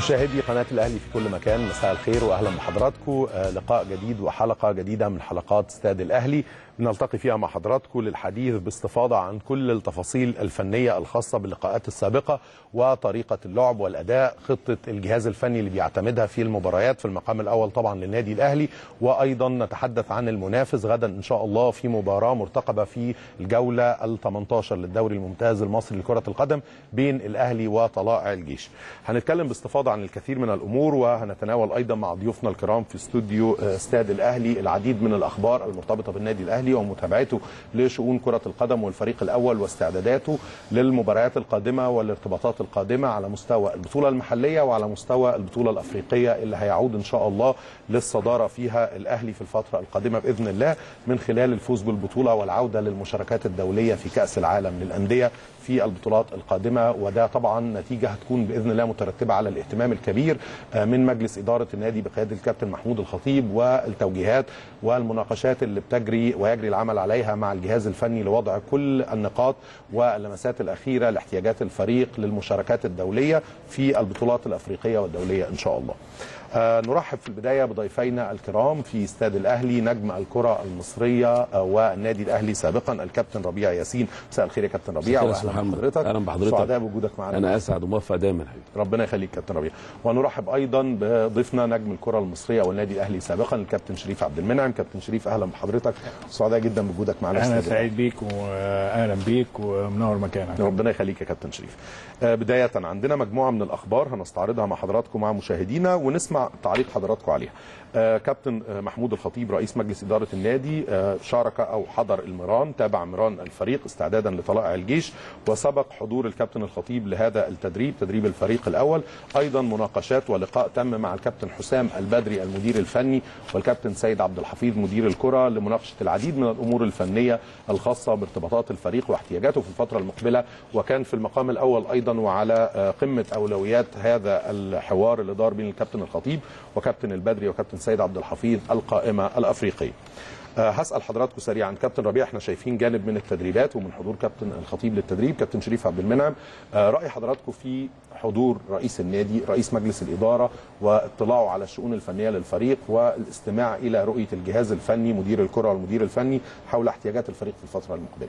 مشاهدي قناة الأهلي في كل مكان مساء الخير وأهلا بحضراتكم آه، لقاء جديد وحلقة جديدة من حلقات استاد الأهلي بنلتقي فيها مع حضراتكم للحديث باستفاضة عن كل التفاصيل الفنية الخاصة باللقاءات السابقة وطريقة اللعب والأداء خطة الجهاز الفني اللي بيعتمدها في المباريات في المقام الأول طبعا للنادي الأهلي وأيضا نتحدث عن المنافس غدا إن شاء الله في مباراة مرتقبة في الجولة ال 18 للدوري الممتاز المصري لكرة القدم بين الأهلي وطلائع الجيش هنتكلم باستفاضة عن الكثير من الأمور وهنتناول أيضا مع ضيوفنا الكرام في استوديو آه، استاد الأهلي العديد من الأخبار المرتبطة بالنادي الأهلي ومتابعته لشؤون كرة القدم والفريق الأول واستعداداته للمباريات القادمة والارتباطات القادمة على مستوى البطولة المحلية وعلى مستوى البطولة الأفريقية اللي هيعود إن شاء الله للصدارة فيها الأهلي في الفترة القادمة بإذن الله من خلال الفوز بالبطولة والعودة للمشاركات الدولية في كأس العالم للأندية في البطولات القادمة وده طبعا نتيجة هتكون بإذن الله مترتبة على الاهتمام الكبير آه، من مجلس إدارة النادي بقيادة الكابتن محمود الخطيب والتوجيهات والمناقشات اللي بتجري ويجري العمل عليها مع الجهاز الفني لوضع كل النقاط واللمسات الأخيرة لاحتياجات الفريق للمشاركات الدولية في البطولات الأفريقية والدولية إن شاء الله آه، نرحب في البداية بضيفينا الكرام في استاد الأهلي نجم الكرة المصرية آه، والنادي الأهلي سابقا الكابتن ربيع ياسين مساء الخير يا كابتن ربيع مساء الخير يا وأهلا محمد. بحضرتك أهلا بحضرتك. سعداء بوجودك معنا انا اسعد وموفق دايما حبيبي ربنا يخليك كابتن ربيع ونرحب ايضا بضيفنا نجم الكره المصريه والنادي الاهلي سابقا الكابتن شريف عبد المنعم كابتن شريف اهلا بحضرتك سعداء جدا بوجودك معنا في انا استاد الأهلي. سعيد بيك واهلا بيك ومنور مكانك ربنا يخليك يا كابتن شريف آه، بداية عندنا مجموعة من الأخبار هنستعرضها مع حضراتكم مع مشاهدينا ونسمع تعليق حضراتكم عليها آه، كابتن آه، محمود الخطيب رئيس مجلس إدارة النادي آه، شارك أو حضر المران تابع مران الفريق استعدادا لطلائع الجيش وسبق حضور الكابتن الخطيب لهذا التدريب تدريب الفريق الأول أيضا مناقشات ولقاء تم مع الكابتن حسام البدري المدير الفني والكابتن سيد عبد الحفيظ مدير الكرة لمناقشة العديد من الأمور الفنية الخاصة بارتباطات الفريق واحتياجاته في الفترة المقبلة وكان في المقام الأول أيضا وعلى آه، قمة أولويات هذا الحوار اللي دار بين الكابتن الخطيب وكابتن البدري وكابتن سيد عبد الحفيظ القائمة الأفريقية آه، هسأل حضراتكم سريعا كابتن ربيع احنا شايفين جانب من التدريبات ومن حضور كابتن الخطيب للتدريب كابتن شريف عبد المنعم آه، رأي حضراتكم في حضور رئيس النادي رئيس مجلس الإدارة واطلاعه على الشؤون الفنية للفريق والاستماع إلى رؤية الجهاز الفني مدير الكرة والمدير الفني حول احتياجات الفريق في الفترة المقبلة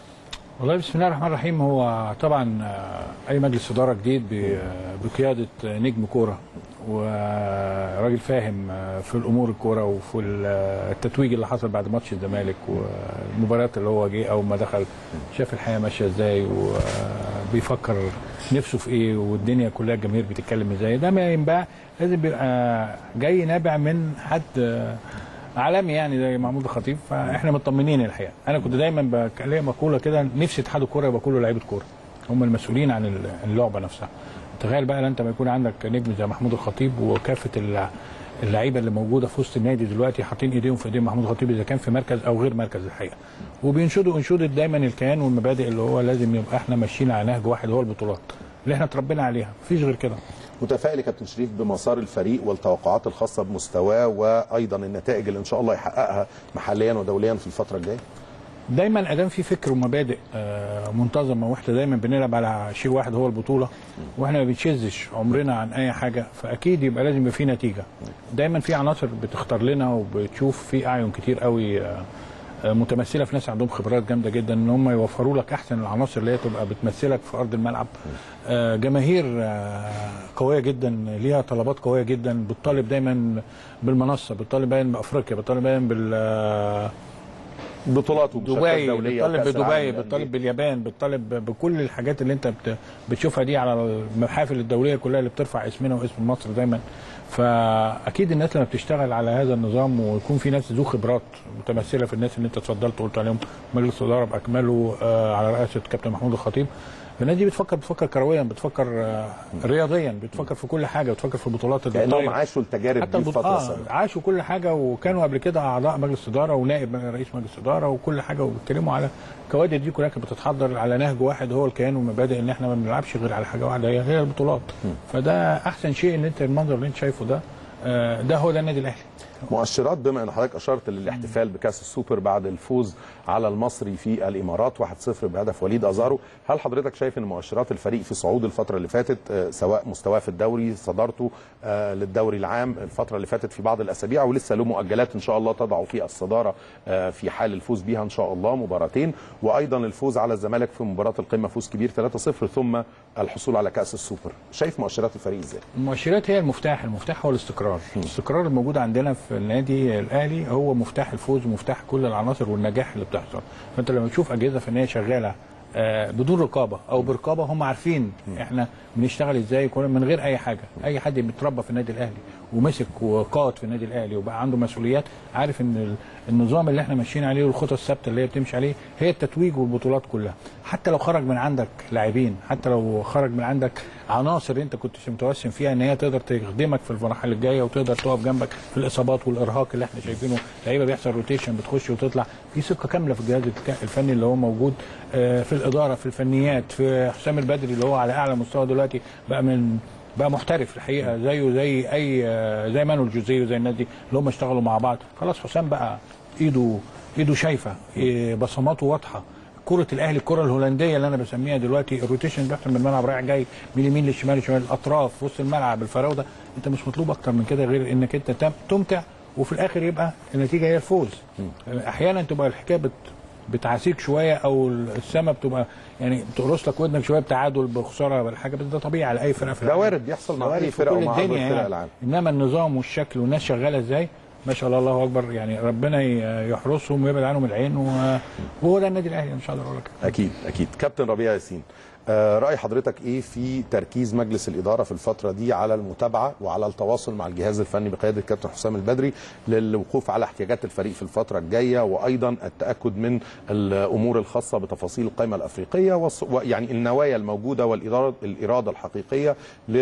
والله بسم الله الرحمن الرحيم هو طبعا آه، اي مجلس اداره جديد ب- بقياده نجم كوره وراجل فاهم آه، في الامور الكوره وفي ال- التتويج اللي حصل بعد ماتش الزمالك والمباريات اللي هو جه اول ما دخل شاف الحياه ماشيه ازاي وبيفكر نفسه في ايه والدنيا كلها الجماهير بتتكلم ازاي ده ما ينباع لازم بيبقى جاي نابع من حد آه، عالمي يعني زي محمود الخطيب فاحنا مطمنين الحقيقه انا كنت دايما بك- ليا مقوله كده نفسي اتحاد الكوره يبقى كله لعيبه كوره هم المسؤولين عن ال- اللعبه نفسها تخيل بقى انت ما يكون عندك نجم زي محمود الخطيب وكافه الل- اللعيبه اللي موجوده في وسط النادي دلوقتي حاطين ايديهم في ايدين محمود الخطيب اذا كان في مركز او غير مركز الحقيقه وبينشدوا انشوده دايما الكيان والمبادئ اللي هو لازم يبقى احنا ماشيين على نهج واحد هو البطولات اللي احنا اتربينا عليها مفيش غير كده متفائل يا كابتن شريف بمسار الفريق والتوقعات الخاصة بمستواه وأيضا النتائج اللي إن شاء الله يحققها محليا ودوليا في الفترة الجاية دايما ادام في فكر ومبادئ آه، منتظمه واحنا دايما بنلعب على شيء واحد هو البطوله واحنا ما بنشزش عمرنا عن اي حاجه فاكيد يبقى لازم يبقى في نتيجه دايما في عناصر بتختار لنا وبتشوف في اعين كتير قوي آه، آه، متمثله في ناس عندهم خبرات جامده جدا ان هم يوفروا لك احسن العناصر اللي هي تبقى بتمثلك في ارض الملعب آه، جماهير آه، قويه جدا ليها طلبات قويه جدا بتطالب دايما بالمنصه بتطالب دايما بافريقيا بتطالب دايما بال آه، بطولات ومشاركات دبي دولية بتطالب وكأس العالم بدبي للأندية. بتطالب باليابان بتطالب بكل الحاجات اللي انت بت- بتشوفها دي على المحافل الدوليه كلها اللي بترفع اسمنا واسم مصر دايما فاكيد الناس لما بتشتغل على هذا النظام ويكون في ناس ذو خبرات متمثله في الناس اللي انت اتفضلت وقلت عليهم مجلس الاداره باكمله آه، على رئاسه كابتن محمود الخطيب الناس دي بتفكر بتفكر كرويا بتفكر آه، رياضيا بتفكر في كل حاجه بتفكر في البطولات كأنهم البطولية. عاشوا التجارب حتى دي في البط... فترة آه سابقة عاشوا كل حاجه وكانوا قبل كده اعضاء مجلس اداره ونائب رئيس مجلس اداره وكل حاجه وبيتكلموا على الكوادر دي كلها كانت بتتحضر على نهج واحد هو الكيان والمبادئ ان احنا ما بنلعبش غير على حاجه واحده هي هي البطولات فده احسن شيء ان انت المنظر اللي انت شايفه ده آه، ده هو ده النادي الاهلي مؤشرات بما ان حضرتك اشرت للاحتفال بكاس السوبر بعد الفوز على المصري في الامارات 1-0 بهدف وليد ازارو هل حضرتك شايف ان مؤشرات الفريق في صعود الفتره اللي فاتت آه، سواء مستواه في الدوري صدارته آه، للدوري العام الفتره اللي فاتت في بعض الاسابيع ولسه له مؤجلات ان شاء الله تضع في الصداره آه، في حال الفوز بها ان شاء الله مباراتين وايضا الفوز على الزمالك في مباراه القمه فوز كبير 3-0 ثم الحصول على كاس السوبر شايف مؤشرات الفريق ازاي المؤشرات هي المفتاح المفتاح هو الاستقرار الاستقرار الموجود عندنا في النادي الاهلي هو مفتاح الفوز ومفتاح كل العناصر والنجاح اللي بتحصل فانت لما تشوف اجهزه فنيه شغاله آه، بدون رقابه او برقابه هم عارفين احنا بنشتغل ازاي كنا من غير اي حاجه اي حد بيتربى في النادي الاهلي ومسك وقاد في النادي الاهلي وبقى عنده مسؤوليات عارف ان ال- النظام اللي احنا ماشيين عليه والخطط الثابته اللي هي بتمشي عليه هي التتويج والبطولات كلها حتى لو خرج من عندك لاعبين حتى لو خرج من عندك عناصر انت كنت متوسم فيها ان هي تقدر تخدمك في المراحل الجايه وتقدر تقف جنبك في الاصابات والارهاق اللي احنا شايفينه لعيبه بيحصل روتيشن بتخش وتطلع في ثقه كامله في الجهاز الك- الفني اللي هو موجود آه، في الاداره في الفنيات في حسام البدري اللي هو على اعلى مستوى دلوقتي بقى من بقى محترف الحقيقه زيه زي اي آه، زي مانويل جوزيه وزي الناس دي اللي هم اشتغلوا مع بعض خلاص حسام بقى ايده ايده شايفه إيه، بصماته واضحه كرة الاهلي الكرة الهولندية اللي انا بسميها دلوقتي الروتيشن بيحصل من الملعب رايح جاي من اليمين للشمال للشمال الاطراف وسط الملعب الفراوده انت مش مطلوب اكتر من كده غير انك انت تم- تمتع وفي الاخر يبقى النتيجه هي الفوز احيانا تبقى الحكايه بت بتعاسيك شويه او السما بتبقى يعني بتقرص لك ودنك شويه بتعادل بخساره ولا حاجه بس ده طبيعي على اي فرقه في ده العالم. وارد بيحصل مع وارد اي في فرقه كل ومع اكبر الدنيا فرق يعني. العالم انما النظام والشكل والناس شغاله ازاي ما شاء الله الله اكبر يعني ربنا ي- يحرسهم ويبعد عنهم العين و- وهو ده النادي الاهلي ان شاء الله اقول لك اكيد اكيد كابتن ربيع ياسين آه، راي حضرتك ايه في تركيز مجلس الاداره في الفتره دي على المتابعه وعلى التواصل مع الجهاز الفني بقياده الكابتن حسام البدري للوقوف على احتياجات الفريق في الفتره الجايه وايضا التاكد من الامور الخاصه بتفاصيل القائمه الافريقيه والص- ويعني النوايا الموجوده والاراده الاراده الحقيقيه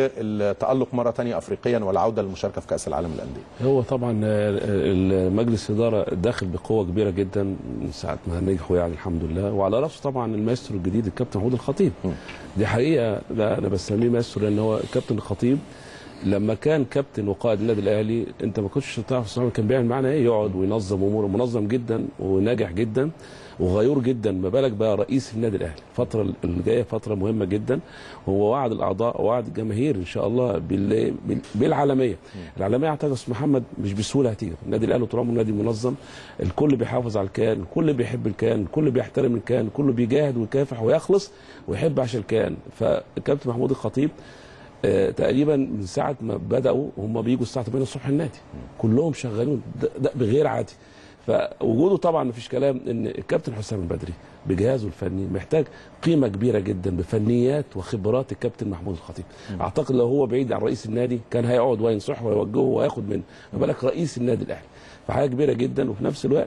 للتالق مره ثانيه افريقيا والعوده للمشاركه في كاس العالم للانديه هو طبعا آه، ال- مجلس الاداره داخل بقوه كبيره جدا من ساعه ما نجحوا يعني الحمد لله وعلى راسه طبعا الماسترو الجديد الكابتن محمود الخطيب دي حقيقه لا انا بسميه ماسترو لان هو كابتن الخطيب لما كان كابتن وقائد النادي الاهلي انت ما كنتش تعرف الصراحة كان بيعمل معانا ايه يقعد وينظم اموره منظم جدا وناجح جدا وغيور جدا ما بالك بقى رئيس النادي الاهلي الفتره اللي جايه فتره مهمه جدا وهو وعد الاعضاء ووعد الجماهير ان شاء الله بال... بال... بالعالميه العالميه اعتقد يا استاذ محمد مش بسهوله هتيجي النادي الاهلي طول عمره نادي منظم الكل بيحافظ على الكيان الكل بيحب الكيان الكل بيحترم الكيان الكل بيجاهد ويكافح ويخلص ويحب عشان الكيان فالكابتن محمود الخطيب آه، تقريبا من ساعه ما بداوا هم بيجوا الساعه 8 الصبح النادي كلهم شغالين ده, ده بغير عادي فوجوده طبعا مفيش كلام ان الكابتن حسام البدري بجهازه الفني محتاج قيمه كبيره جدا بفنيات وخبرات الكابتن محمود الخطيب اعتقد لو هو بعيد عن رئيس النادي كان هيقعد وينصحه ويوجهه وياخد منه ما بالك رئيس النادي الاهلي فحاجه كبيره جدا وفي نفس الوقت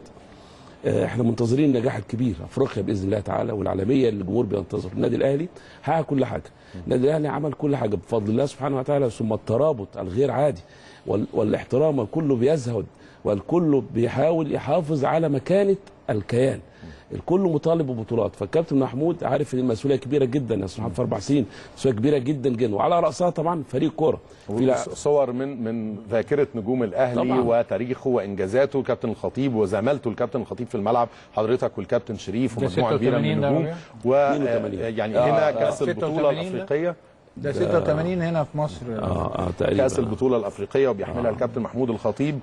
آه، احنا منتظرين النجاح الكبير افريقيا باذن الله تعالى والعالميه اللي الجمهور بينتظر النادي الاهلي حقق كل حاجه النادي الاهلي عمل كل حاجه بفضل الله سبحانه وتعالى ثم الترابط الغير عادي وال- والاحترام الكل بيزهد والكل بيحاول يحافظ على مكانه الكيان الكل مطالب ببطولات فالكابتن محمود عارف ان المسؤوليه كبيره جدا يا استاذ محمد في اربع سنين مسؤوليه كبيره جدا جدا وعلى راسها طبعا فريق كوره في لع- صور من من ذاكره نجوم الاهلي طبعاً. وتاريخه وانجازاته كابتن الخطيب وزمالته الكابتن الخطيب في الملعب حضرتك والكابتن شريف ده ومجموعه كبيره من 86 ده النجوم ربيع؟ و 82. يعني آه، هنا آه. كاس البطوله 86 ده؟ الافريقيه ده 86 هنا في مصر اه اه تقريبا كاس البطوله الافريقيه وبيحملها آه. الكابتن محمود الخطيب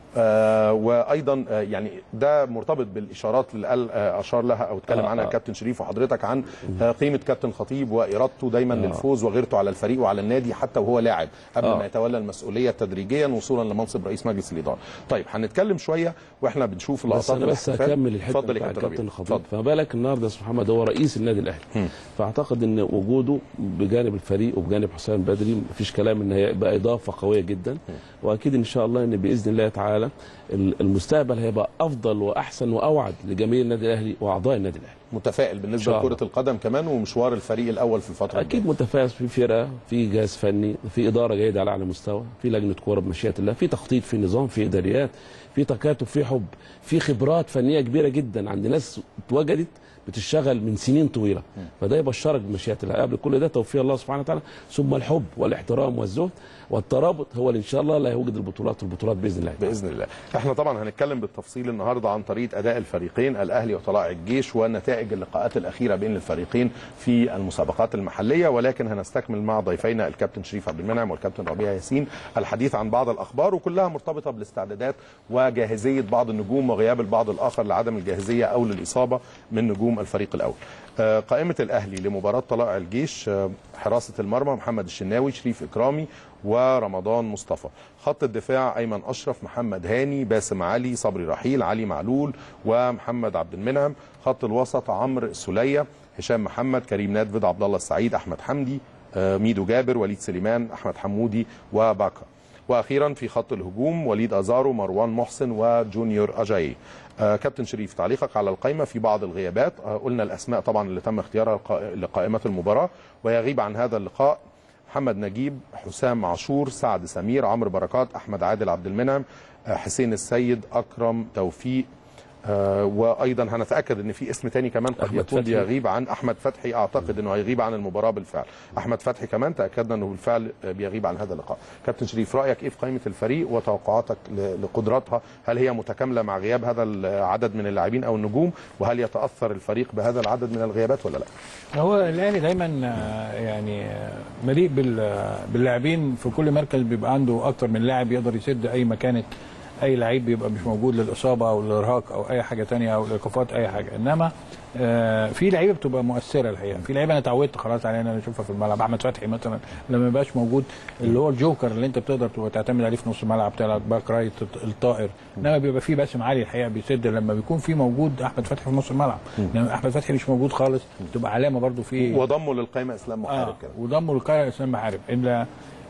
آه وايضا آه يعني ده مرتبط بالاشارات اللي قال آه اشار لها او اتكلم آه، عنها آه. الكابتن شريف وحضرتك عن آه قيمه كابتن خطيب وارادته دايما آه. للفوز وغيرته على الفريق وعلى النادي حتى وهو لاعب قبل آه. ما يتولى المسؤوليه تدريجيا وصولا لمنصب رئيس مجلس الاداره. طيب هنتكلم شويه واحنا بنشوف بس لقطات انا بس الاحتفال. هكمل الحته اتفضل يا بتاع كابتن كابتن ربيع الخطيب اتفضل فما بالك النهارده يا استاذ محمد هو رئيس النادي الاهلي فاعتقد ان وجوده بجانب الفريق وبجانب حسام بدري مفيش كلام ان هيبقى اضافه قويه جدا واكيد ان شاء الله ان باذن الله تعالى ال- المستقبل هيبقى افضل واحسن واوعد لجميع النادي الاهلي واعضاء النادي الاهلي متفائل بالنسبه إن شاء لكره القدم كمان ومشوار الفريق الاول في الفتره اكيد متفائل في فرقه في جهاز فني في اداره جيده على اعلى مستوى في لجنه كوره بمشيئه الله في تخطيط في نظام في اداريات في تكاتف في حب في خبرات فنيه كبيره جدا عند ناس اتوجدت بتشتغل من سنين طويله فده يبشرك بمشيئه الله قبل كل ده توفيق الله سبحانه وتعالى ثم الحب والاحترام والزهد والترابط هو اللي ان شاء الله لا يوجد البطولات والبطولات باذن الله باذن الله احنا طبعا هنتكلم بالتفصيل النهارده عن طريقه اداء الفريقين الاهلي وطلائع الجيش ونتائج اللقاءات الاخيره بين الفريقين في المسابقات المحليه ولكن هنستكمل مع ضيفينا الكابتن شريف عبد المنعم والكابتن ربيع ياسين الحديث عن بعض الاخبار وكلها مرتبطه بالاستعدادات وجاهزيه بعض النجوم وغياب البعض الاخر لعدم الجاهزيه او للاصابه من نجوم الفريق الاول آه، قائمه الاهلي لمباراه طلائع الجيش آه، حراسه المرمى محمد الشناوي شريف اكرامي ورمضان مصطفى خط الدفاع ايمن اشرف محمد هاني باسم علي صبري رحيل علي معلول ومحمد عبد المنعم خط الوسط عمرو سليه هشام محمد كريم نادفد عبد الله السعيد احمد حمدي آه، ميدو جابر وليد سليمان احمد حمودي وباكا واخيرا في خط الهجوم وليد ازارو مروان محسن وجونيور اجاي آه كابتن شريف تعليقك على القائمه في بعض الغيابات آه قلنا الاسماء طبعا اللي تم اختيارها لقا- لقائمه المباراه ويغيب عن هذا اللقاء محمد نجيب حسام عاشور سعد سمير عمرو بركات احمد عادل عبد المنعم آه حسين السيد اكرم توفيق آه وايضا هنتاكد ان في اسم تاني كمان قد أحمد يكون فتحي. بيغيب عن احمد فتحي اعتقد انه هيغيب عن المباراه بالفعل احمد فتحي كمان تاكدنا انه بالفعل آه، بيغيب عن هذا اللقاء كابتن شريف رايك ايه في قائمه الفريق وتوقعاتك ل- لقدراتها هل هي متكامله مع غياب هذا العدد من اللاعبين او النجوم وهل يتاثر الفريق بهذا العدد من الغيابات ولا لا هو الاهلي دايما آه، يعني آه، مليء بال- آه، باللاعبين في كل مركز بيبقى عنده اكتر من لاعب يقدر يسد اي مكانه اي لعيب بيبقى مش موجود للاصابه او الارهاق او اي حاجه تانية او الايقافات اي حاجه انما آه، في لعيبه بتبقى مؤثره الحقيقه في لعيبه انا اتعودت خلاص عليها ان انا اشوفها في الملعب احمد فتحي مثلا لما ما يبقاش موجود اللي هو الجوكر اللي انت بتقدر تبقى تعتمد عليه في نص الملعب تلعب باك رايت الطائر انما بيبقى في باسم علي الحقيقه بيسد لما بيكون في موجود احمد فتحي في نص الملعب لما احمد فتحي مش موجود خالص تبقى علامه برضو في وضموا للقائمه اسلام محارب آه كده وضموا للقاهره اسلام محارب الا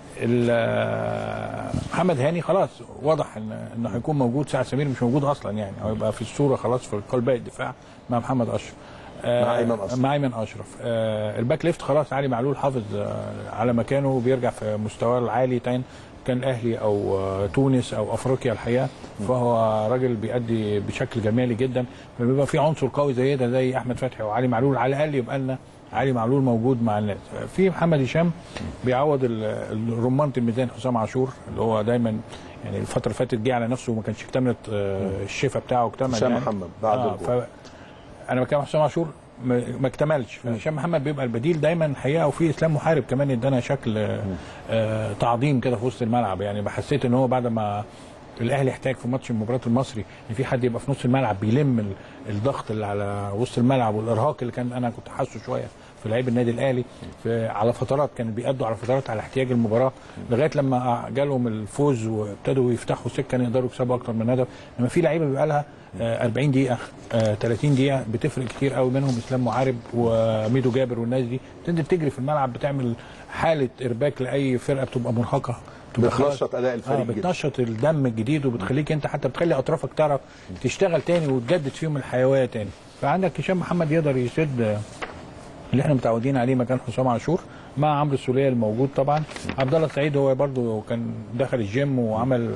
ال- محمد هاني خلاص واضح ان انه هيكون موجود سعد سمير مش موجود اصلا يعني او يبقى في الصوره خلاص في قلب الدفاع مع محمد اشرف آه، مع أيمن أشرف. مع ايمن اشرف آه الباك ليفت خلاص علي معلول حافظ آه على مكانه وبيرجع في مستواه العالي تاني كان الاهلي او آه تونس او افريقيا الحقيقه فهو راجل بيأدي بشكل جمالي جدا فبيبقى في عنصر قوي زي ده زي احمد فتحي وعلي معلول على الاقل يبقى لنا علي معلول موجود مع الناس في محمد هشام بيعوض ال- ال- رمانه الميزان حسام عاشور اللي هو دايما يعني الفتره اللي فاتت جه على نفسه وما كانش اكتملت آه، الشفا بتاعه اكتمل هشام يعني. محمد بعد آه الجول. ف... انا بتكلم عن حسام عاشور ما ما اكتملش فهشام محمد بيبقى البديل دايما الحقيقه وفي اسلام محارب كمان ادانا شكل آه، آه تعظيم كده في وسط الملعب يعني حسيت ان هو بعد ما الاهلي احتاج في ماتش المباراه المصري ان في حد يبقى في نص الملعب بيلم ال- الضغط اللي على وسط الملعب والارهاق اللي كان انا كنت حاسه شويه في لعيب النادي الاهلي في على فترات كانوا بيأدوا على فترات على احتياج المباراه لغايه لما جالهم الفوز وابتدوا يفتحوا سكه يقدروا يكسبوا اكتر من هدف انما في لعيبه بيبقى لها آه، 40 دقيقه آه، 30 دقيقه بتفرق كتير قوي منهم اسلام معارب وميدو جابر والناس دي تنزل تجري في الملعب بتعمل حاله ارباك لاي فرقه بتبقى مرهقه بتبقى خلاص- بتنشط اداء الفريق اه جدا بتنشط الدم الجديد وبتخليك انت حتى بتخلي اطرافك تعرف تشتغل تاني وتجدد فيهم الحيويه تاني فعندك هشام محمد يقدر يسد آه، اللي احنا متعودين عليه مكان حسام عاشور مع عمرو السوليه الموجود طبعا عبد الله السعيد هو برضو كان دخل الجيم وعمل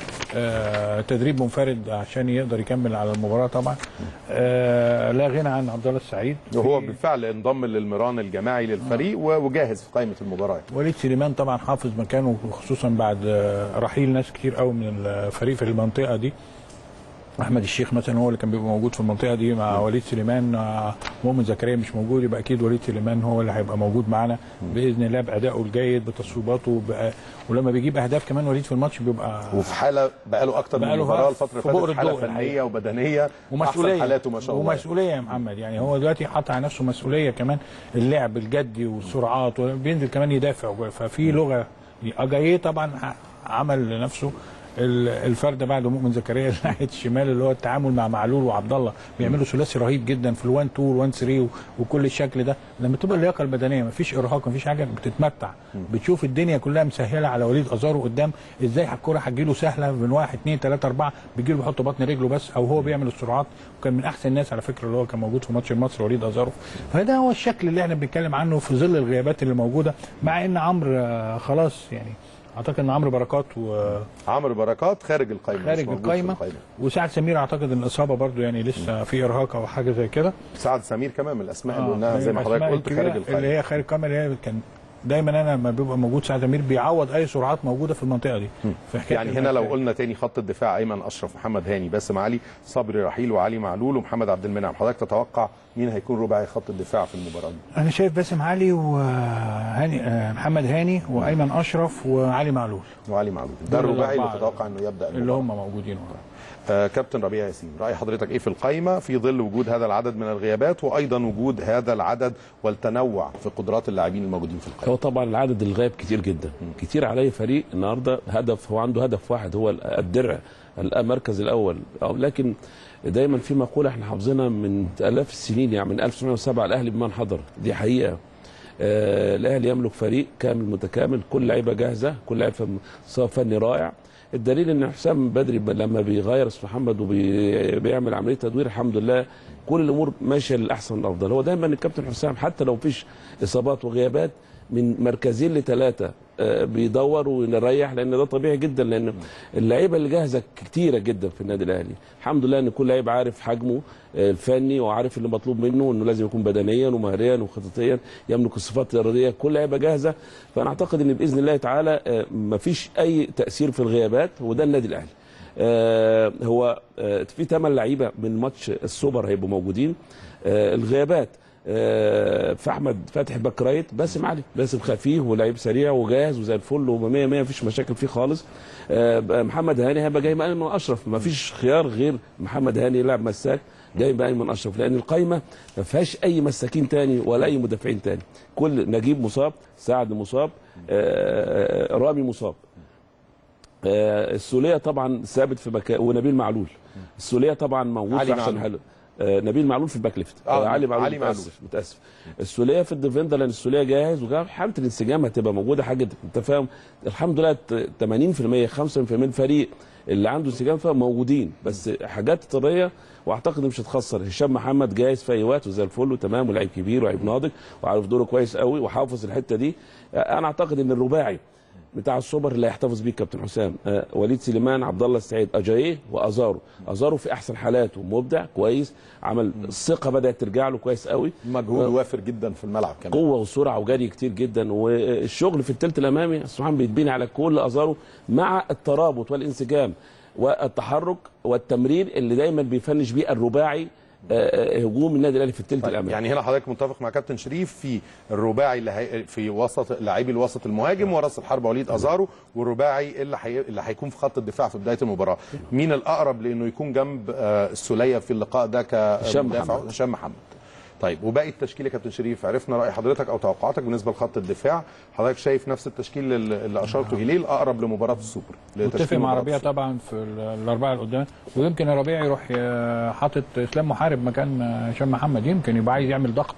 آه تدريب منفرد عشان يقدر يكمل على المباراه طبعا آه لا غنى عن عبد الله السعيد وهو في بالفعل انضم للمران الجماعي للفريق و- وجاهز في قائمه المباراه وليد سليمان طبعا حافظ مكانه خصوصا بعد آه، رحيل ناس كتير قوي من الفريق في المنطقه دي احمد الشيخ مثلا هو اللي كان بيبقى موجود في المنطقه دي مع وليد سليمان آه، مؤمن زكريا مش موجود يبقى اكيد وليد سليمان هو اللي هيبقى موجود معانا باذن الله بادائه الجيد بتصويباته بأ... ولما بيجيب اهداف كمان وليد في الماتش بيبقى وفي حاله بقاله اكتر من بقاله مباراه في الفتره فوق اللي فاتت حاله الضوء فنيه الحقيقة. وبدنيه ومسؤوليه احسن حالاته ما شاء الله ومسؤوليه يا محمد يعني هو دلوقتي حاطط على نفسه مسؤوليه كمان اللعب الجدي والسرعات وبينزل كمان يدافع ففي لغه اجاييه طبعا عمل لنفسه ال- الفرد بعد مؤمن زكريا ناحيه الشمال اللي هو التعامل مع معلول وعبد الله بيعملوا ثلاثي رهيب جدا في ال1 2 وال1 3 وكل الشكل ده لما تبقى اللياقه البدنيه مفيش ارهاق مفيش حاجه بتتمتع بتشوف الدنيا كلها مسهله على وليد ازارو قدام ازاي الكوره هتجيله سهله من واحد اثنين ثلاثه اربعه بيجيله بيحط بطن رجله بس او هو بيعمل السرعات وكان من احسن الناس على فكره اللي هو كان موجود في ماتش المصري وليد ازارو فده هو الشكل اللي احنا بنتكلم عنه في ظل الغيابات اللي موجوده مع ان عمرو آه، خلاص يعني اعتقد ان عمرو بركات و عمرو بركات خارج القائمه مش خارج موجود في القايمه وسعد سمير اعتقد ان الاصابه برضو يعني لسه في ارهاق او حاجه زي كده سعد سمير كمان من الاسماء اللي آه، قلناها زي ما حضرتك الأسماء قلت خارج الكبيرة اللي القائمه هي خارج القايمه اللي هي كان دايما انا لما بيبقى موجود سعد سمير بيعوض اي سرعات موجوده في المنطقه دي في حكاية يعني هنا لو الباك. قلنا تاني خط الدفاع ايمن اشرف محمد هاني باسم علي صبري رحيل وعلي معلول ومحمد عبد المنعم حضرتك تتوقع مين هيكون رباعي خط الدفاع في المباراه دي انا شايف باسم علي وهاني آه، محمد هاني وايمن اشرف وعلي معلول وعلي معلول ده دول الرباعي اللي الأربعة تتوقع انه يبدا اللي المباراة. هم موجودين ورا آه كابتن ربيع ياسين راي حضرتك ايه في القائمه في ظل وجود هذا العدد من الغيابات وايضا وجود هذا العدد والتنوع في قدرات اللاعبين الموجودين في القائمه هو طبعا العدد الغايب كتير جدا كتير عليه فريق النهارده هدف هو عنده هدف واحد هو الدرع المركز الاول أو لكن دايما في مقوله احنا حافظينها من الاف السنين يعني من 1907 الاهلي بمن حضر دي حقيقه آه الاهلي يملك فريق كامل متكامل كل لعيبه جاهزه كل لعيبه في مستوى فني رائع الدليل ان حسام بدري ب- لما بيغير اسم محمد وبيعمل عمليه تدوير الحمد لله كل الامور ماشيه للاحسن الافضل هو دايما الكابتن حسام حتى لو فيش اصابات وغيابات من مركزين لثلاثه آه، بيدور ويريح لان ده طبيعي جدا لان اللعيبه اللي جاهزه كتيره جدا في النادي الاهلي الحمد لله ان كل لعيب عارف حجمه آه، الفني وعارف اللي مطلوب منه انه لازم يكون بدنيا ومهريا وخططيا يملك الصفات الاراديه كل لعيبه جاهزه فانا اعتقد ان باذن الله تعالى آه، مفيش اي تاثير في الغيابات وده النادي الاهلي آه، هو آه، في ثمان لعيبه من ماتش السوبر هيبقوا موجودين آه، الغيابات آه، في احمد فتحي باك رايت باسم علي باسم خفيف ولعيب سريع وجاهز وزي الفل و100 100 مفيش مشاكل فيه خالص آه، محمد هاني هيبقى جاي من اشرف مفيش خيار غير محمد هاني يلعب مساك جاي بايمن اشرف لان القايمه ما فيهاش اي مساكين تاني ولا اي مدافعين تاني كل نجيب مصاب سعد مصاب آه، آه، رامي مصاب آه، السوليه طبعا ثابت في مكان ونبيل معلول السوليه طبعا موجود علي في احسن معلول. حاله آه، نبيل معلول في الباك ليفت آه، آه علي معلول علي معلول. متاسف متاسف السوليه في الديفندر لان السوليه جاهز وجاهز حاله الانسجام هتبقى موجوده حاجه انت فاهم الحمد لله ت- 80% 85% من الفريق اللي عنده انسجام فيها موجودين بس حاجات طريه واعتقد مش هتخسر هشام محمد جاهز في اي وقت وزي الفل وتمام ولاعيب كبير ولاعيب ناضج وعارف دوره كويس قوي وحافظ الحته دي آه، انا اعتقد ان الرباعي بتاع السوبر اللي هيحتفظ بيه كابتن حسام آه وليد سليمان عبد الله السعيد اجاييه وازارو ازارو في احسن حالاته مبدع كويس عمل الثقه بدات ترجع له كويس قوي مجهود وافر جدا في الملعب كمان قوه وسرعه وجري كتير جدا والشغل في الثلث الامامي سبحان بيتبني على كل ازارو مع الترابط والانسجام والتحرك والتمرير اللي دايما بيفنش بيه الرباعي آه، آه، هجوم النادي الاهلي في الثلث طيب الامامي يعني هنا حضرتك متفق مع كابتن شريف في الرباعي اللي هي في وسط لاعبي الوسط المهاجم وراس الحربه وليد ازارو والرباعي اللي حي... اللي هيكون في خط الدفاع في بدايه المباراه مين الاقرب لانه يكون جنب آه، السوليه في اللقاء ده هشام كمدافع محمد. هشام محمد طيب وباقي التشكيل يا كابتن شريف عرفنا راي حضرتك او توقعاتك بالنسبه لخط الدفاع حضرتك شايف نفس التشكيل اللي اللي اشرته اليه الاقرب لمباراه السوبر متفق لتشكيل مع مباراة ربيع السوبر. طبعا في ال- الاربعه اللي قدام ويمكن ربيع يروح ي- حاطط اسلام محارب مكان هشام محمد يمكن يبقى عايز يعمل ضغط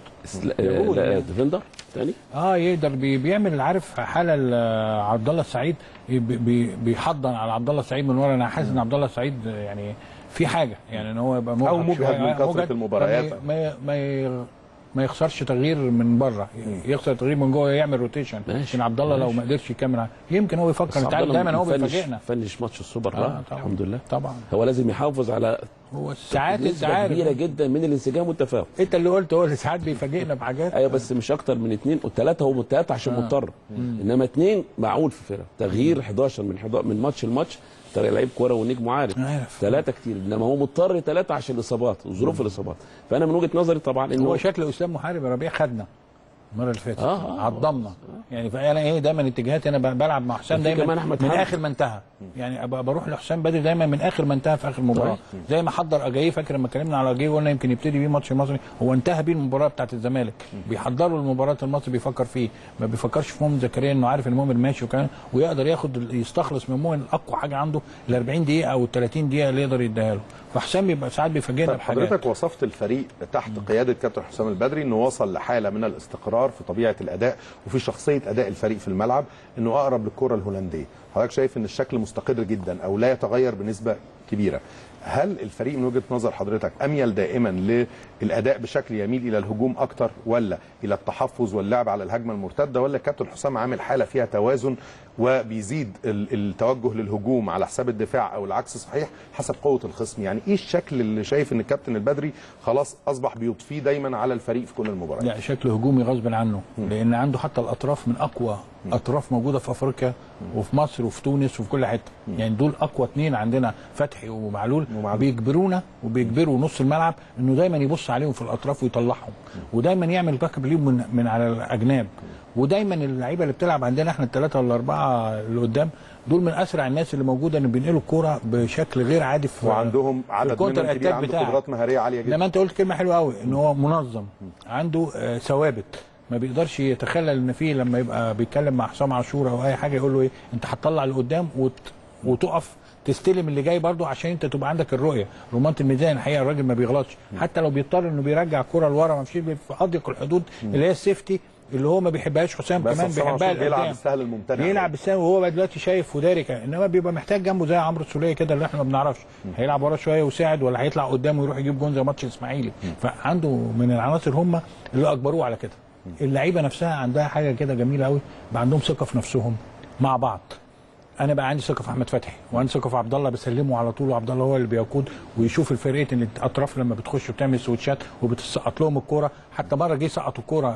لا لا، ديفندر تاني اه يقدر بي بيعمل عارف حاله ل- عبد الله السعيد بي بي بيحضن على عبد الله السعيد من ورا انا حاسس ان عبد الله السعيد يعني في حاجه يعني ان هو يبقى أو مرهق مجهد شوية. من كثرة مجهد. المباريات. ما ما ي- ما يخسرش تغيير من بره يخسر تغيير من جوه يعمل روتيشن ماشي. لكن عبد الله لو ما قدرش يكمل يمكن هو بس يفكر عبد انت الله دايما هو مفنش- بيفاجئنا فنش ماتش السوبر آه، آه طبعا. الحمد لله طبعا هو لازم يحافظ على هو ساعات انت نسبة عارف كبيره جدا من الانسجام والتفاهم انت اللي قلت هو اللي ساعات بيفاجئنا بحاجات ايوه بس مش اكتر من اثنين والثلاثه هو الثلاثه عشان مضطر انما اثنين معقول في فرقه تغيير 11 من 11 من ماتش لماتش ترى لعيب كوره ونجم عارف عارف. ثلاثه كتير انما هو مضطر ثلاثه عشان الاصابات وظروف الاصابات فانا من وجهه نظري طبعا هو انه شكل اسلام محارب يا ربيع خدنا المره اللي فاتت آه، آه، عضمنا يعني فانا ايه دايما اتجاهاتي انا ب- بلعب مع حسام وفي دايما كمان أحمد من حمدي. اخر ما انتهى يعني ابقى بروح لحسام بدري دايما من اخر ما انتهى في اخر مباراه زي ما حضر اجاي فاكر لما اتكلمنا على اجاي قلنا يمكن يبتدي بيه ماتش المصري هو انتهى بيه المباراه بتاعت الزمالك بيحضروا المباراه المصري بيفكر فيه ما بيفكرش في مؤمن زكريا انه عارف ان مؤمن ماشي وكان ويقدر ياخد ال- يستخلص من مؤمن اقوى حاجه عنده ال 40 دقيقه او ال 30 دقيقه اللي يقدر يديها له فحسام بيبقى ساعات بيفاجئنا طيب بحاجات حضرتك وصفت الفريق تحت قياده كابتن حسام البدري انه وصل لحاله من الاستقرار في طبيعه الاداء وفي شخصيه اداء الفريق في الملعب انه اقرب للكره الهولنديه حضرتك شايف ان الشكل مستقر جدا او لا يتغير بنسبه كبيره هل الفريق من وجهه نظر حضرتك اميل دائما للاداء بشكل يميل الى الهجوم اكتر ولا الى التحفظ واللعب على الهجمه المرتده ولا كابتن حسام عامل حاله فيها توازن وبيزيد ال- التوجه للهجوم على حساب الدفاع او العكس صحيح حسب قوه الخصم يعني ايه الشكل اللي شايف ان الكابتن البدري خلاص اصبح بيضفيه دايما على الفريق في كل المباريات لا شكل هجومي غصب عنه لان عنده حتى الاطراف من اقوى اطراف موجوده في افريقيا وفي مصر وفي تونس وفي كل حته يعني دول اقوى اثنين عندنا فتحي ومعلول ومعلول. بيجبرونا وبيجبروا نص الملعب انه دايما يبص عليهم في الاطراف ويطلعهم ودايما يعمل باك اب ليهم من, من على الاجناب ودايما اللعيبه اللي بتلعب عندنا احنا الثلاثه ولا الاربعه اللي قدام دول من اسرع الناس اللي موجوده ان بينقلوا الكوره بشكل غير عادي في وعندهم في عدد الكونتر منهم كبير أتاك عنده بتاعك. قدرات مهاريه عاليه جدا لما انت قلت كلمه حلوه قوي ان هو منظم عنده آه، ثوابت ما بيقدرش يتخلل ان فيه لما يبقى بيتكلم مع حسام عاشور او اي حاجه يقول له ايه انت هتطلع لقدام وت... وتقف تستلم اللي جاي برضو عشان انت تبقى عندك الرؤيه رمانه الميزان الحقيقه الراجل ما بيغلطش حتى لو بيضطر انه بيرجع الكره لورا ما مشيش في اضيق الحدود اللي هي السيفتي اللي هو ما بيحبهاش حسام بس كمان حسام بيحبها عاشور بيلعب لقدام. السهل الممتنع بيلعب بالسهل وهو بقى دلوقتي شايف وداري كمان. انما بيبقى محتاج جنبه زي عمرو السوليه كده اللي احنا ما بنعرفش هيلعب ورا شويه ويساعد ولا هيطلع قدامه ويروح يجيب جون زي ماتش الاسماعيلي فعنده من العناصر هم اللي اجبروه على كده اللعيبه نفسها عندها حاجه كده جميله قوي بقى عندهم ثقه في نفسهم مع بعض انا بقى عندي ثقه في احمد فتحي وعندي ثقه في عبد الله بسلمه على طول وعبد الله هو اللي بيقود ويشوف الفرقه ان الاطراف لما بتخش وتعمل سويتشات وبتسقط لهم الكوره حتى مره جه سقط الكوره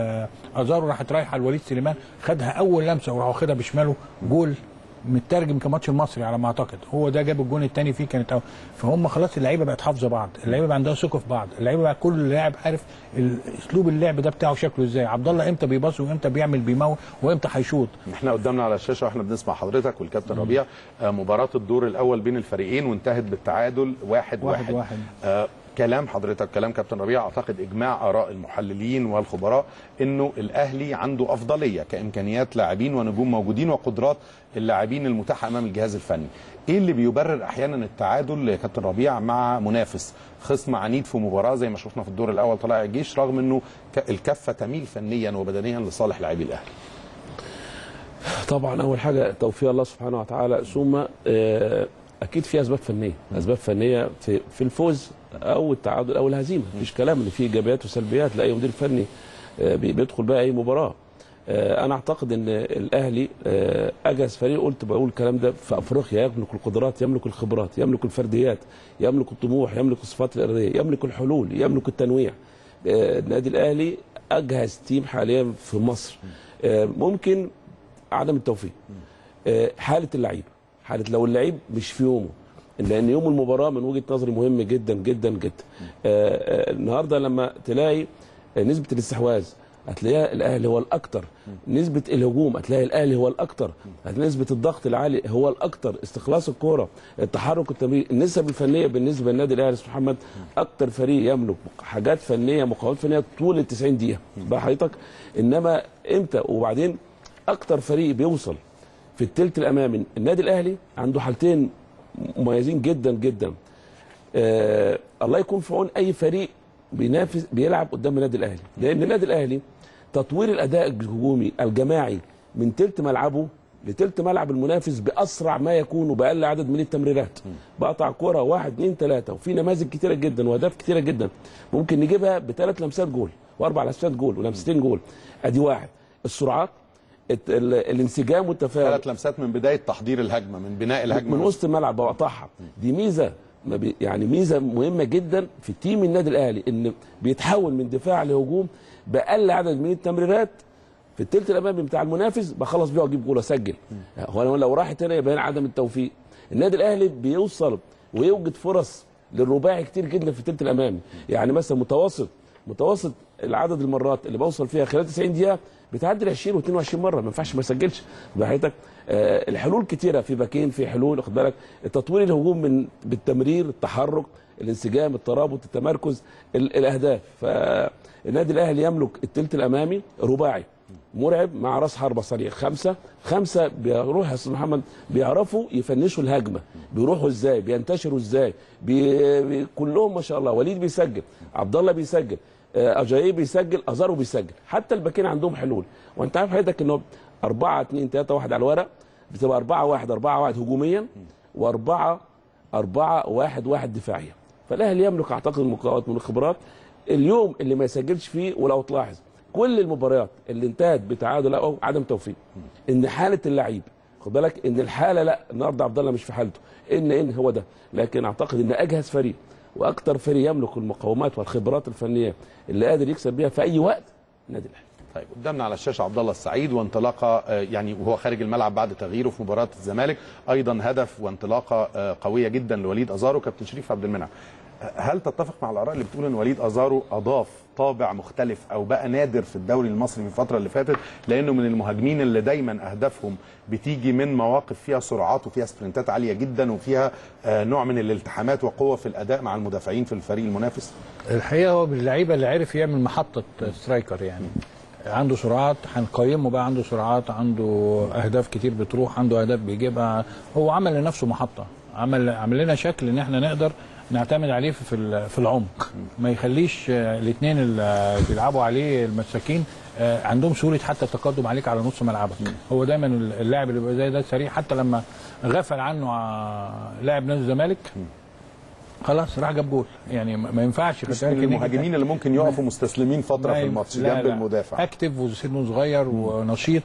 لازارو راحت رايحه لوليد سليمان خدها اول لمسه وراح واخدها بشماله جول مترجم كماتش المصري على ما اعتقد هو ده جاب الجون الثاني فيه كانت أول. فهم خلاص اللعيبه بقت حافظه بعض اللعيبه بقى عندها ثقه في بعض اللعيبه بقى كل لاعب عارف ال- اسلوب اللعب ده بتاعه شكله ازاي عبد الله امتى بيباصي وامتى بيعمل بيموت وامتى هيشوط احنا قدامنا على الشاشه واحنا بنسمع حضرتك والكابتن ربيع آه، مباراه الدور الاول بين الفريقين وانتهت بالتعادل واحد واحد واحد, واحد. آه كلام حضرتك كلام كابتن ربيع اعتقد اجماع اراء المحللين والخبراء انه الاهلي عنده افضليه كامكانيات لاعبين ونجوم موجودين وقدرات اللاعبين المتاحه امام الجهاز الفني ايه اللي بيبرر احيانا التعادل يا كابتن ربيع مع منافس خصم عنيد في مباراه زي ما شفنا في الدور الاول طلائع الجيش رغم انه ك- الكفه تميل فنيا وبدنيا لصالح لاعبي الاهلي طبعا اول حاجه توفيق الله سبحانه وتعالى ثم آه، اكيد في اسباب فنيه اسباب فنيه في في الفوز او التعادل او الهزيمه مفيش كلام ان في ايجابيات وسلبيات لاي مدير فني آه، بي- بيدخل بقى اي مباراه آه، انا اعتقد ان الاهلي آه، اجهز فريق قلت بقول الكلام ده في افريقيا يملك القدرات يملك الخبرات يملك الفرديات يملك الطموح يملك الصفات الاراديه يملك الحلول يملك التنويع آه، النادي الاهلي اجهز تيم حاليا في مصر آه، ممكن عدم التوفيق آه، حاله اللعيب حاله لو اللعيب مش في يومه لان يوم المباراه من وجهه نظري مهم جدا جدا جدا آه، آه، النهارده لما تلاقي آه، نسبه الاستحواذ هتلاقيها الاهلي هو الاكثر نسبه الهجوم هتلاقي الاهلي هو الاكثر هتلاقي نسبه الضغط العالي هو الاكثر استخلاص الكوره التحرك التمرير النسب الفنيه بالنسبه للنادي الاهلي استاذ محمد اكثر فريق يملك حاجات فنيه مقاومات فنيه طول ال 90 دقيقه بقى حضرتك انما امتى وبعدين اكتر فريق بيوصل في الثلث الامامي النادي الاهلي عنده حالتين مميزين جدا جدا آه الله يكون في عون اي فريق بينافس بيلعب قدام النادي الاهلي لان النادي الاهلي تطوير الاداء الهجومي الجماعي من ثلث ملعبه لثلث ملعب المنافس باسرع ما يكون وباقل عدد من التمريرات بقطع كوره واحد اثنين ثلاثه وفي نماذج كتيره جدا واهداف كتيره جدا ممكن نجيبها بثلاث لمسات جول واربع لمسات جول ولمستين جول ادي واحد السرعات الت- ال- الانسجام والتفاعل ثلاث لمسات من بدايه تحضير الهجمه من بناء الهجمه من وسط الملعب بقطعها دي ميزه ما بي يعني ميزه مهمه جدا في تيم النادي الاهلي ان بيتحول من دفاع لهجوم باقل عدد من التمريرات في الثلث الامامي بتاع المنافس بخلص بيه واجيب جول اسجل هو أنا لو راحت هنا يبقى هنا عدم التوفيق النادي الاهلي بيوصل ويوجد فرص للرباعي كتير جدا في الثلث الامامي يعني مثلا متوسط متوسط العدد المرات اللي بوصل فيها خلال 90 دقيقه بتعدي ال 20 و22 مره ما ينفعش ما اسجلش بحياتك آه الحلول كتيره في باكين في حلول واخد بالك تطوير الهجوم من بالتمرير التحرك الانسجام الترابط التمركز ال- الاهداف فالنادي الاهلي يملك الثلث الامامي رباعي مرعب مع راس حربه صريح خمسه خمسه بيروح يا استاذ محمد بيعرفوا يفنشوا الهجمه بيروحوا ازاي بينتشروا ازاي بي... بي... كلهم ما شاء الله وليد بيسجل عبد الله بيسجل آه، اجاييه بيسجل ازارو بيسجل حتى الباكين عندهم حلول وانت عارف حضرتك انه 4 2 3 1 على الورق بتبقى 4 1 4 1 هجوميا و4 4 1 1 دفاعيا فالاهلي يملك اعتقد مقاومات من الخبرات اليوم اللي ما يسجلش فيه ولو تلاحظ كل المباريات اللي انتهت بتعادل او عدم توفيق ان حاله اللعيب خد بالك ان الحاله لا النهارده عبد الله مش في حالته ان ان هو ده لكن اعتقد ان اجهز فريق واكثر فريق يملك المقومات والخبرات الفنيه اللي قادر يكسب بيها في اي وقت النادي الاهلي طيب قدامنا على الشاشه عبد الله السعيد وانطلاقه آه، يعني وهو خارج الملعب بعد تغييره في مباراه الزمالك ايضا هدف وانطلاقه آه، قويه جدا لوليد ازارو كابتن شريف عبد المنعم آه، هل تتفق مع الاراء اللي بتقول ان وليد ازارو اضاف طابع مختلف او بقى نادر في الدوري المصري في الفتره اللي فاتت لانه من المهاجمين اللي دايما اهدافهم بتيجي من مواقف فيها سرعات وفيها سبرنتات عاليه جدا وفيها آه، نوع من الالتحامات وقوه في الاداء مع المدافعين في الفريق المنافس الحقيقه هو من اللعيبه اللي عرف يعمل محطه سترايكر يعني عنده سرعات هنقيمه بقى عنده سرعات عنده اهداف كتير بتروح عنده اهداف بيجيبها هو عمل لنفسه محطه عمل عمل لنا شكل ان احنا نقدر نعتمد عليه في ال- في العمق ما يخليش الاثنين اللي بيلعبوا عليه المساكين آه، عندهم سهوله حتى التقدم عليك على نص ملعبك هو دايما اللاعب اللي بيبقى زي ده سريع حتى لما غفل عنه ع- لاعب نادي الزمالك خلاص راح جاب جول يعني ما ما ينفعش مش خد بالك من إن- المهاجمين اللي ممكن يقفوا مستسلمين فتره لا في ينفع- الماتش لا جنب لا. المدافع اكتف وسنه صغير ونشيط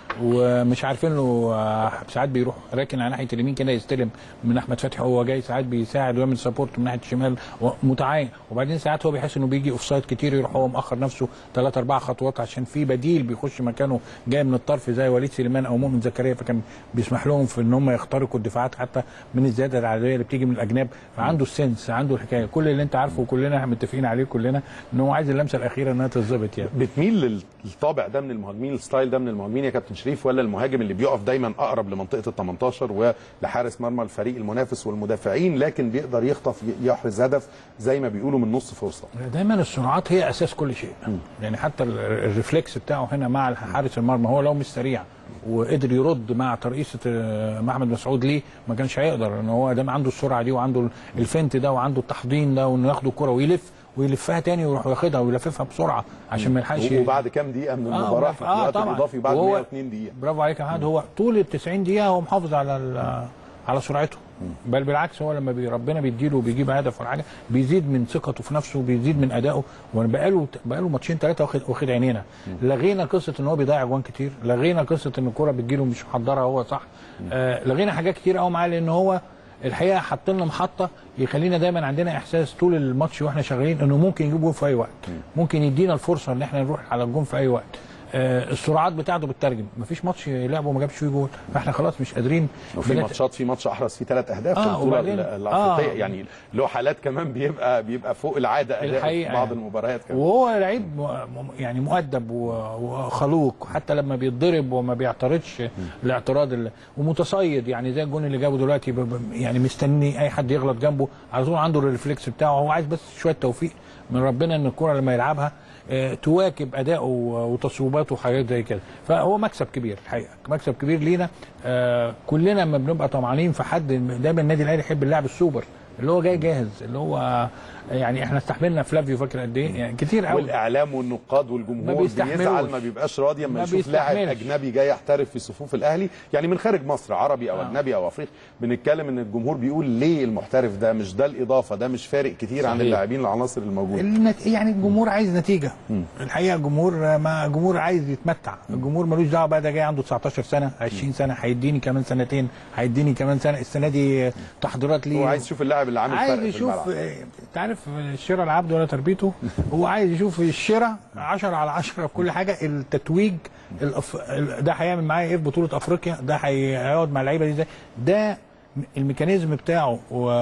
ومش عارفين له آه، ساعات بيروح راكن على ناحيه اليمين كده يستلم من احمد فتحي وهو جاي ساعات بيساعد ويعمل سبورت من ناحيه الشمال متعاين وبعدين ساعات هو بيحس انه بيجي اوف سايد كتير يروح هو مأخر نفسه ثلاث اربع خطوات عشان في بديل بيخش مكانه جاي من الطرف زي وليد سليمان او مؤمن زكريا فكان بيسمح لهم في ان هم يخترقوا الدفاعات حتى من الزياده العدديه اللي بتيجي من الاجناب فعنده السنس عنده الحكايه كل اللي انت عارفه وكلنا احنا متفقين عليه كلنا ان هو عايز اللمسه الاخيره انها تتظبط يعني بتميل للطابع ده من المهاجمين الستايل ده من المهاجمين يا كابتن شريف ولا المهاجم اللي بيقف دايما اقرب لمنطقه ال 18 ولحارس مرمى الفريق المنافس والمدافعين لكن بيقدر يخطف يحرز هدف زي ما بيقولوا من نص فرصه دايما السرعات هي اساس كل شيء يعني حتى ال- الريفلكس بتاعه هنا مع حارس المرمى هو لو مش سريع وقدر يرد مع ترقيصه آه، محمد مسعود ليه ما كانش هيقدر ان هو دام عنده السرعه دي وعنده الفنت ده وعنده التحضين ده وانه ياخد الكره ويلف ويلفها تاني ويروح واخدها ويلففها بسرعه عشان ما يلحقش وبعد كام دقيقه من آه، المباراه في آه، الوقت طبعاً. الاضافي بعد وهو- 102 دقيقه برافو عليك يا محمد هو طول ال 90 دقيقه هو محافظ على ال- على سرعته بل بالعكس هو لما بي ربنا بيديله وبيجيب هدف ولا حاجه بيزيد من ثقته في نفسه بيزيد من ادائه وبقاله بقاله ماتشين ثلاثه واخد واخد عينينا لغينا قصه ان هو بيضيع جوان كتير لغينا قصه ان الكوره بتجيله مش محضرها هو صح آه لغينا حاجات كتير قوي معاه لان هو الحقيقه حط لنا محطه يخلينا دايما عندنا احساس طول الماتش واحنا شغالين انه ممكن يجيب جون في اي وقت ممكن يدينا الفرصه ان احنا نروح على الجون في اي وقت آه السرعات بتاعته بتترجم مفيش ماتش لعبه وما جابش فيه جول فاحنا خلاص مش قادرين وفي بنت- ماتشات في ماتش احرز فيه ثلاث اهداف في آه، البطوله وبعدين- الافريقيه آه. يعني له حالات كمان بيبقى بيبقى فوق العاده اداء في الحقيقة بعض يعني. المباريات كمان وهو لعيب م- م- يعني مؤدب و- وخلوق حتى لما بيتضرب وما بيعترضش الاعتراض ال- ومتصيد يعني زي الجون اللي جابه دلوقتي ب- ب- يعني مستني اي حد يغلط جنبه على طول عنده الريفلكس بتاعه هو عايز بس شويه توفيق من ربنا ان الكره لما يلعبها آه، تواكب اداؤه و- وتصويباته وحاجات زي كده فهو مكسب كبير الحقيقه مكسب كبير لينا آه، كلنا لما بنبقى طمعانين في حد دايما النادي الاهلي يحب اللاعب السوبر اللي هو جاي جاهز اللي هو يعني احنا استحملنا فلافيو فاكر قد ايه يعني كتير قوي والاعلام والنقاد ما والجمهور بيستحملوش. بيزعل ما بيبقاش راضي اما ما يشوف لاعب بيستحملش. اجنبي جاي يحترف في صفوف الاهلي يعني من خارج مصر عربي او آه. اجنبي او افريقي بنتكلم ان الجمهور بيقول ليه المحترف ده مش ده الاضافه ده مش فارق كتير عن صحيح. اللاعبين العناصر الموجوده النت... يعني الجمهور عايز نتيجه الحقيقه الجمهور ما الجمهور عايز يتمتع الجمهور ملوش دعوه بقى ده جاي عنده 19 سنه 20 سنه هيديني كمان سنتين هيديني كمان سنه السنه دي تحضيرات ليه هو عايز يشوف اللاعب اللي عامل عايز فرق في يشوف الملعب آه، انت عارف الشراء العبد ولا تربيته هو عايز يشوف الشراء 10 على 10 في كل حاجه التتويج الأف... ال- ده هيعمل معايا ايه في بطوله افريقيا ده هيقعد مع اللعيبه دي ازاي ده الميكانيزم بتاعه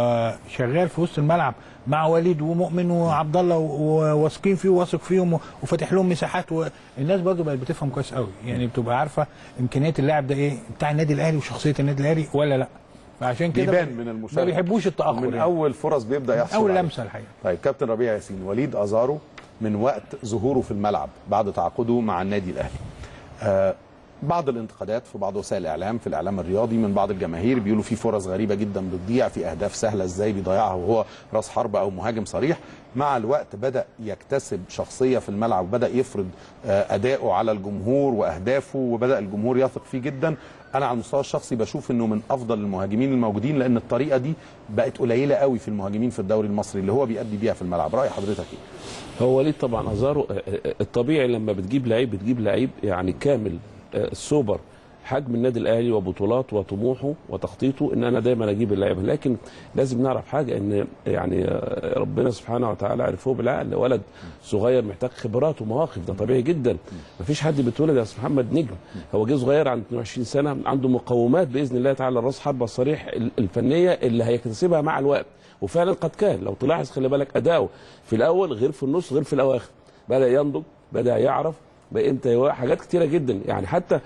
وشغال في وسط الملعب مع وليد ومؤمن وعبد الله وواثقين فيه وواثق فيهم وفاتح لهم مساحات والناس برضو بقت بتفهم كويس قوي يعني بتبقى عارفه امكانيات اللاعب ده ايه بتاع النادي الاهلي وشخصيه النادي الاهلي ولا لا فعشان كده بيبان من المشاركه ما بيحبوش التاخر من يعني. اول فرص بيبدا يحصل اول عليه. لمسه الحقيقه طيب كابتن ربيع ياسين وليد ازارو من وقت ظهوره في الملعب بعد تعاقده مع النادي الاهلي آه بعض الانتقادات في بعض وسائل الاعلام في الاعلام الرياضي من بعض الجماهير بيقولوا في فرص غريبه جدا بتضيع في اهداف سهله ازاي بيضيعها وهو راس حربه او مهاجم صريح مع الوقت بدا يكتسب شخصيه في الملعب وبدا يفرض آه، اداؤه على الجمهور واهدافه وبدا الجمهور يثق فيه جدا انا على المستوى الشخصي بشوف انه من افضل المهاجمين الموجودين لان الطريقه دي بقت قليله قوي في المهاجمين في الدوري المصري اللي هو بيأدي بيها في الملعب راي حضرتك ايه هو وليد طبعا ازارو الطبيعي لما بتجيب لعيب بتجيب لعيب يعني كامل آه، السوبر حجم النادي الاهلي وبطولاته وطموحه وتخطيطه ان انا دايما اجيب اللعيبه لكن لازم نعرف حاجه ان يعني آه، ربنا سبحانه وتعالى عرفوه بالعقل ولد صغير محتاج خبرات ومواقف ده طبيعي جدا مفيش حد بيتولد يا استاذ محمد نجم هو جه صغير عند 22 سنه عنده مقومات باذن الله تعالى راس حربه الصريح ال- الفنيه اللي هيكتسبها مع الوقت وفعلا قد كان لو تلاحظ خلي بالك اداؤه في الاول غير في النص غير في الاواخر بدا ينضج بدا يعرف بقى امتى حاجات كتيره جدا يعني حتى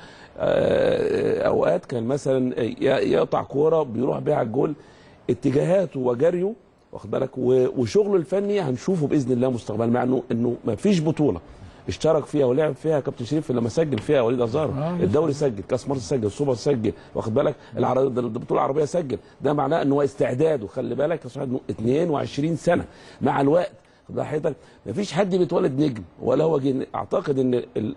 آه، اوقات كان مثلا ي- يقطع كوره بيروح بيها على الجول اتجاهاته وجريه واخد بالك و- وشغله الفني هنشوفه باذن الله مستقبلا مع انه انه ما فيش بطوله اشترك فيها ولعب فيها كابتن شريف لما سجل فيها وليد ازار آه، الدوري سجل كاس مصر سجل السوبر سجل واخد بالك العربيه ده البطوله العربيه سجل ده معناه ان هو استعداده خلي بالك يا صاحبي 22 سنه مع الوقت خد بالك حضرتك مفيش حد بيتولد نجم ولا هو جن... اعتقد ان ال...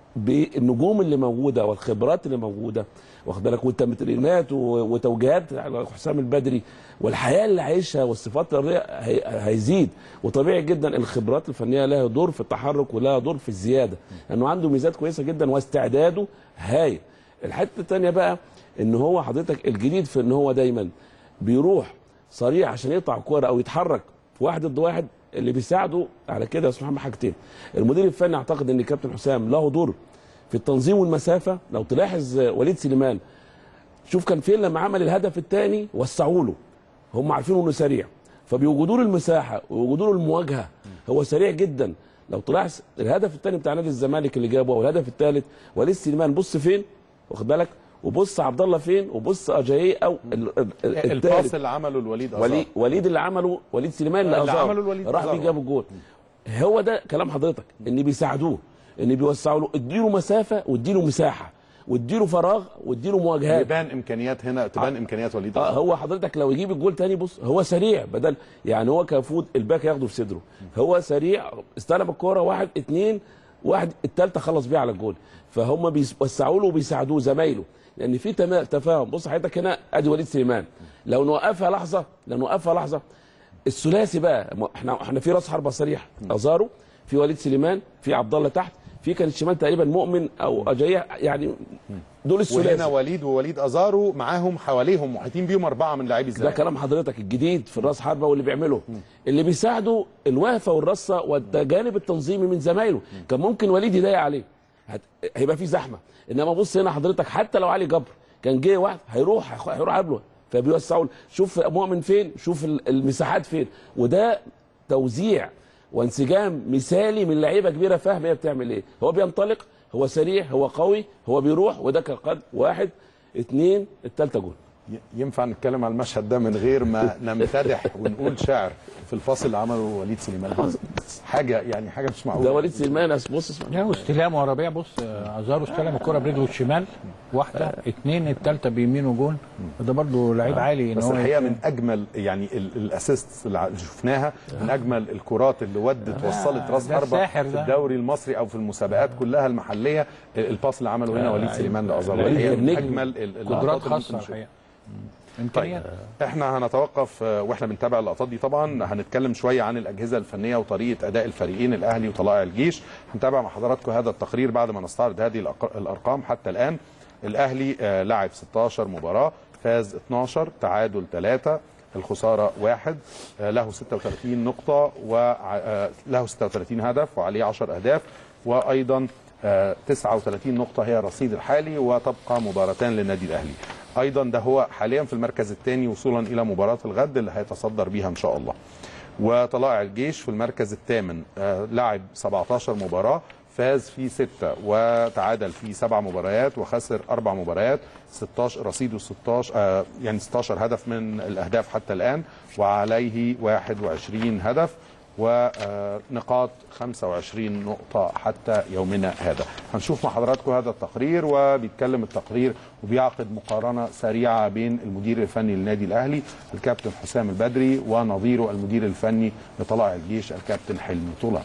بالنجوم اللي موجوده والخبرات اللي موجوده واخد بالك والتمرينات و- وتوجيهات على حسام البدري والحياه اللي عايشها والصفات الرياضيه هي... هيزيد وطبيعي جدا الخبرات الفنيه لها دور في التحرك ولها دور في الزياده لانه عنده ميزات كويسه جدا واستعداده هايل الحته الثانيه بقى ان هو حضرتك الجديد في ان هو دايما بيروح صريح عشان يقطع كوره او يتحرك في واحد ضد واحد اللي بيساعده على كده يا استاذ محمد حاجتين المدير الفني اعتقد ان كابتن حسام له دور في التنظيم والمسافه لو تلاحظ آه، وليد سليمان شوف كان فين لما عمل الهدف الثاني وسعوا له هم عارفين انه سريع فبيوجدوا له المساحه ويوجدوا له المواجهه هو سريع جدا لو تلاحظ الهدف الثاني بتاع نادي الزمالك اللي جابه والهدف الثالث وليد سليمان بص فين واخد بالك وبص عبد الله فين وبص اجاييه او ال- ال- ال- الباس الثالث اللي عمله الوليد أزار. وليد وليد اللي عمله وليد سليمان اللي أزار. عمله الوليد راح أزار. بيه جاب الجول هو ده كلام حضرتك ان بيساعدوه ان بيوسعوا له اديله مسافه واديله مساحه واديله فراغ واديله مواجهات يبان امكانيات هنا تبان امكانيات وليد اه أزار. هو حضرتك لو يجيب الجول تاني بص هو سريع بدل يعني هو كفود الباك ياخده في صدره هو سريع استلم الكوره واحد اتنين واحد التالتة خلص بيها على الجول فهم بيوسعوا له وبيساعدوه زمايله لان في تما- تفاهم بص حضرتك هنا ادي وليد سليمان لو نوقفها لحظه لو نوقفها لحظه الثلاثي بقى ما احنا احنا في راس حربه صريح ازارو في وليد سليمان في عبد الله تحت في كان الشمال تقريبا مؤمن او اجاية يعني دول وهنا الثلاثي وليد ووليد ازارو معاهم حواليهم محيطين بيهم اربعه من لاعبي ده الزمالك كلام حضرتك الجديد في الراس حربه واللي بيعمله اللي بيساعده الوقفه والرصه والجانب التنظيمي من زمايله كان ممكن وليد يضايق عليه هت... هيبقى في زحمه انما بص هنا حضرتك حتى لو علي جبر كان جه واحد هيروح هيروح قبله فبيوسعوا له. شوف مؤمن فين شوف ال- المساحات فين وده توزيع وانسجام مثالي من لعيبه كبيره فاهمه هي بتعمل ايه هو بينطلق هو سريع هو قوي هو بيروح وده كان قد واحد اثنين الثالثه جول ي- ينفع نتكلم على المشهد ده من غير ما نمتدح ونقول شعر في الفاصل اللي عمله وليد سليمان حاجه يعني حاجه مش معقوله ده وليد سليمان أس- بص اسمع لا واستلام ورا بيع بص آه، ازارو استلم الكره برجله الشمال واحده اثنين الثالثه بيمينه جون ده برضه لعيب عالي ان بس هو الحقيقه من اجمل يعني الاسيست اللي شفناها من اجمل الكرات اللي ودت وصلت راس ده حربه الساحر في ده. الدوري المصري او في المسابقات كلها المحليه الباص اللي عمله هنا وليد سليمان لازار لعيب الحقيقه من نجم. اجمل ال- قدرات اللقطات اللي خاصه ممكن نشوفها. الحقيقه امكانيات احنا هنتوقف آه، واحنا بنتابع اللقطات دي طبعا هنتكلم شويه عن الاجهزه الفنيه وطريقه اداء الفريقين الاهلي وطلائع الجيش هنتابع مع حضراتكم هذا التقرير بعد ما نستعرض هذه الأق- الارقام حتى الان الاهلي آه، لعب 16 مباراه فاز 12 تعادل 3 الخساره واحد آه، له 36 نقطه وله 36 هدف وعليه 10 اهداف وايضا آه، 39 نقطة هي الرصيد الحالي وتبقى مباراتان للنادي الأهلي أيضا ده هو حاليا في المركز الثاني وصولا إلى مباراة الغد اللي هيتصدر بيها إن شاء الله وطلائع الجيش في المركز الثامن آه، لعب 17 مباراة فاز في ستة وتعادل في سبع مباريات وخسر أربع مباريات 16 رصيده 16 آه يعني 16 هدف من الأهداف حتى الآن وعليه 21 هدف ونقاط 25 نقطة حتى يومنا هذا هنشوف مع حضراتكم هذا التقرير وبيتكلم التقرير وبيعقد مقارنة سريعة بين المدير الفني للنادي الأهلي الكابتن حسام البدري ونظيره المدير الفني لطلائع الجيش الكابتن حلمي طولان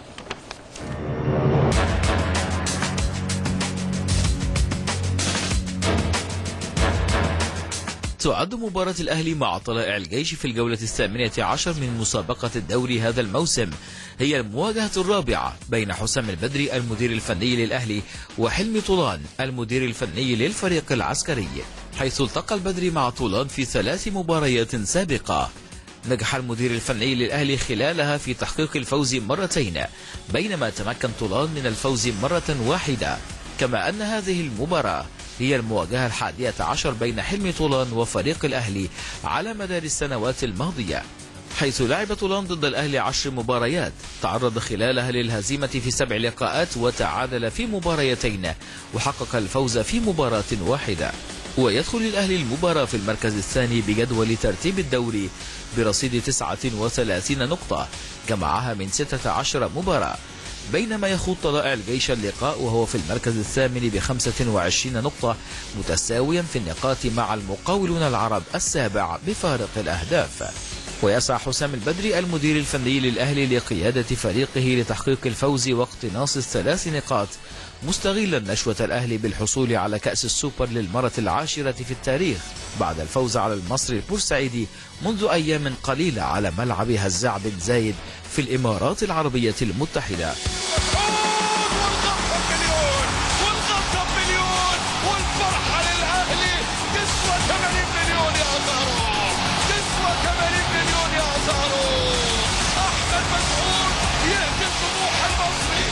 تعد مباراة الأهلي مع طلائع الجيش في الجولة الثامنة عشر من مسابقة الدوري هذا الموسم هي المواجهة الرابعة بين حسام البدري المدير الفني للأهلي وحلمي طولان المدير الفني للفريق العسكري حيث التقى البدري مع طولان في ثلاث مباريات سابقة نجح المدير الفني للأهلي خلالها في تحقيق الفوز مرتين بينما تمكن طولان من الفوز مرة واحدة كما أن هذه المباراة هي المواجهة الحادية عشر بين حلمي طولان وفريق الأهلي على مدار السنوات الماضية حيث لعب طولان ضد الأهلي عشر مباريات تعرض خلالها للهزيمة في سبع لقاءات وتعادل في مباريتين وحقق الفوز في مباراة واحدة ويدخل الأهلي المباراة في المركز الثاني بجدول ترتيب الدوري برصيد 39 نقطة جمعها من 16 مباراة بينما يخوض طلائع الجيش اللقاء وهو في المركز الثامن ب 25 نقطة متساويا في النقاط مع المقاولون العرب السابع بفارق الأهداف ويسعى حسام البدري المدير الفني للأهلي لقيادة فريقه لتحقيق الفوز واقتناص الثلاث نقاط مستغلا نشوة الأهلي بالحصول على كأس السوبر للمرة العاشرة في التاريخ بعد الفوز على المصري البورسعيدي منذ أيام قليلة على ملعب هزاع بن زايد في الإمارات العربية المتحدة والغطى مليون والغطى مليون والفرحة للأهلي تسوى 80 مليون يا زارو تسوى 80 مليون يا زارو أحمد مسعود يهدم طموح المصري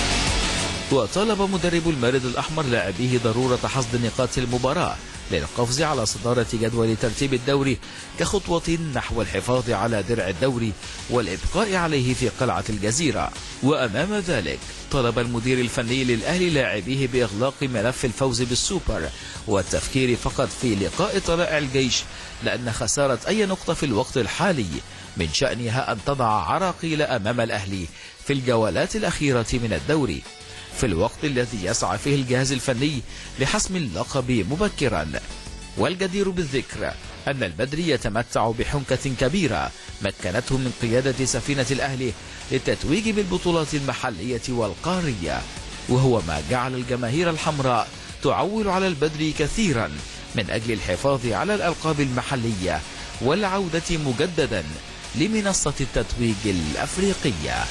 وطالب مدرب المارد الأحمر لاعبيه ضرورة حصد نقاط المباراة للقفز على صدارة جدول ترتيب الدوري كخطوة نحو الحفاظ على درع الدوري والإبقاء عليه في قلعة الجزيرة وأمام ذلك طلب المدير الفني للأهلي لاعبيه بإغلاق ملف الفوز بالسوبر والتفكير فقط في لقاء طلائع الجيش لأن خسارة أي نقطة في الوقت الحالي من شأنها أن تضع عراقيل أمام الأهلي في الجولات الأخيرة من الدوري في الوقت الذي يسعى فيه الجهاز الفني لحسم اللقب مبكرا والجدير بالذكر أن البدري يتمتع بحنكة كبيرة مكنته من قيادة سفينة الأهلي للتتويج بالبطولات المحلية والقارية وهو ما جعل الجماهير الحمراء تعول على البدري كثيرا من أجل الحفاظ على الألقاب المحلية والعودة مجددا لمنصة التتويج الأفريقية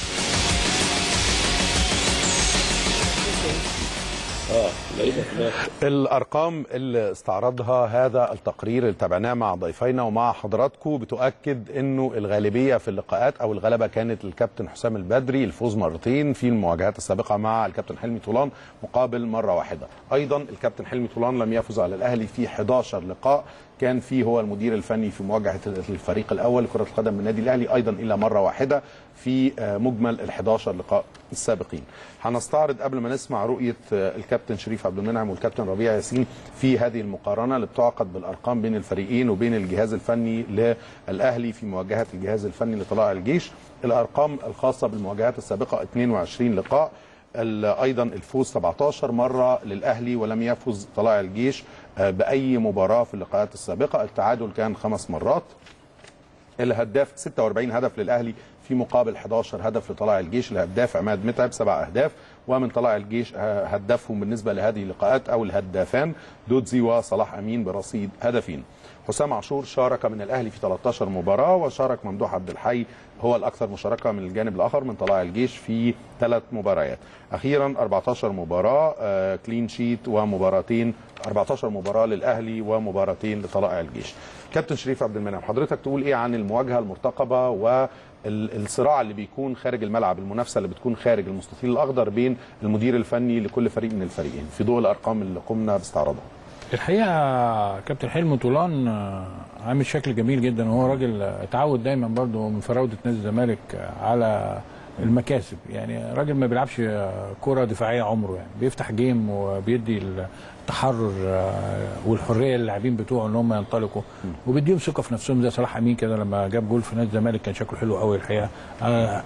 الارقام اللي استعرضها هذا التقرير اللي تابعناه مع ضيفينا ومع حضراتكم بتؤكد انه الغالبيه في اللقاءات او الغلبه كانت للكابتن حسام البدري الفوز مرتين في المواجهات السابقه مع الكابتن حلمي طولان مقابل مره واحده ايضا الكابتن حلمي طولان لم يفز على الاهلي في 11 لقاء كان فيه هو المدير الفني في مواجهه الفريق الاول لكره القدم من النادي الاهلي ايضا الى مره واحده في مجمل ال 11 لقاء السابقين. هنستعرض قبل ما نسمع رؤيه الكابتن شريف عبد المنعم والكابتن ربيع ياسين في هذه المقارنه اللي بتعقد بالارقام بين الفريقين وبين الجهاز الفني للاهلي في مواجهه الجهاز الفني لطلائع الجيش. الارقام الخاصه بالمواجهات السابقه 22 لقاء ايضا الفوز 17 مره للاهلي ولم يفز طلائع الجيش باي مباراه في اللقاءات السابقه التعادل كان خمس مرات الهداف 46 هدف للاهلي في مقابل 11 هدف لطلائع الجيش الهداف عماد متعب سبع اهداف ومن طلائع الجيش هدفهم بالنسبه لهذه اللقاءات او الهدافان دودزي وصلاح امين برصيد هدفين حسام عاشور شارك من الاهلي في 13 مباراه وشارك ممدوح عبد الحي هو الاكثر مشاركه من الجانب الاخر من طلائع الجيش في ثلاث مباريات اخيرا 14 مباراه آه كلين شيت ومباراتين 14 مباراه للاهلي ومباراتين لطلائع الجيش كابتن شريف عبد المنعم حضرتك تقول ايه عن المواجهه المرتقبه والصراع اللي بيكون خارج الملعب المنافسه اللي بتكون خارج المستطيل الاخضر بين المدير الفني لكل فريق من الفريقين في ضوء الارقام اللي قمنا باستعراضها الحقيقه كابتن حلمي طولان عامل شكل جميل جدا وهو راجل اتعود دايما برضه من فراوده نادي الزمالك على المكاسب يعني راجل ما بيلعبش كرة دفاعية عمره يعني بيفتح جيم وبيدي التحرر والحرية للاعبين بتوعه ان هم ينطلقوا وبيديهم ثقة في نفسهم زي صلاح امين كده لما جاب جول في نادي الزمالك كان شكله حلو قوي الحقيقة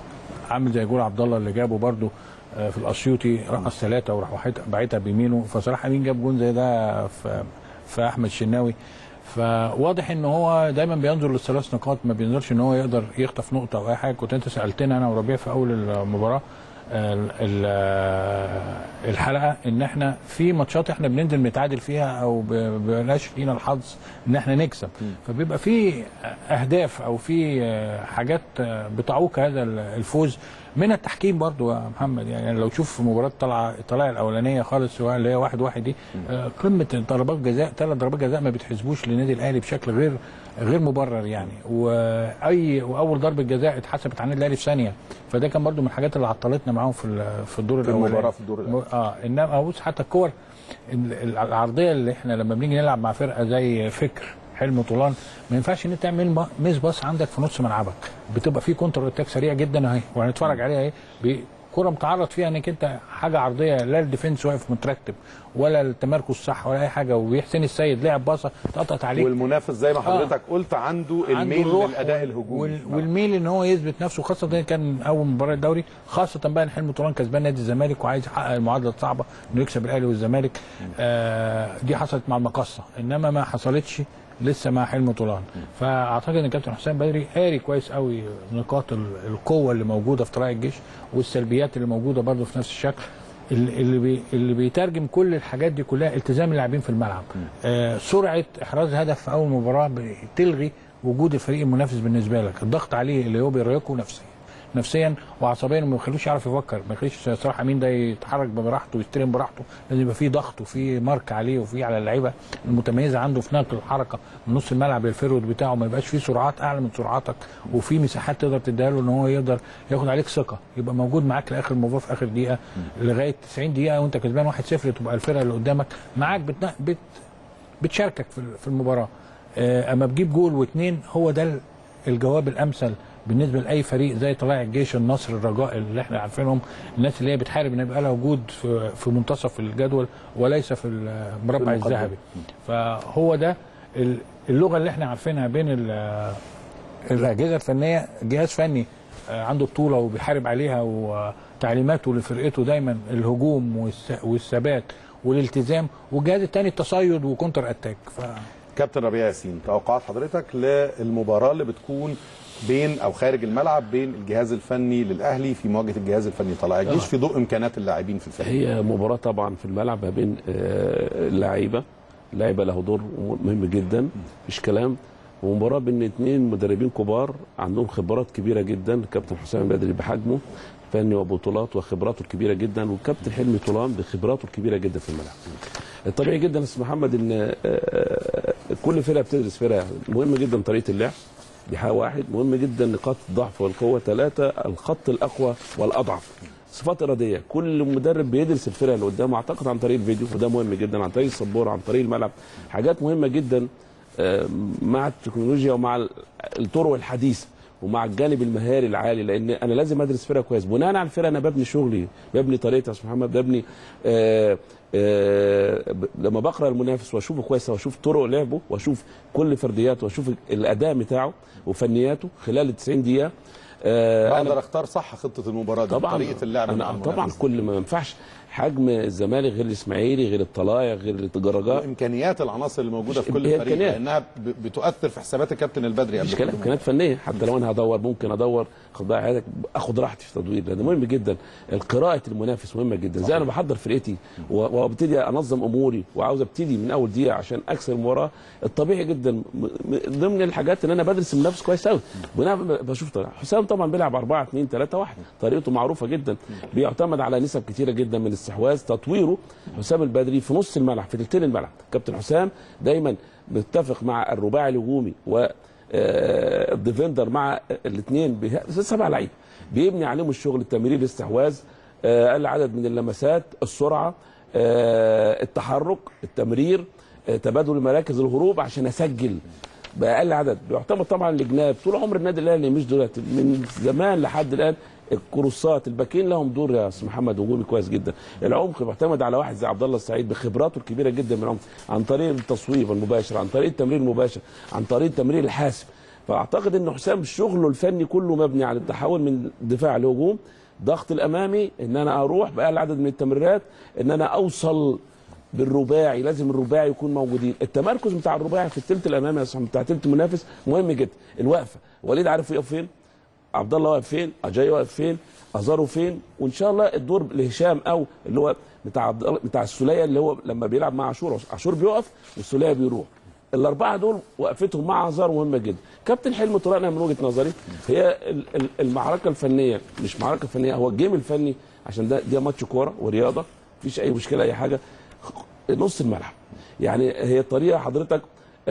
عامل زي جول عبد الله اللي جابه برده آه، في الاسيوطي رقص ثلاثه وراح واحد- باعتها بيمينه فصلاح امين جاب جون زي ده في في احمد الشناوي فواضح ان هو دايما بينظر للثلاث نقاط ما بينظرش ان هو يقدر يخطف نقطه او اي حاجه كنت انت سالتنا انا وربيع في اول المباراه ال- ال- الحلقه ان احنا في ماتشات احنا بننزل نتعادل فيها او ب- بلاش لينا الحظ ان احنا نكسب فبيبقى في اهداف او في حاجات بتعوق هذا الفوز من التحكيم برضو يا محمد يعني لو تشوف مباراه طلعه الطلعه الاولانيه خالص اللي هي واحد واحد دي آه، قمه ضربات جزاء ثلاث ضربات جزاء ما بتحسبوش للنادي الاهلي بشكل غير غير مبرر يعني واي واول ضربه جزاء اتحسبت على النادي الاهلي في ثانيه فده كان برضو من الحاجات اللي عطلتنا معاهم في ال- في الدور في الاولاني المباراة في الدور الأول. اه انما بص حتى الكور ال- ال- العرضيه اللي احنا لما بنيجي نلعب مع فرقه زي فكر حلم طولان ما ينفعش ان انت تعمل با- ميس باص عندك في نص ملعبك بتبقى في كونتر اتاك سريع جدا اهي وهنتفرج عليها اهي ب- كرة متعرض فيها انك انت حاجه عرضيه لا الديفنس واقف مترتب ولا التمركز صح ولا اي حاجه وحسين السيد لعب باصه اتقطعت عليك والمنافس زي ما حضرتك قلت عنده عنده الميل الروح للاداء وال- الهجومي وال... والميل ان هو يثبت نفسه خاصه ده كان اول مباراه دوري خاصه بقى ان حلمي طولان كسبان نادي الزمالك وعايز يحقق المعادله الصعبه انه يكسب الاهلي والزمالك آه دي حصلت مع المقصه انما ما حصلتش لسه مع حلمي طولان فاعتقد ان كابتن حسام بدري قاري كويس قوي نقاط ال- القوه اللي موجوده في طلائع الجيش والسلبيات اللي موجوده برضه في نفس الشكل اللي اللي بي اللي بيترجم كل الحاجات دي كلها التزام اللاعبين في الملعب آه سرعه احراز هدف في اول مباراه بتلغي وجود الفريق المنافس بالنسبه لك الضغط عليه اللي هو بيرهقه نفسيا نفسيا وعصبيا ما يخلوش يعرف يفكر ما يخليش صلاح امين ده يتحرك براحته ويستلم براحته لازم يبقى في ضغط وفي مارك عليه وفي على اللعيبه المتميزه عنده في نقل الحركه من نص الملعب للفيرود بتاعه ما يبقاش فيه سرعات اعلى من سرعاتك وفي مساحات تقدر تديها له ان هو يقدر ياخد عليك ثقه يبقى موجود معاك لاخر المباراه في اخر دقيقه لغايه 90 دقيقه وانت كسبان 1-0 تبقى الفرقه اللي قدامك معاك بتنا... بت... بتشاركك في في المباراه آه، اما بجيب جول واثنين هو ده ال- الجواب الامثل بالنسبه لاي فريق زي طلائع الجيش النصر الرجاء اللي احنا عارفينهم الناس اللي هي بتحارب ان يبقى لها وجود في, في منتصف الجدول وليس في المربع المقدمة. الذهبي فهو ده ال- اللغه اللي احنا عارفينها بين ال- الاجهزه الفنيه جهاز فني آه، عنده بطوله وبيحارب عليها وتعليماته لفرقته دايما الهجوم والس- والثبات والالتزام والجهاز الثاني التصيد وكونتر اتاك ف كابتن ربيع ياسين توقعات حضرتك للمباراه اللي بتكون بين او خارج الملعب بين الجهاز الفني للاهلي في مواجهه الجهاز الفني طلائع الجيش في ضوء امكانات اللاعبين في الفريق هي مباراة طبعا في الملعب ما بين آه، اللعيبة اللعيبة له دور مهم جدا مفيش كلام ومباراة بين اثنين مدربين كبار عندهم خبرات كبيرة جدا كابتن حسام بدري بحجمه فني وبطولات وخبراته الكبيرة جدا والكابتن حلمي طولان بخبراته الكبيرة جدا في الملعب الطبيعي جدا يا استاذ محمد ان آه، آه، كل فرقة بتدرس فرقة مهم جدا طريقة اللعب دي حاجة واحد مهم جدا نقاط الضعف والقوة ثلاثة الخط الأقوى والأضعف صفات إرادية كل مدرب بيدرس الفرقة اللي قدامه أعتقد عن طريق الفيديو وده مهم جدا عن طريق السبورة عن طريق الملعب حاجات مهمة جدا آه، مع التكنولوجيا ومع ال- الطرق الحديثة ومع الجانب المهاري العالي لان انا لازم ادرس فرقه كويس بناء على الفرقه انا ببني شغلي ببني طريقتي يا استاذ محمد ببني آه آه ب- لما بقرا المنافس واشوفه كويس واشوف طرق لعبه واشوف كل فردياته واشوف الاداء بتاعه وفنياته خلال ال 90 دقيقه آه أنا بقدر اختار صح خطه المباراه دي طبعا طريقه اللعب مع أنا المنافس. طبعا كل ما ينفعش حجم الزمالك غير الاسماعيلي غير الطلايع غير الرجاء وامكانيات العناصر اللي موجوده في كل هي فريق إمكانيات. لانها ب- بتؤثر في حسابات الكابتن البدري قبل مش كل كلام مباراة. امكانيات فنيه حتى لو انا هدور ممكن ادور خد بالك حضرتك اخد راحتي في التدوير لان مهم جدا قراءه المنافس مهمه جدا زي انا بحضر فرقتي و- وابتدي انظم اموري وعاوز ابتدي من اول دقيقه عشان اكسب المباراه الطبيعي جدا م- م- ضمن الحاجات ان انا بدرس المنافس كويس قوي بناء ب- بشوف طريقة. حسام طبعا بيلعب 4 2 3 1 طريقته معروفه جدا بيعتمد على نسب كتيره جدا من الاستحواذ تطويره حسام البدري في نص الملعب في تلتين الملعب كابتن حسام دايما بيتفق مع الرباعي الهجومي و آه، الديفندر مع الاثنين سبع لعيبه بيبني عليهم الشغل التمرير الاستحواذ آه، اقل عدد من اللمسات السرعه آه، التحرك التمرير آه، تبادل المراكز الهروب عشان اسجل باقل عدد بيعتمد طبعا الجناب طول عمر النادي الاهلي مش دلوقتي من زمان لحد الان الكروسات الباكين لهم دور يا استاذ محمد هجومي كويس جدا العمق بيعتمد على واحد زي عبد الله السعيد بخبراته الكبيره جدا من العمق عن طريق التصويب المباشر عن طريق التمرير المباشر عن طريق التمرير الحاسم فاعتقد ان حسام شغله الفني كله مبني على التحول من دفاع لهجوم ضغط الامامي ان انا اروح باقل عدد من التمريرات ان انا اوصل بالرباعي لازم الرباعي يكون موجودين التمركز بتاع الرباعي في الثلث الامامي يا صاحبي بتاع ثلث المنافس مهم جدا الوقفه وليد عارف يقف فين عبد الله واقف فين اجاي واقف فين ازارو فين وان شاء الله الدور لهشام او اللي هو بتاع عبد الله بتاع السوليه اللي هو لما بيلعب مع عاشور عاشور بيقف والسوليه بيروح الاربعه دول وقفتهم مع ازار مهمه جدا كابتن حلمي طلعنا من وجهه نظري هي ال- ال- المعركه الفنيه مش معركه فنيه هو الجيم الفني عشان ده ده ماتش كوره ورياضه مفيش اي مشكله اي حاجه نص الملعب يعني هي الطريقه حضرتك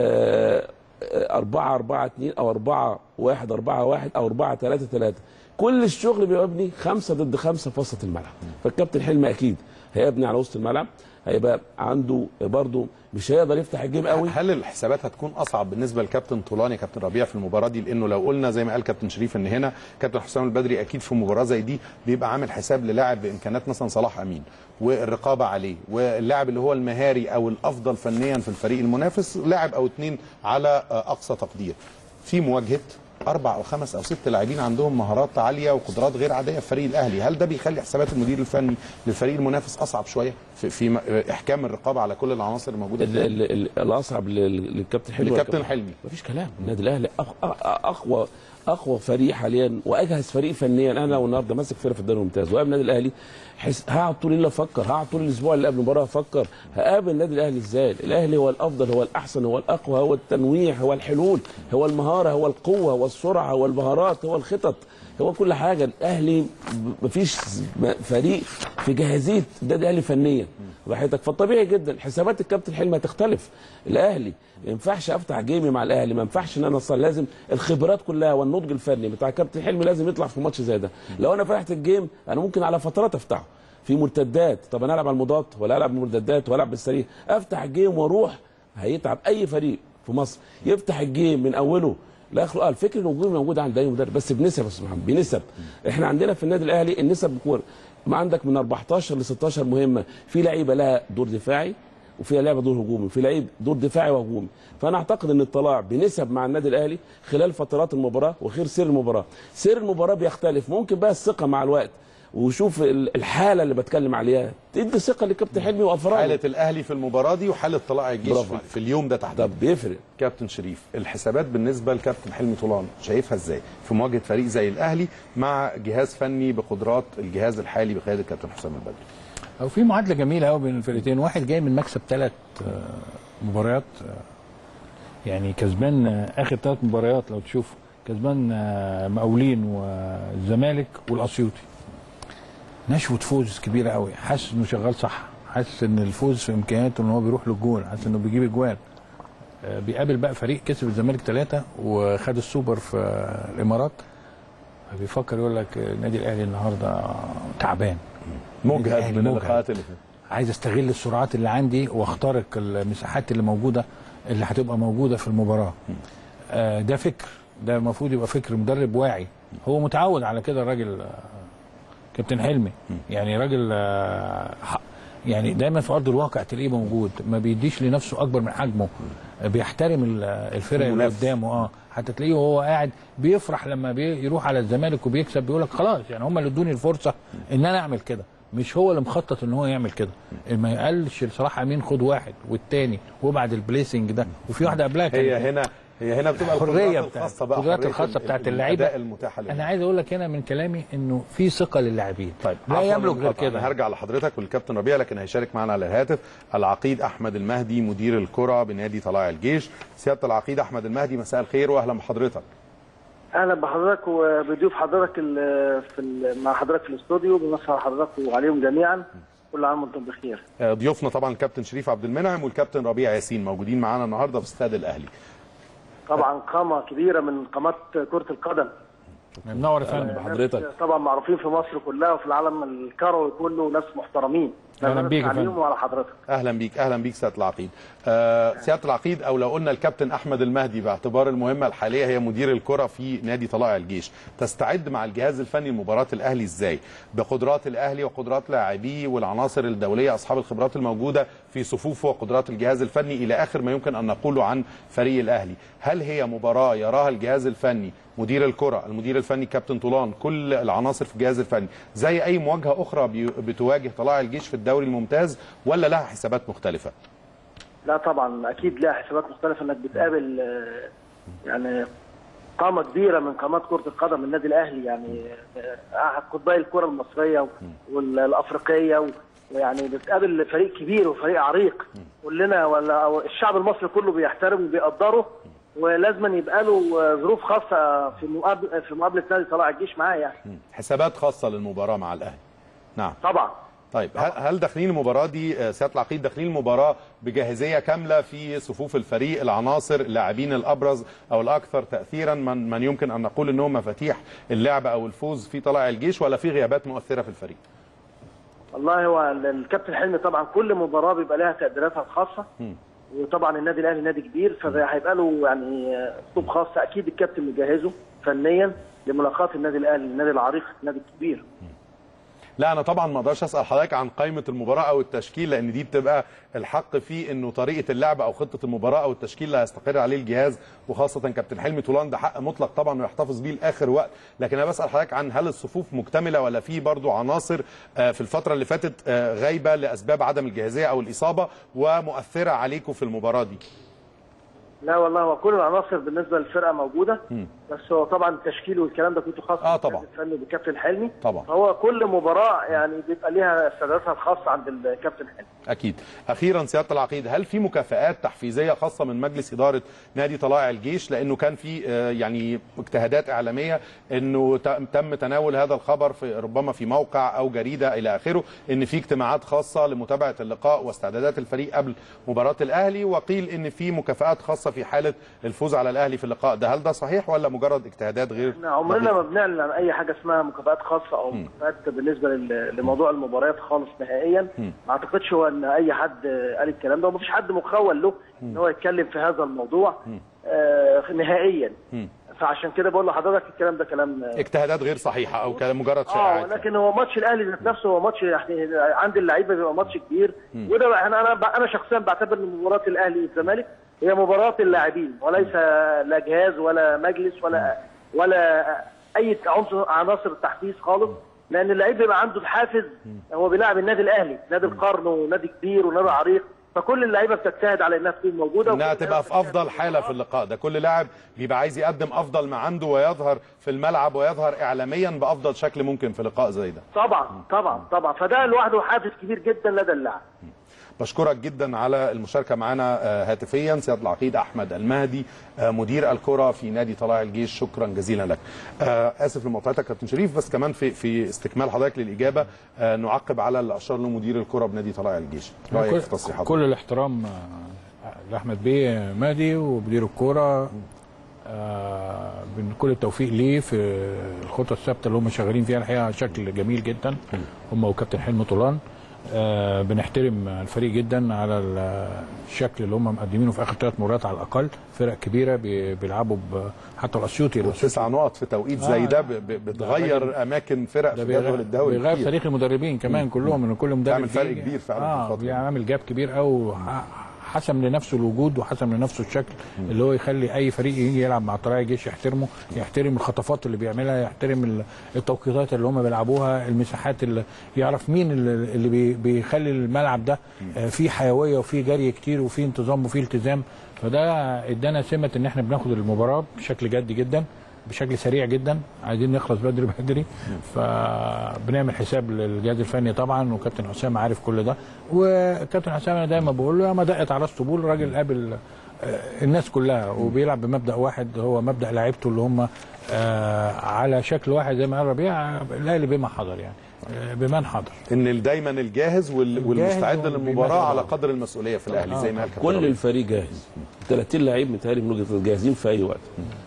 آه، آه، أربعة أربعة اتنين أو أربعة واحد أربعة واحد أو أربعة ثلاثة ثلاثة كل الشغل بيبقى مبني خمسة ضد خمسة في وسط الملعب فالكابتن حلمي أكيد هيبني على وسط الملعب هيبقى عنده برضه مش هيقدر يفتح الجيم قوي هل الحسابات هتكون اصعب بالنسبه لكابتن طولان يا كابتن ربيع في المباراه دي لانه لو قلنا زي ما قال كابتن شريف ان هنا كابتن حسام البدري اكيد في مباراه زي دي بيبقى عامل حساب للاعب بامكانيات مثلا صلاح امين والرقابه عليه واللاعب اللي هو المهاري او الافضل فنيا في الفريق المنافس لاعب او اتنين على آه، اقصى تقدير في مواجهه اربع او خمس او ست لاعبين عندهم مهارات عاليه وقدرات غير عاديه في فريق الاهلي هل ده بيخلي حسابات المدير الفني للفريق المنافس اصعب شويه في, في م- احكام الرقابه على كل العناصر الموجوده في ال- ال- ال- الاصعب لل- للكابتن حلمي لكابتن حلمي مفيش كلام النادي الاهلي أق- أق- اقوى اقوى فريق حاليا واجهز فريق فنيا انا لو النهارده ماسك فرقه في الدوري الممتاز وقابل النادي الاهلي حس... هقعد طول الليل افكر هقعد طول الاسبوع اللي قبل المباراه افكر هقابل النادي الاهلي ازاي الاهلي هو الافضل هو الاحسن هو الاقوى هو التنويع هو الحلول هو المهاره هو القوه هو السرعه هو المهارات هو الخطط هو كل حاجه الاهلي ب- مفيش م- فريق في جاهزيه النادي الاهلي فنيا راحتك فالطبيعي جدا حسابات الكابتن حلمي هتختلف الاهلي ما ينفعش افتح جيمي مع الاهلي ما ينفعش ان انا اصلا لازم الخبرات كلها والنضج الفني بتاع كابتن حلمي لازم يطلع في ماتش زي ده لو انا فتحت الجيم انا ممكن على فترات افتحه في مرتدات طب انا العب على المضاد ولا العب بالمرتدات ولا العب بالسريع افتح الجيم واروح هيتعب اي فريق في مصر يفتح الجيم من اوله لاخره اه الفكر الهجومي موجود عند اي مدرب بس بنسب يا استاذ محمد بنسب احنا عندنا في النادي الاهلي النسب بكوره ما عندك من 14 ل 16 مهمه في لعيبه لها دور دفاعي وفيها لعبه دور هجومي وفي لعيب دور دفاعي وهجومي فانا اعتقد ان الطلاع بنسب مع النادي الاهلي خلال فترات المباراه وخير سير المباراه سير المباراه بيختلف ممكن بقى الثقه مع الوقت وشوف ال- الحاله اللي بتكلم عليها تدي ثقه لكابتن حلمي وافراده حاله الاهلي في المباراه دي وحاله طلائع الجيش برافو في, عليك. في اليوم ده تحديدا طب بيفرق كابتن شريف الحسابات بالنسبه لكابتن حلمي طولان شايفها ازاي في مواجهه فريق زي الاهلي مع جهاز فني بقدرات الجهاز الحالي بقياده الكابتن حسام البدري او في معادله جميله قوي بين الفرقتين واحد جاي من مكسب ثلاث مباريات آه، يعني كسبان آه، اخر ثلاث مباريات لو تشوف كسبان آه، مقاولين والزمالك والاسيوطي نشوه فوز كبيره قوي حاسس انه شغال صح حاسس ان الفوز في امكانياته ان هو بيروح للجول حاسس انه بيجيب اجوان آه، بيقابل بقى فريق كسب الزمالك ثلاثه وخد السوبر في آه، الامارات بيفكر يقول لك آه، النادي الاهلي النهارده تعبان مجهد الأهلي من مجهد. اللقاءات اللي فاتت عايز استغل السرعات اللي عندي واخترق المساحات اللي موجوده اللي هتبقى موجوده في المباراه آه ده فكر ده المفروض يبقى فكر مدرب واعي هو متعود على كده الراجل آه، كابتن حلمي يعني راجل آه، ح- يعني دايما في ارض الواقع تلاقيه موجود ما بيديش لنفسه اكبر من حجمه آه، بيحترم ال- الفرق اللي المنافس. قدامه اه حتى تلاقيه وهو قاعد بيفرح لما بيروح على الزمالك وبيكسب بيقول لك خلاص يعني هم اللي ادوني الفرصه ان انا اعمل كده مش هو اللي مخطط ان هو يعمل كده ما يقالش لصلاح امين خد واحد والتاني وابعد البليسنج ده وفي واحده قبلها كانت هي هنا هي هنا بتبقى الحريه القدرات بتاعت الخاصه بقى القدرات حرية الخاصه ال- بتاعت ال- اللعيبه الأداء المتاحه انا للعيبة. عايز اقول لك هنا من كلامي انه في ثقه للاعبين طيب لا عفواً يملك غير المقاطعة. كده أنا هرجع لحضرتك والكابتن ربيع لكن هيشارك معنا على الهاتف العقيد احمد المهدي مدير الكره بنادي طلائع الجيش سياده العقيد احمد المهدي مساء الخير واهلا بحضرتك اهلا بحضرتك وبضيوف حضرتك ال- في ال- مع حضرتك في الاستوديو بنصر على حضرتك وعليهم جميعا كل عام وانتم بخير آه، ضيوفنا طبعا الكابتن شريف عبد المنعم والكابتن ربيع ياسين موجودين معانا النهارده في استاد الاهلي طبعا قامه كبيره من قامات كره القدم منور يا فندم بحضرتك ناس طبعا معروفين في مصر كلها وفي العالم الكروي كله ناس محترمين أهلا بيك يا عليهم فندم. وعلى حضرتك اهلا بيك اهلا بيك سياده العقيد آه سياده العقيد او لو قلنا الكابتن احمد المهدي باعتبار المهمه الحاليه هي مدير الكره في نادي طلائع الجيش تستعد مع الجهاز الفني لمباراه الاهلي ازاي بقدرات الاهلي وقدرات لاعبيه والعناصر الدوليه اصحاب الخبرات الموجوده في صفوفه وقدرات الجهاز الفني الى اخر ما يمكن ان نقوله عن فريق الاهلي هل هي مباراه يراها الجهاز الفني مدير الكره المدير الفني كابتن طولان كل العناصر في الجهاز الفني زي اي مواجهه اخرى بي- بتواجه طلائع الجيش في الدوري الممتاز ولا لها حسابات مختلفه لا طبعا اكيد لها حسابات مختلفه انك بتقابل آه، يعني قامه كبيره من قامات كره القدم النادي الاهلي يعني آه، احد قطبي الكره المصريه والافريقيه و- ويعني بتقابل فريق كبير وفريق عريق كلنا ولا أو الشعب المصري كله بيحترمه وبيقدره ولازم يبقى له آه، ظروف خاصه في مقابله في مقابله نادي طلائع الجيش معاه يعني حسابات خاصه للمباراه مع الاهلي نعم طبعا طيب هل هل داخلين المباراه دي آه، سياده العقيد داخلين المباراه بجاهزيه كامله في صفوف الفريق العناصر اللاعبين الابرز او الاكثر تاثيرا من من يمكن ان نقول انهم مفاتيح اللعب او الفوز في طلائع الجيش ولا في غيابات مؤثره في الفريق والله هو ال- الكابتن حلمي طبعا كل مباراه بيبقى لها تقديراتها الخاصه وطبعا النادي الاهلي نادي كبير فهيبقى له يعني اسلوب خاص اكيد الكابتن مجهزه فنيا لملاقاه النادي الاهلي النادي العريق النادي الكبير لا انا طبعا ما اقدرش اسال حضرتك عن قائمه المباراه او التشكيل لان دي بتبقى الحق في انه طريقه اللعب او خطه المباراه او التشكيل اللي هيستقر عليه الجهاز وخاصه كابتن حلمي طولان ده حق مطلق طبعا ويحتفظ بيه لاخر وقت لكن انا بسال حضرتك عن هل الصفوف مكتمله ولا في برضو عناصر آه، في الفتره اللي فاتت آه، غايبه لاسباب عدم الجاهزيه او الاصابه ومؤثره عليكم في المباراه دي لا والله هو كل العناصر بالنسبه للفرقه موجوده بس هو طبعا التشكيل والكلام ده كله خاص آه طبعا. بالجهاز الفني بالكابتن حلمي طبعا. فهو كل مباراه يعني بيبقى ليها استعداداتها الخاصه عند الكابتن حلمي اكيد اخيرا سياده العقيد هل في مكافآت تحفيزيه خاصه من مجلس اداره نادي طلائع الجيش لانه كان في آه، يعني اجتهادات اعلاميه انه ت- تم تناول هذا الخبر في ربما في موقع او جريده الى اخره ان في اجتماعات خاصه لمتابعه اللقاء واستعدادات الفريق قبل مباراه الاهلي وقيل ان في مكافآت خاصه في حاله الفوز على الاهلي في اللقاء ده هل ده صحيح ولا مجرد اجتهادات غير احنا عمرنا ما بنعلن عن اي حاجه اسمها مكافآت خاصه او مكافآت بالنسبه لل- لموضوع المباريات خالص نهائيا ما اعتقدش هو ان اي حد قال الكلام ده ومفيش حد مخول له ان هو يتكلم في هذا الموضوع آه نهائيا فعشان كده بقول لحضرتك الكلام ده كلام آه، اجتهادات غير صحيحه او كلام مجرد اه شائعات لكن هو ماتش الاهلي ذات نفسه هو ماتش يعني عند اللعيبه بيبقى ماتش كبير وده بقى- انا انا انا شخصيا بعتبر ان مباراه الاهلي والزمالك هي مباراه اللاعبين وليس لا جهاز ولا مجلس ولا ولا اي عنصر عناصر تحفيز خالص لان اللعيب بيبقى عنده الحافز هو بيلاعب النادي الاهلي نادي القرن ونادي كبير ونادي عريق فكل اللعيبه بتجتهد على انها تكون موجوده انها وكل تبقى في اللعيبة افضل بتجتهد حاله في اللقاء ده كل لاعب بيبقى عايز يقدم افضل ما عنده ويظهر في الملعب ويظهر اعلاميا بافضل شكل ممكن في لقاء زي ده طبعا طبعا طبعا فده لوحده حافز كبير جدا لدى اللاعب بشكرك جدا على المشاركه معنا آه، هاتفيا سياده العقيد احمد المهدي آه، مدير الكره في نادي طلائع الجيش شكرا جزيلا لك آه، اسف لمقاطعتك كابتن شريف بس كمان في في استكمال حضرتك للاجابه آه، نعقب على اللي اشار له مدير الكره بنادي طلائع الجيش رايك كل- في تصريحاته كل الاحترام آه، لاحمد بيه مادي ومدير الكوره آه، بكل التوفيق ليه في الخطه الثابته اللي هم شغالين فيها الحقيقه شكل جميل جدا هم وكابتن حلمي طولان آه، بنحترم الفريق جدا على الشكل اللي هم مقدمينه في اخر ثلاث مرات على الاقل فرق كبيره بي- بيلعبوا ب- حتى الاسيوطي الأسيوطي تسع نقط في توقيت زي آه، ده ب- ب- بتغير اماكن فرق ده في جدول بيغير الدوري بيغير كتير. تاريخ المدربين كمان كلهم ان كل مدرب بيعمل فرق بيجي- كبير فعلا في اه الفترة دي. بيعمل جاب كبير قوي حسم لنفسه الوجود وحسم لنفسه الشكل اللي هو يخلي اي فريق يجي يلعب مع طلائع الجيش يحترمه يحترم الخطفات اللي بيعملها يحترم ال- التوقيتات اللي هم بيلعبوها المساحات اللي يعرف مين اللي اللي بي- بيخلي الملعب ده آه، فيه حيويه وفيه جري كتير وفيه انتظام وفيه التزام فده ادانا سمه ان احنا بناخد المباراه بشكل جدي جدا بشكل سريع جدا عايزين نخلص بدري بدري فبنعمل حساب للجهاز الفني طبعا وكابتن حسام عارف كل ده وكابتن حسام انا دايما بقول له يا ما دقت على الطبول راجل قابل آه، الناس كلها وبيلعب بمبدا واحد هو مبدا لعيبته اللي هم آه، على شكل واحد زي ما قال ربيع الاهلي بما حضر يعني آه، بمن حضر ان دايما الجاهز وال- الجاهز والمستعد واللي للمباراه بيمثل على آه. قدر المسؤوليه في الاهلي زي ما قال كابتن كل ربيع. الفريق جاهز 30 لعيب متهيألي من وجهه نظري جاهزين في اي وقت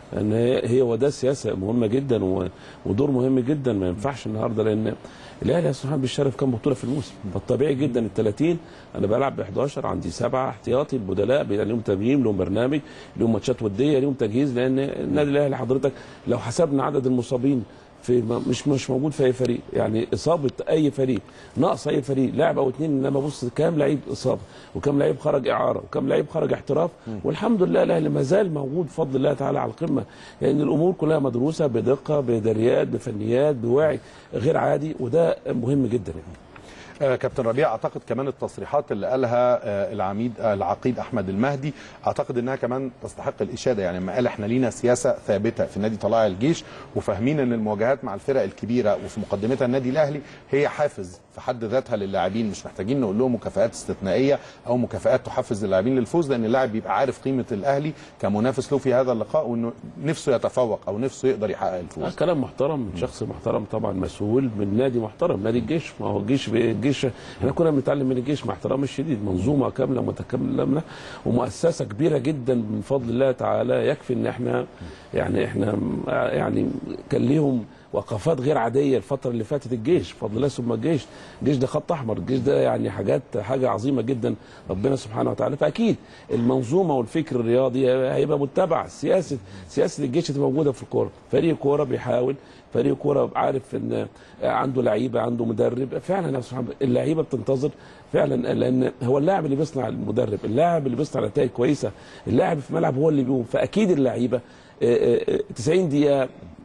ان هي هي وده سياسه مهمه جدا و- ودور مهم جدا ما ينفعش النهارده لان الاهلي يا سبحان بيشارك كام بطوله في الموسم فالطبيعي جدا ال 30 انا بلعب ب 11 عندي سبعه احتياطي البدلاء بيبقى لهم تمرين لهم برنامج لهم ماتشات وديه لهم تجهيز لان النادي الاهلي حضرتك لو حسبنا عدد المصابين في مش مش موجود في اي فريق يعني اصابه اي فريق نقص اي فريق لاعب او اثنين انما بص كام لعيب اصابه وكام لعيب خرج اعاره وكام لعيب خرج احتراف والحمد لله الاهلي ما زال موجود بفضل الله تعالى على القمه لان الامور كلها مدروسه بدقه بدريات بفنيات بوعي غير عادي وده مهم جدا يعني. آه، كابتن ربيع اعتقد كمان التصريحات اللي قالها آه، العميد آه، العقيد احمد المهدي اعتقد انها كمان تستحق الاشاده يعني لما قال احنا لينا سياسه ثابته في نادي طلائع الجيش وفاهمين ان المواجهات مع الفرق الكبيره وفي مقدمتها النادي الاهلي هي حافز في حد ذاتها للاعبين مش محتاجين نقول لهم مكافآت استثنائيه او مكافآت تحفز اللاعبين للفوز لان اللاعب بيبقى عارف قيمه الاهلي كمنافس له في هذا اللقاء وانه نفسه يتفوق او نفسه يقدر يحقق آه الفوز كلام محترم من شخص محترم طبعا مسؤول من نادي محترم نادي الجيش ما هو الجيش الجيش احنا كنا بنتعلم من الجيش مع احترامي الشديد منظومه كامله متكامله ومؤسسه كبيره جدا من فضل الله تعالى يكفي ان احنا يعني احنا يعني كان ليهم وقفات غير عاديه الفتره اللي فاتت الجيش بفضل الله ثم الجيش الجيش ده خط احمر الجيش ده يعني حاجات حاجه عظيمه جدا ربنا سبحانه وتعالى فاكيد المنظومه والفكر الرياضي هيبقى متبع سياسه سياسه الجيش اللي موجوده في الكوره فريق كوره بيحاول فريق كوره عارف ان عنده لعيبه عنده مدرب فعلا يا سبحان الله اللعيبه بتنتظر فعلا لان هو اللاعب اللي بيصنع المدرب اللاعب اللي بيصنع نتائج كويسه اللاعب في الملعب هو اللي بيقوم فاكيد اللعيبه آه، آه، 90 دقيقه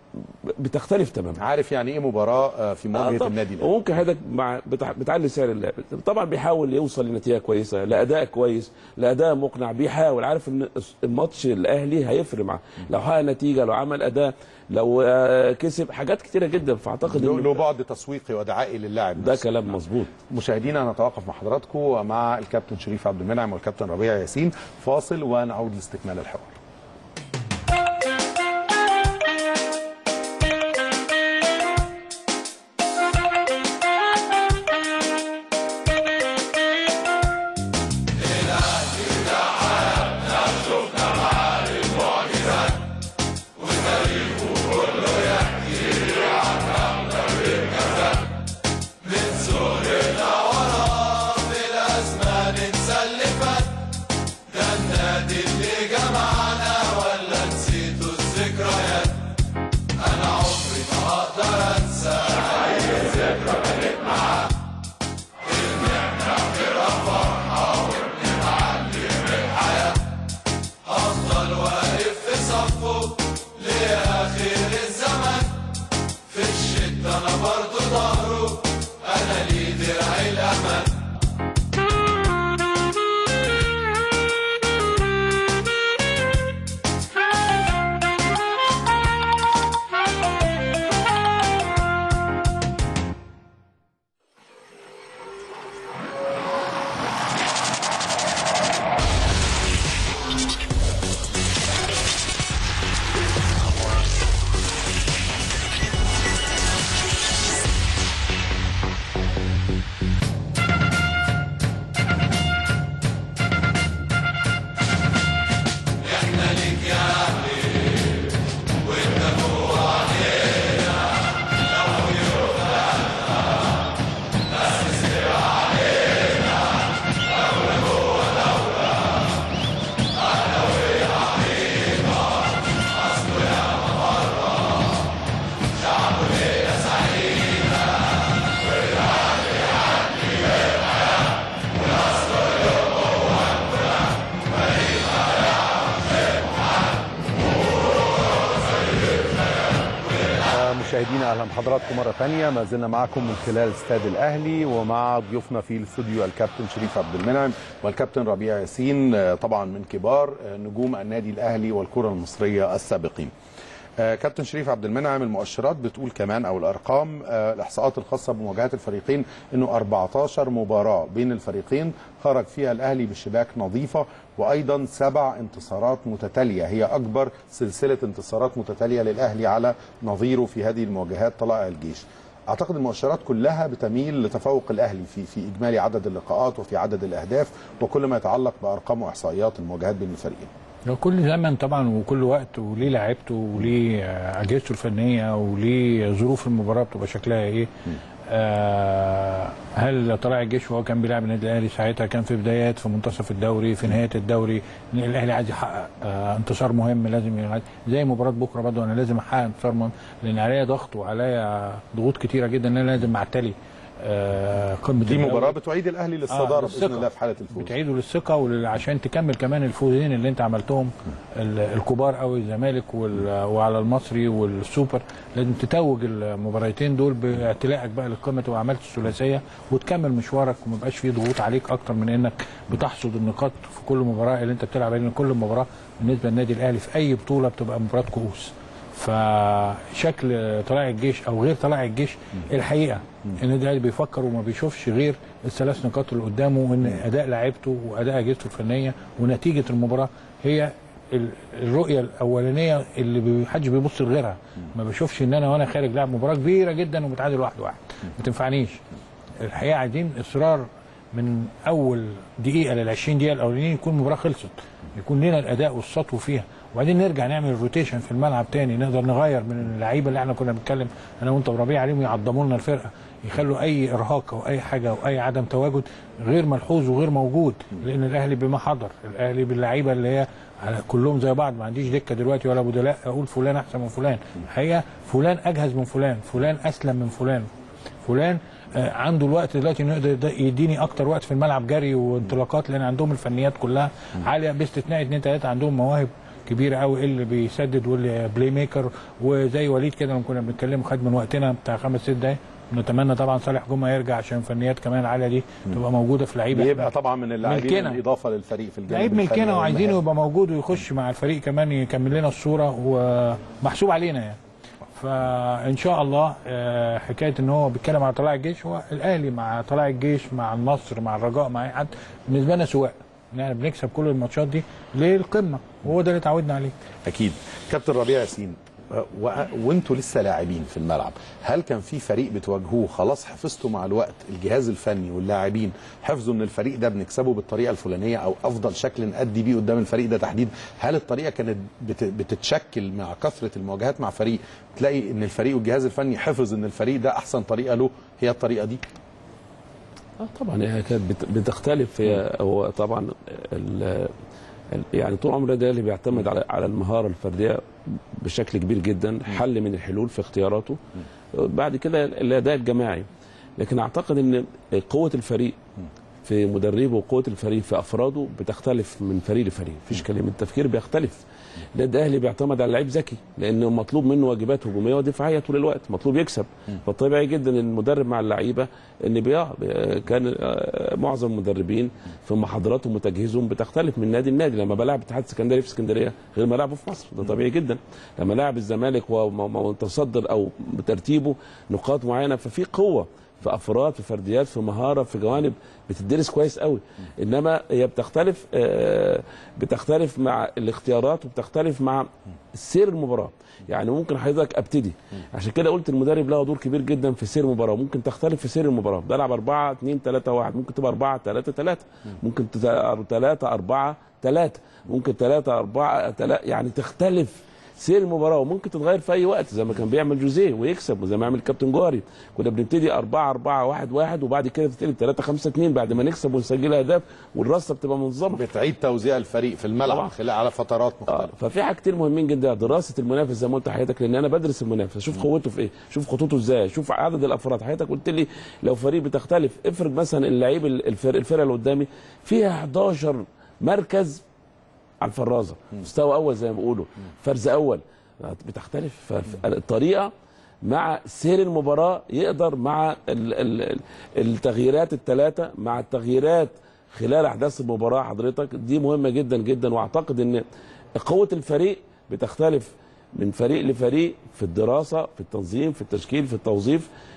بتختلف تماما عارف يعني ايه مباراه آه، في مواجهه طب- النادي الاهلي وممكن حضرتك مع بتع- بتعلي سعر اللعب طبعا بيحاول يوصل لنتيجه كويسه لاداء كويس لاداء مقنع بيحاول عارف ان الماتش الاهلي هيفرق معاه لو حقق نتيجه لو عمل اداء لو آه، كسب حاجات كتيره جدا فاعتقد له له ان بعد تسويقي ودعائي للاعب ده نفسه. كلام مظبوط مشاهدينا نتوقف مع حضراتكم ومع الكابتن شريف عبد المنعم والكابتن ربيع ياسين فاصل ونعود لاستكمال الحوار مشاهدينا اهلا بحضراتكم مره ثانيه ما زلنا معكم من خلال استاد الاهلي ومع ضيوفنا في الاستوديو الكابتن شريف عبد المنعم والكابتن ربيع ياسين آه، طبعا من كبار آه، نجوم النادي الاهلي والكره المصريه السابقين. آه، كابتن شريف عبد المنعم المؤشرات بتقول كمان او الارقام آه، الاحصاءات الخاصه بمواجهات الفريقين انه 14 مباراه بين الفريقين خرج فيها الاهلي بشباك نظيفه وايضا سبع انتصارات متتاليه هي اكبر سلسله انتصارات متتاليه للاهلي على نظيره في هذه المواجهات طلائع الجيش. اعتقد المؤشرات كلها بتميل لتفوق الاهلي في في اجمالي عدد اللقاءات وفي عدد الاهداف وكل ما يتعلق بارقام واحصائيات المواجهات بين الفريقين لو كل زمن طبعا وكل وقت وليه لعيبته وليه آه، اجهزته الفنيه وليه ظروف المباراه بتبقى شكلها ايه آه هل طلائع الجيش وهو كان بيلعب النادي الاهلي ساعتها كان في بدايات في منتصف الدوري في نهايه الدوري إن الاهلي عايز يحقق آه انتصار مهم لازم يلعب. زي مباراه بكره برضه انا لازم احقق انتصار مهم لان عليا ضغط وعليا ضغوط كتيره جدا ان انا لازم اعتلي آه قمه دي الدوري. مباراه بتعيد الاهلي للصداره باذن للثقة. الله في حاله الفوز بتعيده للثقه وعشان تكمل كمان الفوزين اللي انت عملتهم ال- الكبار قوي الزمالك وال- وعلى المصري والسوبر لازم تتوج المباراتين دول باعتلائك بقى للقمه تبقى عملت الثلاثيه وتكمل مشوارك وما يبقاش فيه ضغوط عليك اكتر من انك بتحصد النقاط في كل مباراه اللي انت بتلعب عليها لان كل مباراه بالنسبه للنادي الاهلي في اي بطوله بتبقى مباراه كؤوس فشكل طلائع الجيش او غير طلائع الجيش الحقيقه النادي الاهلي بيفكر وما بيشوفش غير الثلاث نقاط اللي قدامه وان اداء لعيبته واداء اجهزته الفنيه ونتيجه المباراه هي ال- الرؤيه الاولانيه اللي محدش بيبص لغيرها ما بشوفش ان انا وانا خارج لاعب مباراه كبيره جدا ومتعادل واحد واحد ما تنفعنيش الحقيقه عايزين اصرار من اول دقيقه لل 20 دقيقه الاولانيين يكون المباراه خلصت يكون لنا الاداء والسطو فيها وبعدين نرجع نعمل روتيشن في الملعب تاني نقدر نغير من اللعيبه اللي احنا كنا بنتكلم انا وانت وربيع عليهم يعظموا لنا الفرقه يخلوا اي ارهاق او اي حاجه او اي عدم تواجد غير ملحوظ وغير موجود لان الاهلي بما حضر الاهلي باللعيبه اللي هي على كلهم زي بعض ما عنديش دكه دلوقتي ولا بدلاء اقول فلان احسن من فلان الحقيقه فلان اجهز من فلان فلان اسلم من فلان فلان آه، عنده الوقت دلوقتي انه يقدر يد- يديني اكتر وقت في الملعب جري وانطلاقات لان عندهم الفنيات كلها عاليه باستثناء اثنين ثلاثه عندهم مواهب كبيره قوي اللي بيسدد واللي بلاي ميكر وزي وليد كده لما كنا بنتكلم خد من وقتنا بتاع خمس ست دقايق نتمنى طبعا صالح جمعه يرجع عشان فنيات كمان العاليه دي تبقى موجوده في لعيبه بيبقى طبعا من اللاعبين ملكنا. الاضافه للفريق في الجانب لعيب الفني ملكنا وعايزينه والمهاري. يبقى موجود ويخش مع الفريق كمان يكمل لنا الصوره ومحسوب علينا يعني فان شاء الله آه، حكايه ان هو بيتكلم على طلائع الجيش هو الاهلي مع طلائع الجيش مع النصر مع الرجاء مع اي حد بالنسبه لنا سواء ان احنا بنكسب كل الماتشات دي للقمه وهو ده اللي اتعودنا عليه اكيد كابتن ربيع ياسين أه، و- وانتوا لسه لاعبين في الملعب هل كان في فريق بتواجهوه خلاص حفظتوا مع الوقت الجهاز الفني واللاعبين حفظوا ان الفريق ده بنكسبه بالطريقه الفلانيه او افضل شكل نأدي بيه قدام الفريق ده تحديدا هل الطريقه كانت بت- بتتشكل مع كثره المواجهات مع فريق تلاقي ان الفريق والجهاز الفني حفظ ان الفريق ده احسن طريقه له هي الطريقه دي اه طبعا هي كانت بت- بتختلف هي هو طبعا ال- ال- يعني طول عمر النادي الاهلي بيعتمد على على المهاره الفرديه بشكل كبير جدا حل من الحلول في اختياراته بعد كده الاداء الجماعي لكن اعتقد ان قوه الفريق في مدربه وقوه الفريق في افراده بتختلف من فريق لفريق مفيش كلام التفكير بيختلف النادي الاهلي بيعتمد على لعيب ذكي لانه مطلوب منه واجبات هجوميه ودفاعيه طول الوقت مطلوب يكسب فطبيعي جدا ان المدرب مع اللعيبه ان بيع كان آه، معظم المدربين في محاضراتهم وتجهيزهم بتختلف من نادي لنادي لما بلعب اتحاد اسكندريه في اسكندريه غير ما لعبه في مصر ده طبيعي جدا لما لاعب الزمالك ومتصدر او بترتيبه نقاط معينه ففي قوه في افراد في فرديات في مهاره في جوانب بتدرس كويس قوي انما هي بتختلف آه، بتختلف مع الاختيارات وبتختلف مع سير المباراه يعني ممكن حضرتك ابتدي عشان كده قلت المدرب له دور كبير جدا في سير المباراه ممكن تختلف في سير المباراه بلعب 4 2 3 1 ممكن تبقى 4 3 3 ممكن 3 4 3 ممكن 3 4 3 يعني تختلف سير المباراه وممكن تتغير في اي وقت زي ما كان بيعمل جوزيه ويكسب وزي ما عمل كابتن جوهري كنا بنبتدي 4 4 1 1 وبعد كده بتتقلب 3 5 2 بعد ما نكسب ونسجل اهداف والرصه بتبقى منظمه بتعيد توزيع الفريق في الملعب طبعا. خلال على فترات اه مختلفه ففي حاجتين مهمين جدا دراسه المنافس زي ما قلت لحضرتك لان انا بدرس المنافس اشوف قوته في ايه اشوف خطوطه ازاي اشوف عدد الافراد حضرتك قلت لي لو فريق بتختلف افرض مثلا اللعيب الفرق الفرقه اللي قدامي فيها 11 مركز على الفرازه مستوى اول زي ما بيقولوا فرز اول بتختلف فالطريقه مع سير المباراه يقدر مع ال- ال- ال- التغييرات الثلاثه مع التغييرات خلال احداث المباراه حضرتك دي مهمه جدا جدا واعتقد ان قوه الفريق بتختلف من فريق لفريق في الدراسه في التنظيم في التشكيل في التوظيف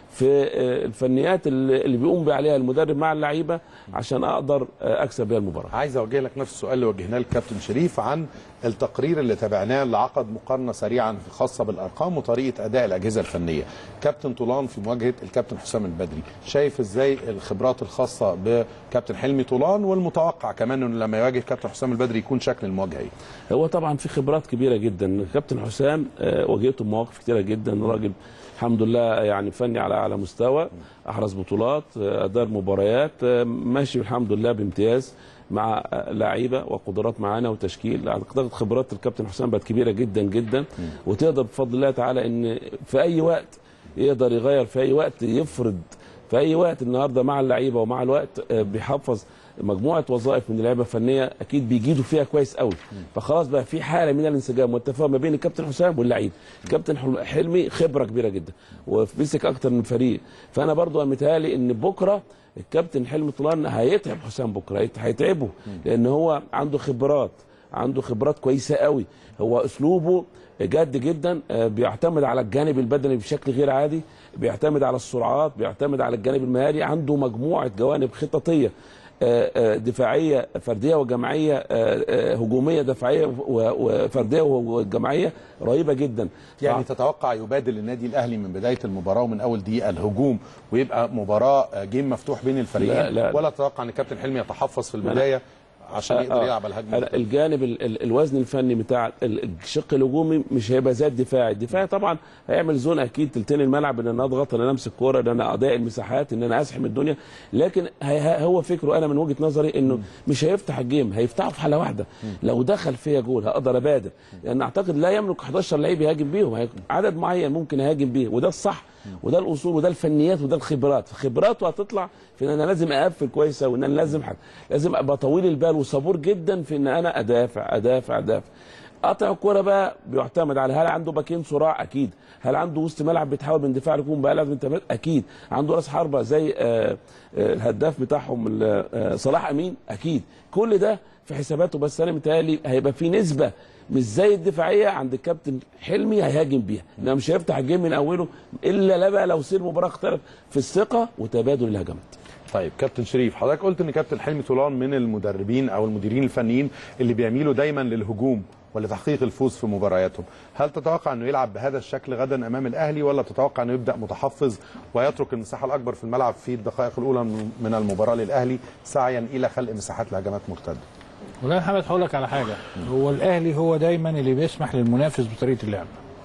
في آه، الفنيات اللي اللي بيقوم بيه عليها المدرب مع اللعيبه عشان اقدر آه، اكسب بيها المباراه عايز اوجه لك نفس السؤال اللي وجهناه للكابتن شريف عن التقرير اللي تابعناه اللي عقد مقارنه سريعا خاصه بالارقام وطريقه اداء الاجهزه الفنيه. كابتن طولان في مواجهه الكابتن حسام البدري، شايف ازاي الخبرات الخاصه بكابتن حلمي طولان والمتوقع كمان انه لما يواجه كابتن حسام البدري يكون شكل المواجهه ايه؟ هو طبعا في خبرات كبيره جدا كابتن حسام آه، واجهته بمواقف كتيره جدا راجل الحمد لله يعني فني على اعلى مستوى احرز بطولات آه، ادار مباريات آه، ماشي الحمد لله بامتياز مع آه، لعيبه وقدرات معانا وتشكيل اعتقد خبرات الكابتن حسام بقت كبيره جدا جدا وتقدر بفضل الله تعالى ان في اي وقت يقدر يغير في اي وقت يفرض في اي وقت النهارده مع اللعيبه ومع الوقت آه، بيحفظ مجموعه وظائف من اللعيبه الفنيه اكيد بيجيدوا فيها كويس قوي فخلاص بقى في حاله من الانسجام والتفاهم ما بين الكابتن حسام واللعيب الكابتن حل- حلمي خبره كبيره جدا ومسك اكتر من فريق فانا برضو متهيألي ان بكره الكابتن حلمي طولان هيتعب حسام بكره هيت- هيتعبه لان هو عنده خبرات عنده خبرات كويسه قوي هو اسلوبه جد جدا آه، بيعتمد على الجانب البدني بشكل غير عادي بيعتمد على السرعات بيعتمد على الجانب المهاري عنده مجموعه جوانب خططيه آه، آه، دفاعيه فرديه وجماعيه آه، آه، هجوميه دفاعيه و- وفرديه وجماعيه رهيبه جدا يعني تتوقع يبادل النادي الاهلي من بدايه المباراه ومن اول دقيقه الهجوم ويبقى مباراه جيم مفتوح بين الفريقين لا، لا. ولا تتوقع ان كابتن حلمي يتحفظ في البدايه عشان يقدر آه. يلعب على الهجمه لا، الجانب ال- ال- الوزن الفني بتاع ال- الشق الهجومي مش هيبقى زي الدفاعي، الدفاعي طبعا هيعمل زون اكيد تلتين الملعب ان انا اضغط ان انا امسك كوره ان انا اضايق المساحات ان انا ازحم الدنيا لكن هي- هي- هو فكره انا من وجهه نظري انه مش هيفتح الجيم هيفتحه في حاله واحده لو دخل فيا جول هقدر ابادر لان اعتقد لا يملك 11 لعيب يهاجم بيهم هي- عدد معين ممكن يهاجم بيه وده الصح وده الاصول وده الفنيات وده الخبرات خبراته هتطلع في ان انا لازم اقفل كويس وان انا لازم حاجة. لازم ابقى طويل البال وصبور جدا في ان انا ادافع ادافع ادافع قطع الكوره بقى بيعتمد على هل عنده باكين صراع اكيد هل عنده وسط ملعب بيتحول من دفاع لهجوم بقى لازم تمرير اكيد عنده راس حربه زي آه، آه، الهداف بتاعهم ال- آه، صلاح امين اكيد كل ده في حساباته بس انا متهيألي هيبقى في نسبه مش زي الدفاعيه عند الكابتن حلمي هيهاجم بيها انما مش هيفتح الجيم من اوله الا لا بقى لو سير المباراه اختلف في الثقه وتبادل الهجمات طيب كابتن شريف حضرتك قلت ان كابتن حلمي طولان من المدربين او المديرين الفنيين اللي بيميلوا دايما للهجوم ولتحقيق الفوز في مبارياتهم هل تتوقع انه يلعب بهذا الشكل غدا امام الاهلي ولا تتوقع انه يبدا متحفظ ويترك المساحه الاكبر في الملعب في الدقائق الاولى من المباراه للاهلي سعيا الى خلق مساحات لهجمات مرتده والله يا محمد هقول لك على حاجه هو الاهلي هو دايما اللي بيسمح للمنافس بطريقه اللعب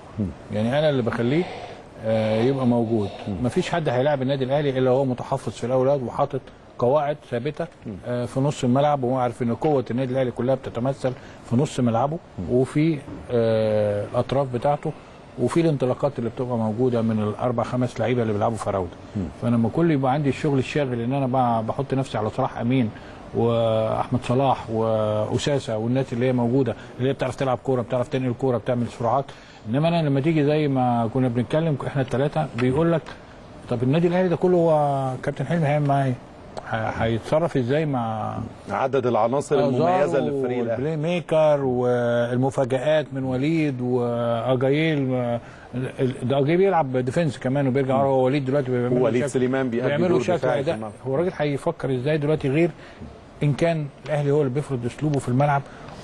يعني انا اللي بخليه آه، يبقى موجود مفيش حد هيلاعب النادي الاهلي الا هو متحفظ في الاولاد وحاطط قواعد ثابته آه، في نص الملعب وهو عارف ان قوه النادي الاهلي كلها بتتمثل في نص ملعبه وفي آه، الاطراف بتاعته وفي الانطلاقات اللي بتبقى موجوده من الاربع خمس لعيبه اللي بيلعبوا فراوده فانا لما كل يبقى عندي الشغل الشاغل ان انا ب- بحط نفسي على صلاح امين واحمد صلاح واساسه والناس اللي هي موجوده اللي هي بتعرف تلعب كوره بتعرف تنقل كوره بتعمل سرعات انما انا لما تيجي زي ما كنا بنتكلم احنا الثلاثه بيقول لك طب النادي الاهلي ده كله هو كابتن حلمي هيعمل معاه ايه؟ ه- هيتصرف ازاي مع عدد العناصر المميزه للفريق الاهلي البلاي ميكر والمفاجآت من وليد واجايل ده اجايل بيلعب ديفنس كمان وبيرجع ورا هو وليد دلوقتي بيعمل له وليد شكل- سليمان بيأدي بيعملوا دور شكل دفاعي في اداء الملعب. هو الراجل هيفكر ازاي دلوقتي غير ان كان الاهلي هو اللي بيفرض اسلوبه في الملعب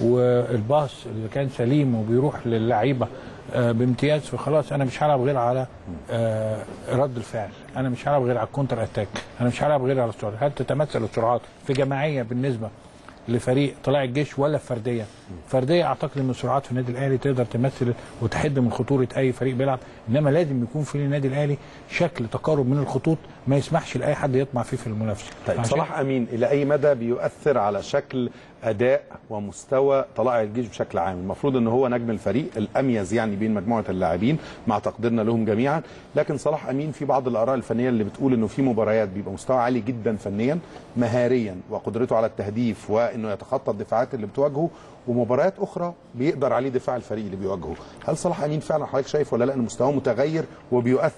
والباص اللي كان سليم وبيروح للعيبه آه، بامتياز فخلاص انا مش هلعب غير على آه، رد الفعل انا مش هلعب غير على الكونتر اتاك انا مش هلعب غير على السرعات هل تتمثل السرعات في جماعيه بالنسبه لفريق طلائع الجيش ولا فرديه فرديه اعتقد ان السرعات في النادي الاهلي تقدر تمثل وتحد من خطوره اي فريق بيلعب انما لازم يكون في النادي الاهلي شكل تقارب من الخطوط ما يسمحش لاي حد يطمع فيه في المنافسه طيب عشان- صلاح امين الى اي مدى بيؤثر على شكل اداء ومستوى طلائع الجيش بشكل عام المفروض ان هو نجم الفريق الاميز يعني بين مجموعه اللاعبين مع تقديرنا لهم جميعا لكن صلاح امين في بعض الاراء الفنيه اللي بتقول انه في مباريات بيبقى مستوى عالي جدا فنيا مهاريا وقدرته على التهديف وانه يتخطى الدفاعات اللي بتواجهه ومباريات اخرى بيقدر عليه دفاع الفريق اللي بيواجهه هل صلاح امين فعلا حضرتك شايف ولا لا ان مستواه متغير وبيؤثر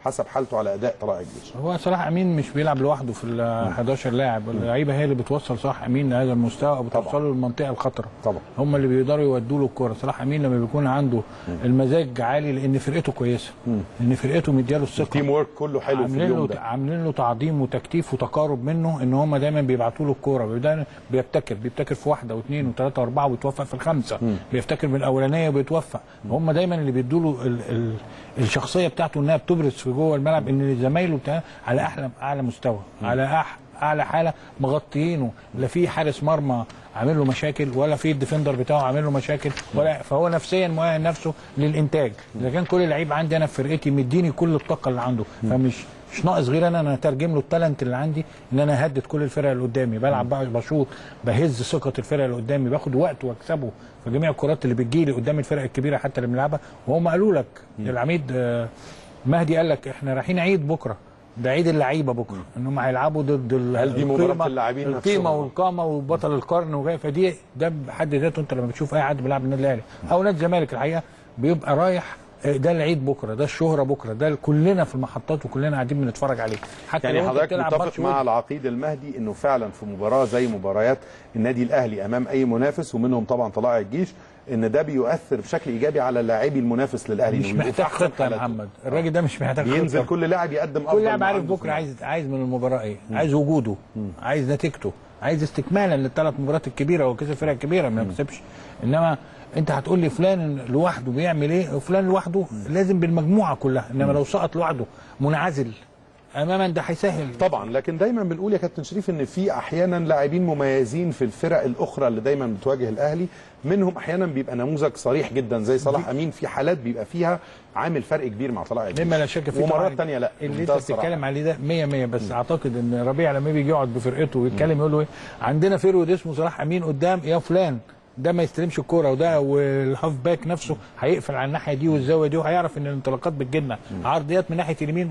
حسب حالته على اداء طلائع الجيش هو صلاح امين مش بيلعب لوحده في ال 11 لاعب اللعيبه هي اللي بتوصل صلاح امين لهذا المستوى او بتوصله للمنطقه الخطره طبعا. هم اللي بيقدروا يودوا له الكوره صلاح امين لما بيكون عنده المزاج عالي لان فرقته كويسه لان فرقته مدياله الثقه التيم ورك كله حلو في عاملين اليوم له ده عاملين له تعظيم وتكتيف وتقارب منه ان هم دايما بيبعتوا له الكوره بيبدأ- بيبتكر بيبتكر في واحده واثنين وثلاثه واربعه ويتوفق في الخمسه بيفتكر من الاولانيه وبيتوفق هم دايما اللي بيدوا له ال ال الشخصيه بتاعته انها بتبرز في جوه الملعب ان زمايله بتاع على احلى اعلى مستوى على أح اعلى حاله مغطيينه لا في حارس مرمى عامل له مشاكل ولا في الديفندر بتاعه عامل له مشاكل ولا فهو نفسيا مؤهل نفسه للانتاج اذا كان كل لعيب عندي انا في فرقتي مديني كل الطاقه اللي عنده فمش مش ناقص غير انا انا اترجم له التالنت اللي عندي ان انا اهدد كل الفرق اللي قدامي بلعب بقى بشوط بهز ثقه الفرق اللي قدامي باخد وقت واكسبه في جميع الكرات اللي بتجيلي قدام الفرق الكبيره حتى اللي بنلعبها وهم قالوا لك العميد آه، مهدي قال لك احنا رايحين عيد بكره ده عيد اللعيبه بكره ان هم هيلعبوا ضد ال- هل دي مباراة القيمة- اللاعبين القيمه نفسهم؟ والقامه وبطل القرن وجاي فدي ده بحد ذاته انت لما بتشوف اي حد بيلعب النادي الاهلي او نادي الزمالك الحقيقه بيبقى رايح آه، ده العيد بكره ده الشهره بكره ده كلنا في المحطات وكلنا قاعدين بنتفرج عليه حتى يعني لو انت حضرتك بتلعب متفق ماتش مع ود. العقيد المهدي انه فعلا في مباراه زي مباريات النادي الاهلي امام اي منافس ومنهم طبعا طلائع الجيش ان ده بيؤثر بشكل ايجابي على لاعبي المنافس للاهلي مش إنه يبقوا في محتاج أحسن خطه يا حالاتهم. محمد الراجل ده مش محتاج ينزل خطة. كل لاعب يقدم افضل كل لاعب ما عارف عنده في بكره الملعب. عايز عايز من المباراه ايه عايز وجوده عايز نتيجته عايز استكمالا للثلاث مباريات الكبيره وكسب الفرق الكبيره ما كسبش انما انت هتقول لي فلان لوحده بيعمل ايه وفلان لوحده لازم بالمجموعه كلها انما لو سقط لوحده منعزل اماما ده هيسهل طبعا لكن دايما بنقول يا كابتن شريف ان في احيانا لاعبين مميزين في الفرق الاخرى اللي دايما بتواجه الاهلي منهم احيانا بيبقى نموذج صريح جدا زي صلاح امين في حالات بيبقى فيها عامل فرق كبير مع طلائع الجيش مما لا شك فيه ومرات طبعاً تانية لا اللي انت بمنتهى الصراحة. بتتكلم عليه ده 100 100 بس اعتقد ان ربيع لما بيجي يقعد بفرقته ويتكلم يقول له ايه عندنا فيرود اسمه صلاح امين قدام يا فلان ده ما يستلمش الكوره وده والهاف باك نفسه هيقفل على الناحيه دي والزاويه دي وهيعرف ان الانطلاقات بتجيلنا عرضيات من ناحيه اليمين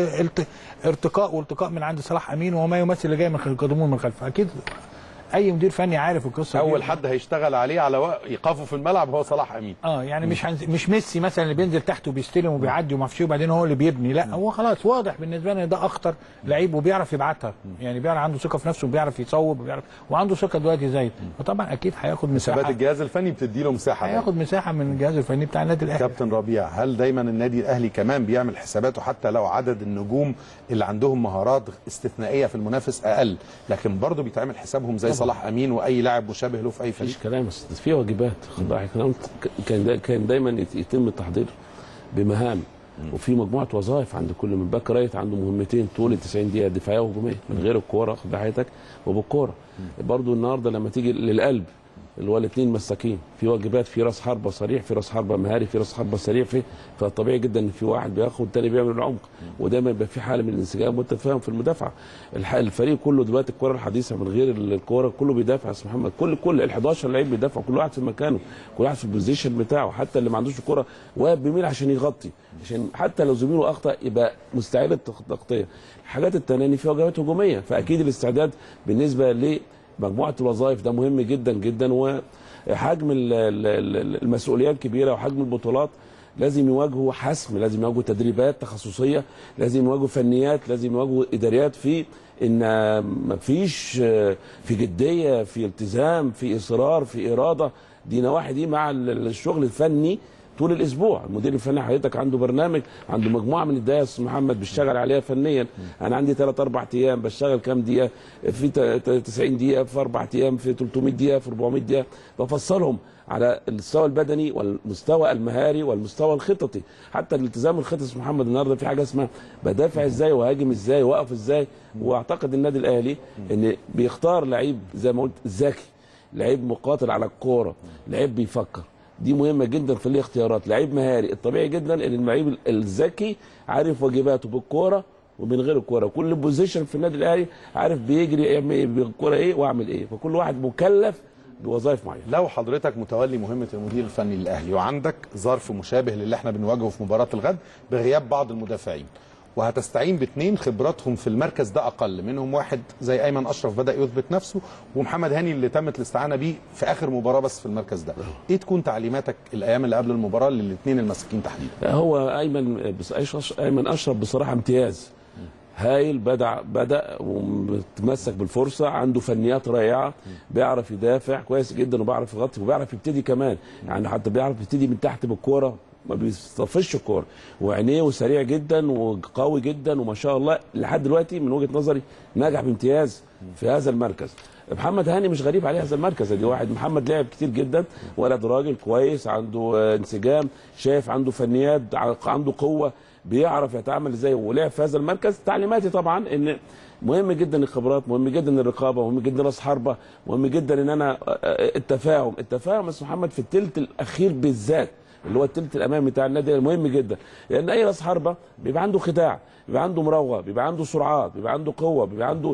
وارتقاء والتقاء من عند صلاح امين وما يمثل اللي جاي من خلف القدمون من خلفه اكيد اي مدير فني عارف القصه دي. اول حد هيشتغل عليه على وق- ايقافه في الملعب هو صلاح امين اه يعني مش هنز... مش ميسي مثلا اللي بينزل تحت وبيستلم وبيعدي وما اعرفش إيه وبعدين هو اللي بيبني لا هو خلاص واضح بالنسبه لنا ده اخطر لعيب وبيعرف يبعتها يعني بيعرف عنده ثقه في نفسه وبيعرف يصوب وبيعرف وعنده ثقه دلوقتي زايد فطبعا اكيد هياخد ثبات مساحه الجهاز الفني بتدي له مساحه هياخد مساحه من الجهاز الفني بتاع النادي الاهلي كابتن ربيع هل دايما النادي الاهلي كمان بيعمل حساباته حتى لو عدد النجوم اللي عندهم مهارات استثنائيه في المنافس اقل لكن برضه بيتعمل حسابهم زي صلاح امين واي لاعب مشابه له في اي فريق مفيش كلام بس في واجبات خد بالك كلام كان دا كان دايما يت- يتم التحضير بمهام وفي مجموعه وظائف عند كل من باك رايت عنده مهمتين طول ال 90 دقيقه دفاعيه وهجوميه من غير الكوره خد حياتك وبالكوره برضو النهارده لما تيجي للقلب اللي هو الاثنين مساكين في واجبات في راس حربه صريح في راس حربه مهاري في راس حربه سريع في فطبيعي جدا ان في واحد بياخد والتاني بيعمل العمق ودايما يبقى في حاله من الانسجام والتفاهم في المدافعه الح- الفريق كله دلوقتي الكره الحديثه من غير الكوره كله بيدافع يا استاذ محمد كل كل ال 11 لعيب بيدافع كل واحد في مكانه كل واحد في البوزيشن بتاعه حتى اللي ما عندوش الكوره واقف بيميل عشان يغطي عشان حتى لو زميله اخطا يبقى مستعد للتغطيه الحاجات التانية ان في واجبات هجوميه فاكيد الاستعداد بالنسبه لمجموعه الوظائف ده مهم جدا جدا وحجم ال- ال- ال- المسؤوليات كبيره وحجم البطولات لازم يواجهوا حسم لازم يواجهوا تدريبات تخصصيه لازم يواجهوا فنيات لازم يواجهوا اداريات في ان مفيش في جديه في التزام في اصرار في اراده دي نواحي دي مع ال- الشغل الفني طول الاسبوع المدير الفني حضرتك عنده برنامج عنده مجموعه من الدقائق يا استاذ محمد بيشتغل عليها فنيا انا عندي ثلاث اربع ايام بشتغل كام دقيقه في ت- ت- 90 دقيقه في اربع ايام في 300 دقيقه في 400 دقيقه بفصلهم على المستوى البدني والمستوى المهاري والمستوى الخططي حتى الالتزام الخططي يا أستاذ محمد النهارده في حاجه اسمها بدافع ازاي وهاجم ازاي واقف ازاي واعتقد النادي الاهلي ان بيختار لعيب زي ما قلت ذكي لعيب مقاتل على الكوره لعيب بيفكر دي مهمه جدا في الاختيارات لعيب مهاري الطبيعي جدا ان اللعيب الذكي عارف واجباته بالكوره ومن غير الكوره كل بوزيشن في النادي الاهلي عارف بيجري يعمل ايه بالكوره ايه واعمل ايه فكل واحد مكلف بوظائف معينه لو حضرتك متولي مهمه المدير الفني للاهلي وعندك ظرف مشابه للي احنا بنواجهه في مباراه الغد بغياب بعض المدافعين وهتستعين باثنين خبراتهم في المركز ده اقل منهم واحد زي ايمن اشرف بدا يثبت نفسه ومحمد هاني اللي تمت الاستعانه بيه في اخر مباراه بس في المركز ده ايه تكون تعليماتك الايام اللي قبل المباراه للاثنين المساكين تحديدا هو ايمن بس أيش- ايمن اشرف بصراحه امتياز هايل بدا بدا ومتمسك بالفرصه عنده فنيات رائعه بيعرف يدافع كويس جدا وبيعرف يغطي وبيعرف يبتدي كمان يعني حتى بيعرف يبتدي من تحت بالكوره ما بيصطفش الكوره وعينيه سريع جدا وقوي جدا وما شاء الله لحد دلوقتي من وجهه نظري نجح بامتياز في هذا المركز محمد هاني مش غريب عليه هذا المركز دي واحد محمد لعب كتير جدا ولد راجل كويس عنده آه، انسجام شايف عنده فنيات ع- عنده قوه بيعرف يتعامل ازاي ولعب في هذا المركز تعليماتي طبعا ان مهم جدا الخبرات مهم جدا الرقابه مهم جدا راس حربه مهم جدا ان انا آه، آه، التفاهم التفاهم يا أستاذ محمد في الثلث الاخير بالذات اللي هو الثلث الامامي بتاع النادي مهم جدا لان اي راس حربه بيبقى عنده خداع بيبقى عنده مراوغه بيبقى عنده سرعات بيبقى عنده قوه بيبقى عنده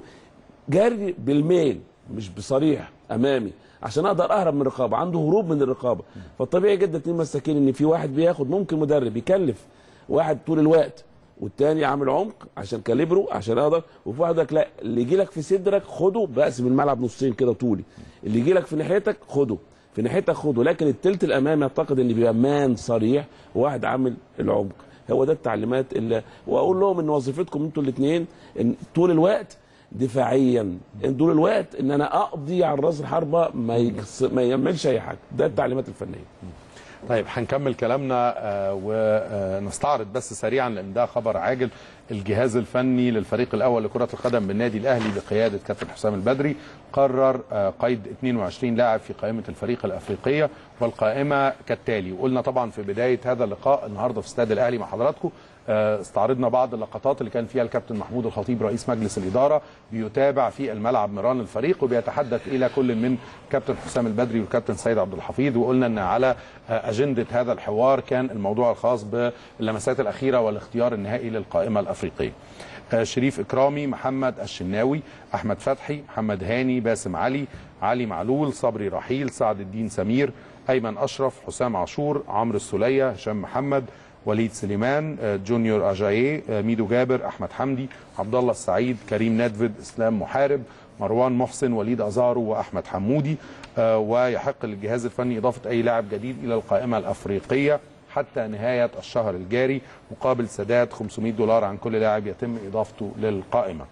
جري بالميل مش بصريح امامي عشان اقدر اهرب من الرقابه عنده هروب من الرقابه فالطبيعي جدا اتنين مساكين ان في واحد بياخد ممكن مدرب يكلف واحد طول الوقت والتاني عامل عمق عشان كاليبرو عشان اقدر وفي واحد يقول لك لا اللي يجي لك في صدرك خده بقسم الملعب نصين كده طولي اللي يجي لك في ناحيتك خده في ناحيتك خده لكن التلت الامامي اعتقد ان بيبقى مان صريح وواحد عامل العمق هو ده التعليمات اللي واقول لهم ان وظيفتكم انتوا الاثنين ان طول الوقت دفاعيا ان طول الوقت ان انا اقضي على راس الحربه ما يكس... ما يعملش اي حاجه ده التعليمات الفنيه طيب هنكمل كلامنا آه، ونستعرض بس سريعا لان ده خبر عاجل الجهاز الفني للفريق الاول لكره القدم بالنادي الاهلي بقياده كابتن حسام البدري قرر آه، قيد 22 لاعب في قائمه الفريق الافريقيه والقائمه كالتالي وقلنا طبعا في بدايه هذا اللقاء النهارده في استاد الاهلي مع حضراتكم آه، استعرضنا بعض اللقطات اللي كان فيها الكابتن محمود الخطيب رئيس مجلس الاداره بيتابع في الملعب مران الفريق وبيتحدث الى كل من كابتن حسام البدري والكابتن سيد عبد الحفيظ وقلنا ان على آه، اجنده هذا الحوار كان الموضوع الخاص باللمسات الاخيره والاختيار النهائي للقائمه الافريقيه. آه، شريف اكرامي محمد الشناوي احمد فتحي محمد هاني باسم علي علي معلول صبري رحيل سعد الدين سمير ايمن اشرف حسام عاشور عمرو السوليه هشام محمد وليد سليمان آه، جونيور اجاييه آه، ميدو جابر احمد حمدي عبد الله السعيد كريم ندفد اسلام محارب مروان محسن وليد ازارو واحمد حمودي آه، ويحق للجهاز الفني اضافه اي لاعب جديد الى القائمه الافريقيه حتى نهايه الشهر الجاري مقابل سداد 500 دولار عن كل لاعب يتم اضافته للقائمه.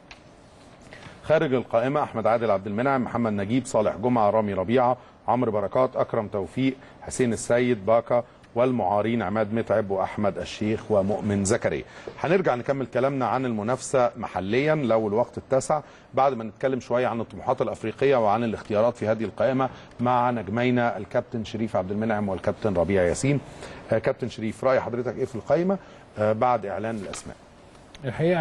خارج القائمة أحمد عادل عبد المنعم محمد نجيب صالح جمعة رامي ربيعة عمرو بركات أكرم توفيق حسين السيد باكا والمعارين عماد متعب وأحمد الشيخ ومؤمن زكريا هنرجع نكمل كلامنا عن المنافسة محليا لو الوقت اتسع بعد ما نتكلم شوية عن الطموحات الأفريقية وعن الاختيارات في هذه القائمة مع نجمينا الكابتن شريف عبد المنعم والكابتن ربيع ياسين آه، كابتن شريف رأي حضرتك إيه في القائمة آه، بعد إعلان الأسماء الحقيقه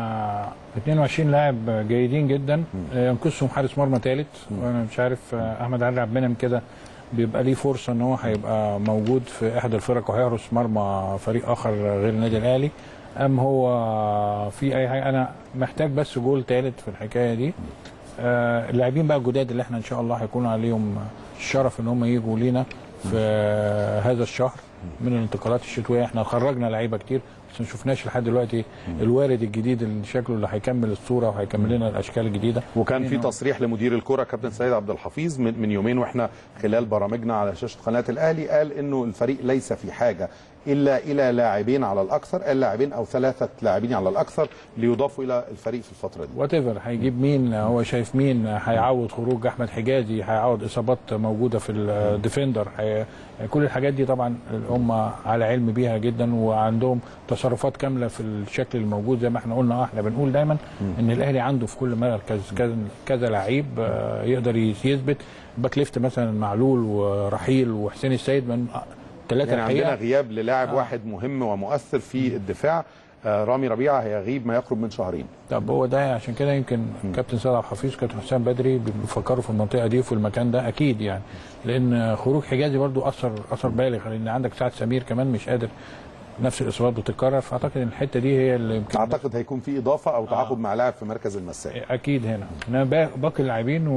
22 لاعب جيدين جدا ينقصهم حارس مرمى ثالث وانا مش عارف آه، احمد علي عبد المنعم كده بيبقى ليه فرصه ان هو هيبقى موجود في احد الفرق وهيحرس مرمى فريق اخر غير النادي الاهلي ام هو في اي حاجه انا محتاج بس جول ثالث في الحكايه دي آه، اللاعبين بقى الجداد اللي احنا ان شاء الله هيكون عليهم الشرف ان هم يجوا لينا في هذا الشهر من الانتقالات الشتويه احنا خرجنا لعيبه كتير بس ما شفناش لحد دلوقتي الوارد الجديد اللي شكله اللي هيكمل الصوره وهيكمل لنا الاشكال الجديده وكان في إنه- تصريح لمدير الكره كابتن سيد عبد الحفيظ من, من يومين واحنا خلال برامجنا على شاشه قناه الاهلي قال انه الفريق ليس في حاجه الا الى لاعبين على الاكثر اللاعبين او ثلاثه لاعبين على الاكثر ليضافوا الى الفريق في الفتره دي وات ايفر هيجيب مين هو شايف مين هيعوض خروج احمد حجازي هيعوض اصابات موجوده في الديفندر هي- كل الحاجات دي طبعا هم على علم بيها جدا وعندهم تصرفات كامله في الشكل الموجود زي ما احنا قلنا احنا بنقول دايما ان الاهلي عنده في كل مركز كذا كذا لعيب آه، يقدر يثبت باك ليفت مثلا معلول ورحيل وحسين السيد من ثلاثه يعني عندنا الحقيقه غياب للاعب آه. واحد مهم ومؤثر في الدفاع آه، رامي ربيعه هيغيب ما يقرب من شهرين طب هو ده عشان كده يمكن كابتن سيد عبد الحفيظ كابتن حسام بدري بيفكروا في المنطقه دي وفي المكان ده اكيد يعني لان خروج حجازي برضو اثر اثر بالغ لان عندك سعد سمير كمان مش قادر نفس الاصابات بتتكرر فاعتقد ان الحته دي هي اللي يمكن اعتقد هيكون في اضافه او تعاقد مع لاعب في مركز المساك اكيد هنا انما با- باقي اللاعبين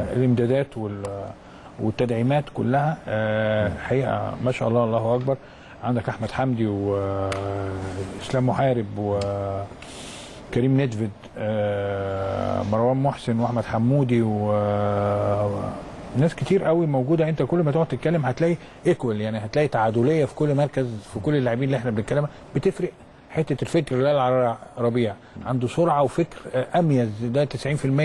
والامدادات وال والتدعيمات كلها آه، حقيقه ما شاء الله الله اكبر عندك احمد حمدي واسلام محارب وكريم ندفد آه، مروان محسن واحمد حمودي وناس كتير قوي موجوده انت كل ما تقعد تتكلم هتلاقي ايكوال يعني هتلاقي تعادليه في كل مركز في كل اللاعبين اللي احنا بنتكلمها بتفرق حته الفكر اللي قال على ربيع عنده سرعه وفكر آه، اميز ده 90%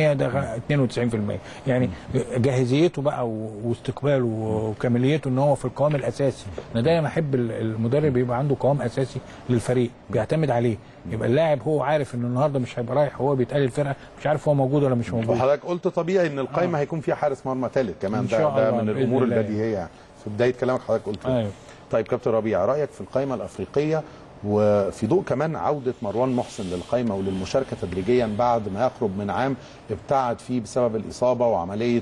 ده 92% يعني جاهزيته بقى و- واستقباله وكماليته ان هو في القوام الاساسي انا دايما احب ال- المدرب يبقى عنده قوام اساسي للفريق بيعتمد عليه يبقى اللاعب هو عارف ان النهارده مش هيبقى رايح هو بيتقال الفرقه مش عارف هو موجود ولا مش موجود وحضرتك قلت طبيعي ان القايمه هيكون فيها حارس مرمى ثالث كمان إن ده, شاء ده الله من بإذن الامور الله. البديهيه يعني في بدايه كلامك حضرتك قلت كده. ايوه طيب كابتن ربيع رايك في القائمه الافريقيه وفي ضوء كمان عوده مروان محسن للقائمه وللمشاركه تدريجيا بعد ما يقرب من عام ابتعد فيه بسبب الاصابه وعمليه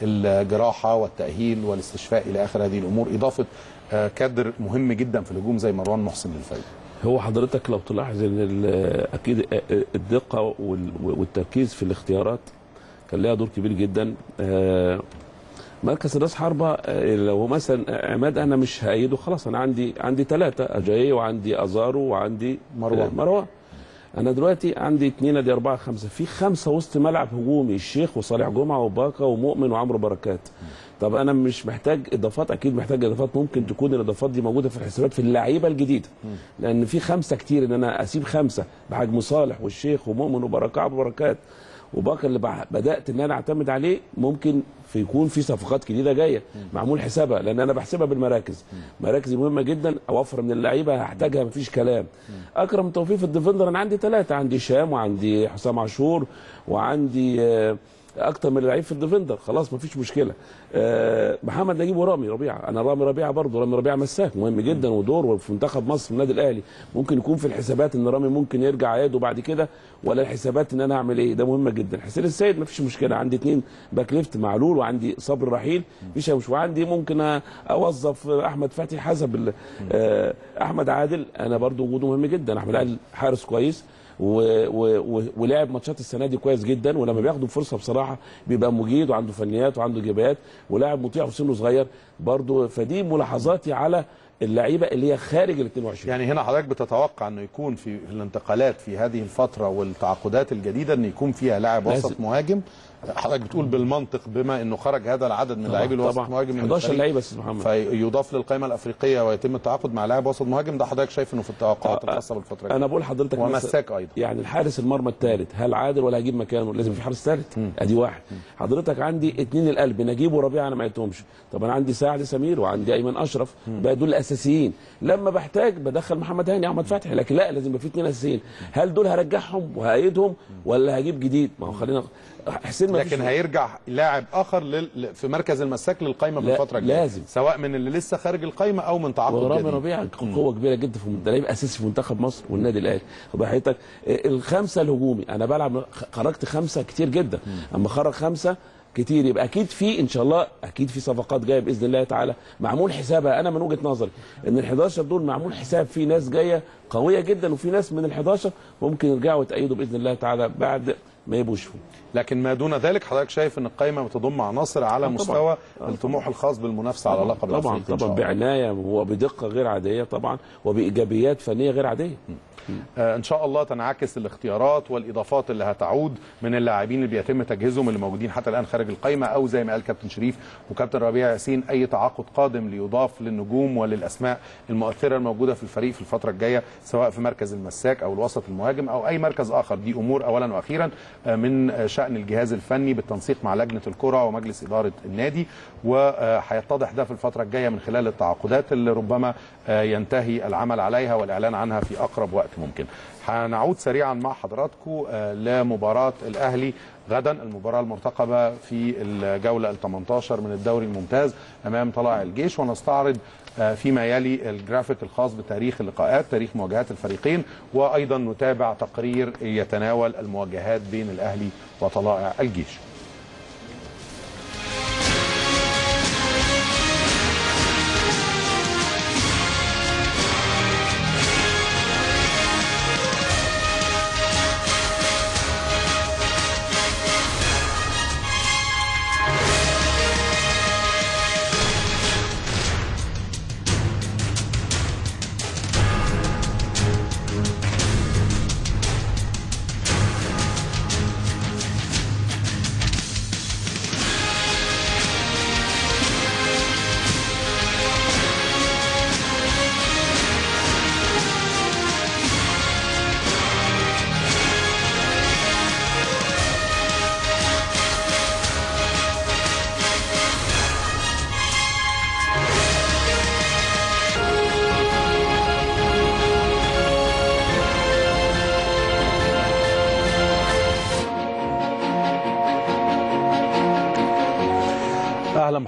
الجراحه والتاهيل والاستشفاء الى اخر هذه الامور اضافه آه، كادر مهم جدا في الهجوم زي مروان محسن للفريق هو حضرتك لو تلاحظ ان ال- اكيد الدقه وال- والتركيز في الاختيارات كان لها دور كبير جدا آه، مركز راس حربه آه، لو مثلا عماد انا مش هايده خلاص انا عندي عندي ثلاثه اجاي وعندي ازارو وعندي مروان. آه، مروان انا دلوقتي عندي اثنين ادي اربعه خمسه في خمسه وسط ملعب هجومي الشيخ وصالح جمعه وباكا ومؤمن وعمرو بركات طب انا مش محتاج اضافات اكيد محتاج اضافات ممكن تكون الاضافات دي موجوده في الحسابات في اللعيبه الجديده لان في خمسه كتير ان انا اسيب خمسه بحجم صالح والشيخ ومؤمن وبركات وبركات وباكا اللي بع- بدات ان انا اعتمد عليه ممكن في يكون في صفقات جديده جايه معمول حسابها لان انا بحسبها بالمراكز مراكز مهمه جدا اوفر من اللعيبه هحتاجها مفيش كلام اكرم توفيق في الديفندر انا عندي ثلاثه عندي شام وعندي حسام عاشور وعندي آه، اكتر من لعيب في الديفندر خلاص مفيش مشكله آه، محمد نجيب ورامي ربيعه انا رامي ربيعه برضه رامي ربيعه مساك مهم جدا ودور في منتخب مصر في النادي الاهلي ممكن يكون في الحسابات ان رامي ممكن يرجع يده بعد كده ولا الحسابات ان انا اعمل ايه ده مهم جدا حسين السيد مفيش مشكله عندي اثنين باك ليفت معلول وعندي صبري رحيل مفيش مش وعندي ممكن اوظف احمد فتحي حسب ال- آه، احمد عادل انا برضه وجوده مهم جدا احمد عادل حارس كويس و- و- و- ولعب ماتشات السنه دي كويس جدا ولما بياخدوا فرصه بصراحه بيبقى مجيد وعنده فنيات وعنده ايجابيات ولاعب مطيع وسنه صغير برضه فدي ملاحظاتي على اللعيبه اللي هي خارج ال 22 يعني هنا حضرتك بتتوقع انه يكون في الانتقالات في هذه الفتره والتعاقدات الجديده ان يكون فيها لاعب لازم. وسط مهاجم حضرتك بتقول بالمنطق بما انه خرج هذا العدد من لاعبي الوسط طبعا مهاجم من 11 الفريق، لعيبه يا استاذ محمد فيضاف للقائمه الافريقيه ويتم التعاقد مع لاعب وسط مهاجم ده حضرتك شايف انه في التوقعات الخاصه بالفتره انا الجايه بقول لحضرتك مثلا- ومساك ايضا يعني الحارس المرمى الثالث هل عادل ولا هجيب مكانه لازم في حارس ثالث ادي واحد حضرتك عندي اثنين القلب نجيب وربيعه انا ما عدتهمش طب انا عندي سعد سمير وعندي ايمن اشرف بقى دول الاساسيين لما بحتاج بدخل محمد هاني احمد فتحي لكن لا لازم يبقى في اثنين اساسيين هل دول هرجعهم وهايدهم ولا هجيب جديد ما هو خلينا حسين ما فيش لكن هيرجع لاعب اخر لل... ل- في مركز المساك للقائمه في لا، الفتره الجايه لازم. سواء من اللي لسه خارج القائمه او من تعاقد ورامي جديد ربيعه قوه كبيره جدا في ده لعيب اساسي في منتخب مصر والنادي الاهلي خد حضرتك الخمسه الهجومي انا بلعب خرجت خمسه كتير جدا اما خرج خمسه كتير يبقى اكيد في ان شاء الله اكيد في صفقات جايه باذن الله تعالى معمول حسابها انا من وجهه نظري ان ال 11 دول معمول حساب في ناس جايه قويه جدا وفي ناس من ال 11 ممكن يرجعوا يتأيدوا باذن الله تعالى بعد ما يبقوا يشوفوا لكن ما دون ذلك حضرتك شايف ان القائمه بتضم عناصر على طبعاً. مستوى آه. الطموح الخاص بالمنافسه على لقب طبعا الأفريقي إن شاء طبعا الله. بعنايه وبدقه غير عاديه طبعا وبايجابيات فنيه غير عاديه آه، ان شاء الله تنعكس الاختيارات والاضافات اللي هتعود من اللاعبين اللي بيتم تجهيزهم اللي موجودين حتى الان خارج القائمه او زي ما قال كابتن شريف وكابتن ربيع ياسين اي تعاقد قادم ليضاف للنجوم وللاسماء المؤثره الموجوده في الفريق في الفتره الجايه سواء في مركز المساك او الوسط المهاجم او اي مركز اخر دي امور اولا واخيرا آه، من آه، شان الجهاز الفني بالتنسيق مع لجنه الكره ومجلس اداره النادي وهيتضح ده في الفتره الجايه من خلال التعاقدات اللي ربما آه، ينتهي العمل عليها والاعلان عنها في اقرب وقت ممكن. هنعود سريعا مع حضراتكم آه، لمباراه الاهلي غدا المباراه المرتقبه في الجوله ال 18 من الدوري الممتاز امام طلائع الجيش ونستعرض آه، فيما يلي الجرافيك الخاص بتاريخ اللقاءات تاريخ مواجهات الفريقين وايضا نتابع تقرير يتناول المواجهات بين الاهلي وطلائع الجيش.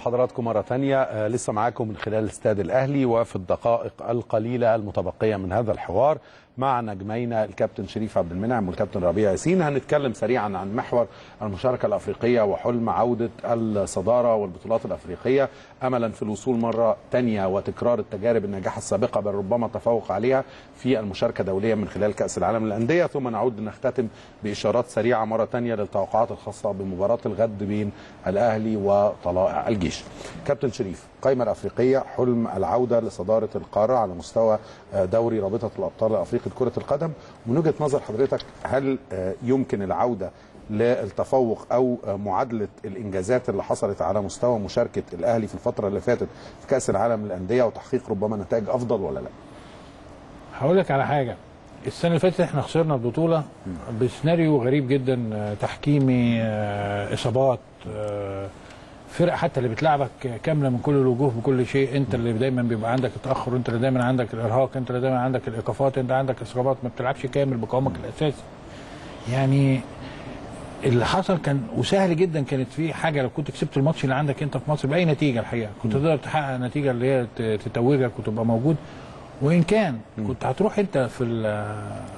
بحضراتكم مرة تانية آه، لسه معاكم من خلال استاد الأهلي وفي الدقائق القليلة المتبقية من هذا الحوار مع نجمينا الكابتن شريف عبد المنعم والكابتن ربيع ياسين هنتكلم سريعا عن محور المشاركة الأفريقية وحلم عودة الصدارة والبطولات الأفريقية أملا في الوصول مرة تانية وتكرار التجارب الناجحة السابقة بل ربما التفوق عليها في المشاركة دوليا من خلال كأس العالم للأندية ثم نعود نختتم بإشارات سريعة مرة تانية للتوقعات الخاصة بمباراة الغد بين الأهلي وطلائع الجيش كابتن شريف القائمة الأفريقية حلم العودة لصدارة القارة على مستوى آه، دوري رابطة الأبطال الأفريقي لكرة القدم من وجهة نظر حضرتك هل آه، يمكن العودة للتفوق أو آه، معادلة الإنجازات اللي حصلت على مستوى مشاركة الأهلي في الفترة اللي فاتت في كأس العالم للأندية وتحقيق ربما نتائج أفضل ولا لا؟ هقول لك على حاجه السنه اللي فاتت احنا خسرنا البطوله بسيناريو غريب جدا آه، تحكيمي آه، اصابات آه، فرق حتى اللي بتلعبك كامله من كل الوجوه بكل شيء انت اللي دايما بيبقى عندك التاخر انت اللي دايما عندك الارهاق انت اللي دايما عندك الايقافات انت عندك اصابات ما بتلعبش كامل بقوامك الاساسي يعني اللي حصل كان وسهل جدا كانت في حاجه لو كنت كسبت الماتش اللي عندك انت في مصر باي نتيجه الحقيقه كنت تقدر تحقق نتيجه اللي هي ت- تتوجك وتبقى موجود وان كان كنت هتروح انت في ال-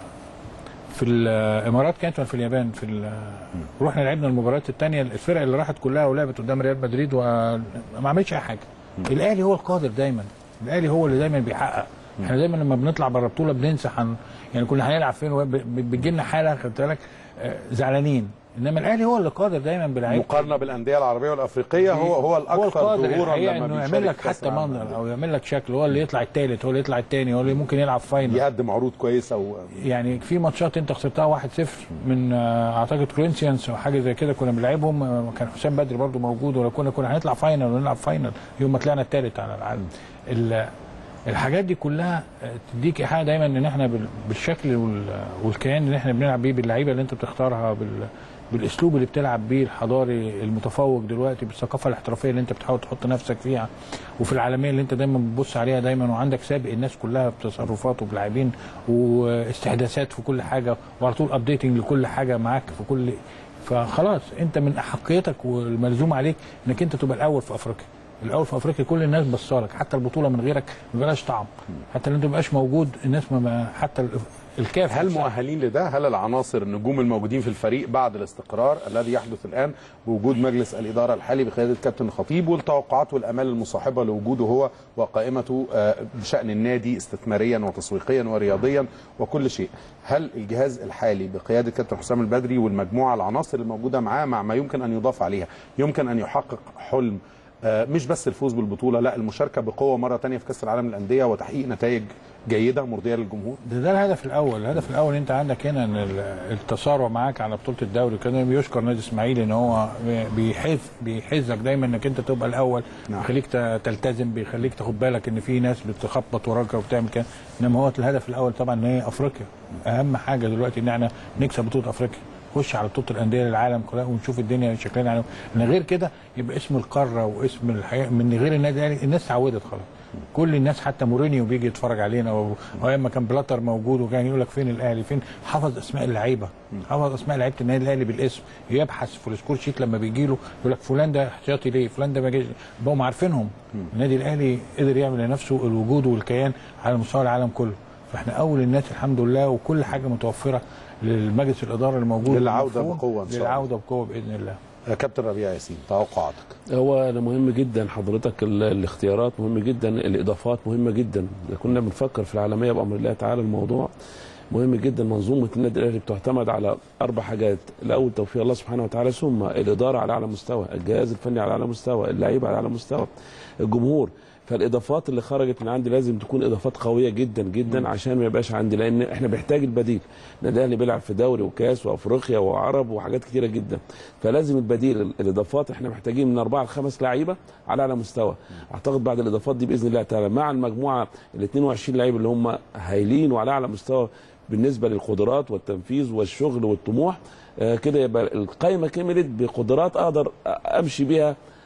في الامارات كانت ولا في اليابان في ال- رحنا لعبنا المباريات الثانيه الفرق اللي راحت كلها ولعبت قدام ريال مدريد وما عملتش اي حاجه الاهلي هو القادر دايما الاهلي هو اللي دايما بيحقق احنا دايما لما بنطلع بره بطوله بننسى عن يعني كنا هنلعب فين بتجي لنا حاله خدت بالك آه، زعلانين انما الاهلي هو اللي قادر دايما بلعيبه مقارنة بالأندية العربية والأفريقية هو هو هو الأكثر القادر ظهورا الحقيقه لما انه بيشارك يعمل لك في كأس حتى العالم منظر للأندية. او يعمل لك شكل هو اللي يطلع الثالث هو اللي يطلع الثاني هو اللي ممكن يلعب فاينل يقدم عروض كويسة و... يعني في ماتشات انت خسرتها 1-0 من آه، اعتقد كورنثيانز او حاجه زي كده كنا بنلعبهم آه، كان حسام بدري برضو موجود ولو كنا كنا هنطلع فاينل ونلعب فاينل يوم ما طلعنا الثالث على العالم ال- الحاجات دي كلها آه، تديك ايحاء دايما ان احنا بال- بالشكل وال- والكيان اللي احنا بنلعب بيه باللعيبه اللي انت بتختارها بال بالاسلوب اللي بتلعب بيه الحضاري المتفوق دلوقتي بالثقافه الاحترافيه اللي انت بتحاول تحط نفسك فيها وفي العالميه اللي انت دايما بتبص عليها دايما وعندك سابق الناس كلها بتصرفات وبلاعبين واستحداثات في كل حاجه وعلى طول ابديتنج لكل حاجه معاك في كل فخلاص انت من احقيتك والملزوم عليك انك انت تبقى الاول في افريقيا الاول في افريقيا كل الناس بصالك حتى البطوله من غيرك ما بلاش طعم حتى لو انت ما تبقاش موجود الناس ما- ما حتى ال- الكاف هل نفسها. مؤهلين لده؟ هل العناصر النجوم الموجودين في الفريق بعد الاستقرار الذي يحدث الان بوجود مجلس الاداره الحالي بقياده كابتن الخطيب والتوقعات والامال المصاحبه لوجوده هو وقائمته آه، بشان النادي استثماريا وتسويقيا ورياضيا وكل شيء. هل الجهاز الحالي بقياده كابتن حسام البدري والمجموعه العناصر الموجوده معاه مع ما يمكن ان يضاف عليها يمكن ان يحقق حلم آه، مش بس الفوز بالبطوله لا المشاركه بقوه مره ثانيه في كاس العالم للانديه وتحقيق نتائج جيده مرضيه للجمهور؟ ده, ده الهدف الاول الهدف الاول انت عندك هنا ان ال- التسارع معاك على بطوله الدوري كان بيشكر نادي اسماعيلي ان هو بيحز بيحزك دايما انك انت تبقى الاول نعم. بيخليك ت- تلتزم بيخليك تاخد بالك ان في ناس بتخبط وراك وبتعمل كده انما هو الهدف الاول طبعا ان هي افريقيا اهم حاجه دلوقتي ان احنا نكسب بطوله افريقيا نخش على بطوله الانديه للعالم كلها ونشوف الدنيا شكلنا على من غير كده يبقى اسم القاره واسم الحقيقه من غير النادي الاهلي الناس اتعودت خلاص كل الناس حتى مورينيو بيجي يتفرج علينا و- وايام ما كان بلاتر موجود وكان يقول لك فين الاهلي فين حفظ اسماء اللعيبه حفظ اسماء لعيبه النادي الاهلي بالاسم يبحث في السكور شيت لما بيجي له يقول لك فلان ده احتياطي ليه فلان ده ما جاش بقوا عارفينهم النادي الاهلي قدر يعمل لنفسه الوجود والكيان على مستوى العالم كله فاحنا اول الناس الحمد لله وكل حاجه متوفره للمجلس الاداره الموجود للعودة المفروض بقوة إن شاء الله. للعوده بقوه باذن الله آه، كابتن ربيع ياسين توقعاتك هو ده مهم جدا حضرتك ال- الاختيارات مهم جدا الاضافات مهمه جدا إذا كنا بنفكر في العالميه بامر الله تعالى الموضوع مهم جدا منظومه النادي الاهلي بتعتمد على اربع حاجات الاول توفيق الله سبحانه وتعالى ثم الاداره على اعلى مستوى الجهاز الفني على اعلى مستوى اللعيبه على اعلى مستوى الجمهور فالاضافات اللي خرجت من عندي لازم تكون اضافات قويه جدا جدا عشان ما يبقاش عندي لان احنا بنحتاج البديل النادي الاهلي بيلعب في دوري وكاس وافريقيا وعرب وحاجات كتيره جدا فلازم البديل الاضافات احنا محتاجين من اربعه لخمس لعيبه على اعلى مستوى اعتقد بعد الاضافات دي باذن الله تعالى مع المجموعه ال 22 لعيب اللي هم هايلين وعلى اعلى مستوى بالنسبه للقدرات والتنفيذ والشغل والطموح آه كده يبقى القائمه كملت بقدرات اقدر امشي بيها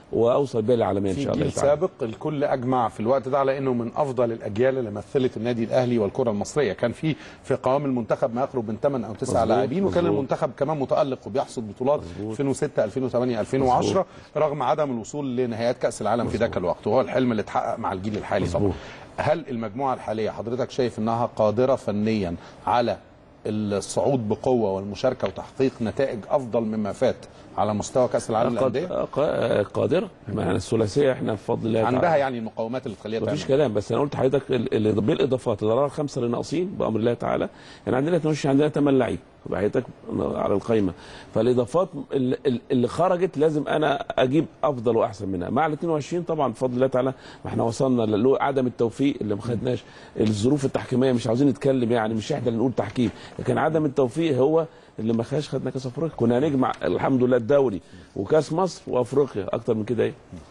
واوصل بيها للعالميه ان في شاء الله جيل تعالى. سابق الكل اجمع في الوقت ده على انه من افضل الاجيال اللي مثلت النادي الاهلي والكره المصريه كان في في قوام المنتخب ما يقرب من 8 او 9 مظبوط، لاعبين وكان مظبوط. المنتخب كمان متالق وبيحصد بطولات 2006 2008 2010 مظبوط. رغم عدم الوصول لنهايات كاس العالم في ذاك الوقت وهو الحلم اللي اتحقق مع الجيل الحالي طبعا مظبوط. هل المجموعه الحاليه حضرتك شايف انها قادره فنيا على الصعود بقوه والمشاركه وتحقيق نتائج افضل مما فات على مستوى كاس العالم قد- للانديه قا- قادره يعني الثلاثيه احنا بفضل الله عندها تعالى. يعني المقومات اللي تخليها مفيش تعمل. كلام بس انا قلت لحضرتك ال- ال- بالاضافات الضرر الخمسه اللي ناقصين بامر الله تعالى يعني عندنا تمشي عندنا ثمان لعيب حضرتك على القائمه فالاضافات ال- ال- اللي خرجت لازم انا اجيب افضل واحسن منها مع ال 22 طبعا بفضل الله تعالى ما احنا وصلنا له عدم التوفيق اللي ما خدناش الظروف التحكيميه مش عاوزين نتكلم يعني مش احنا اللي نقول تحكيم لكن عدم التوفيق هو اللي ما خدش خدنا كاس افريقيا كنا هنجمع الحمد لله الدوري وكاس مصر وافريقيا اكتر من كده ايه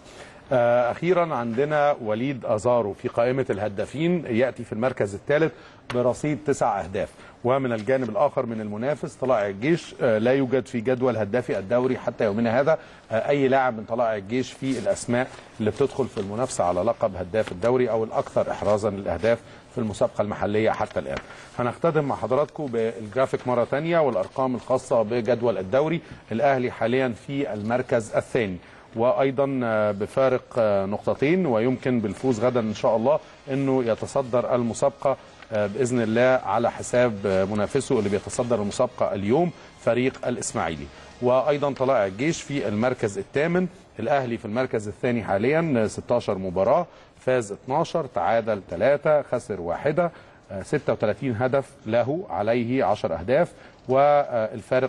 آه، اخيرا عندنا وليد ازارو في قائمه الهدافين ياتي في المركز الثالث برصيد تسع اهداف ومن الجانب الاخر من المنافس طلائع الجيش آه، لا يوجد في جدول هدافي الدوري حتى يومنا هذا آه، اي لاعب من طلائع الجيش في الاسماء اللي بتدخل في المنافسه على لقب هداف الدوري او الاكثر احرازا للاهداف في المسابقه المحليه حتى الان. هنختتم مع حضراتكم بالجرافيك مره ثانيه والارقام الخاصه بجدول الدوري الاهلي حاليا في المركز الثاني. وايضا آه، بفارق آه، نقطتين ويمكن بالفوز غدا ان شاء الله انه يتصدر المسابقه آه، باذن الله على حساب آه، منافسه اللي بيتصدر المسابقه اليوم فريق الاسماعيلي وايضا طلائع الجيش في المركز الثامن الاهلي في المركز الثاني حاليا آه، 16 مباراه فاز 12 تعادل 3 خسر واحده آه، 36 هدف له عليه 10 اهداف والفارق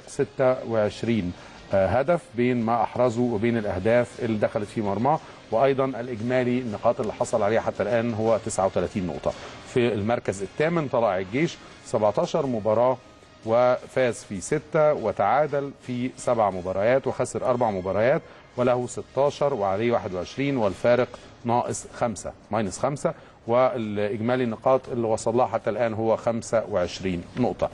26 آه، هدف بين ما احرزه وبين الاهداف اللي دخلت في مرماه وايضا الاجمالي النقاط اللي حصل عليها حتى الان هو 39 نقطه في المركز الثامن طلائع الجيش 17 مباراه وفاز في ستة وتعادل في سبع مباريات وخسر أربع مباريات وله 16 وعليه 21 والفارق ناقص خمسة ماينس خمسة والإجمالي النقاط اللي وصل لها حتى الآن هو 25 نقطة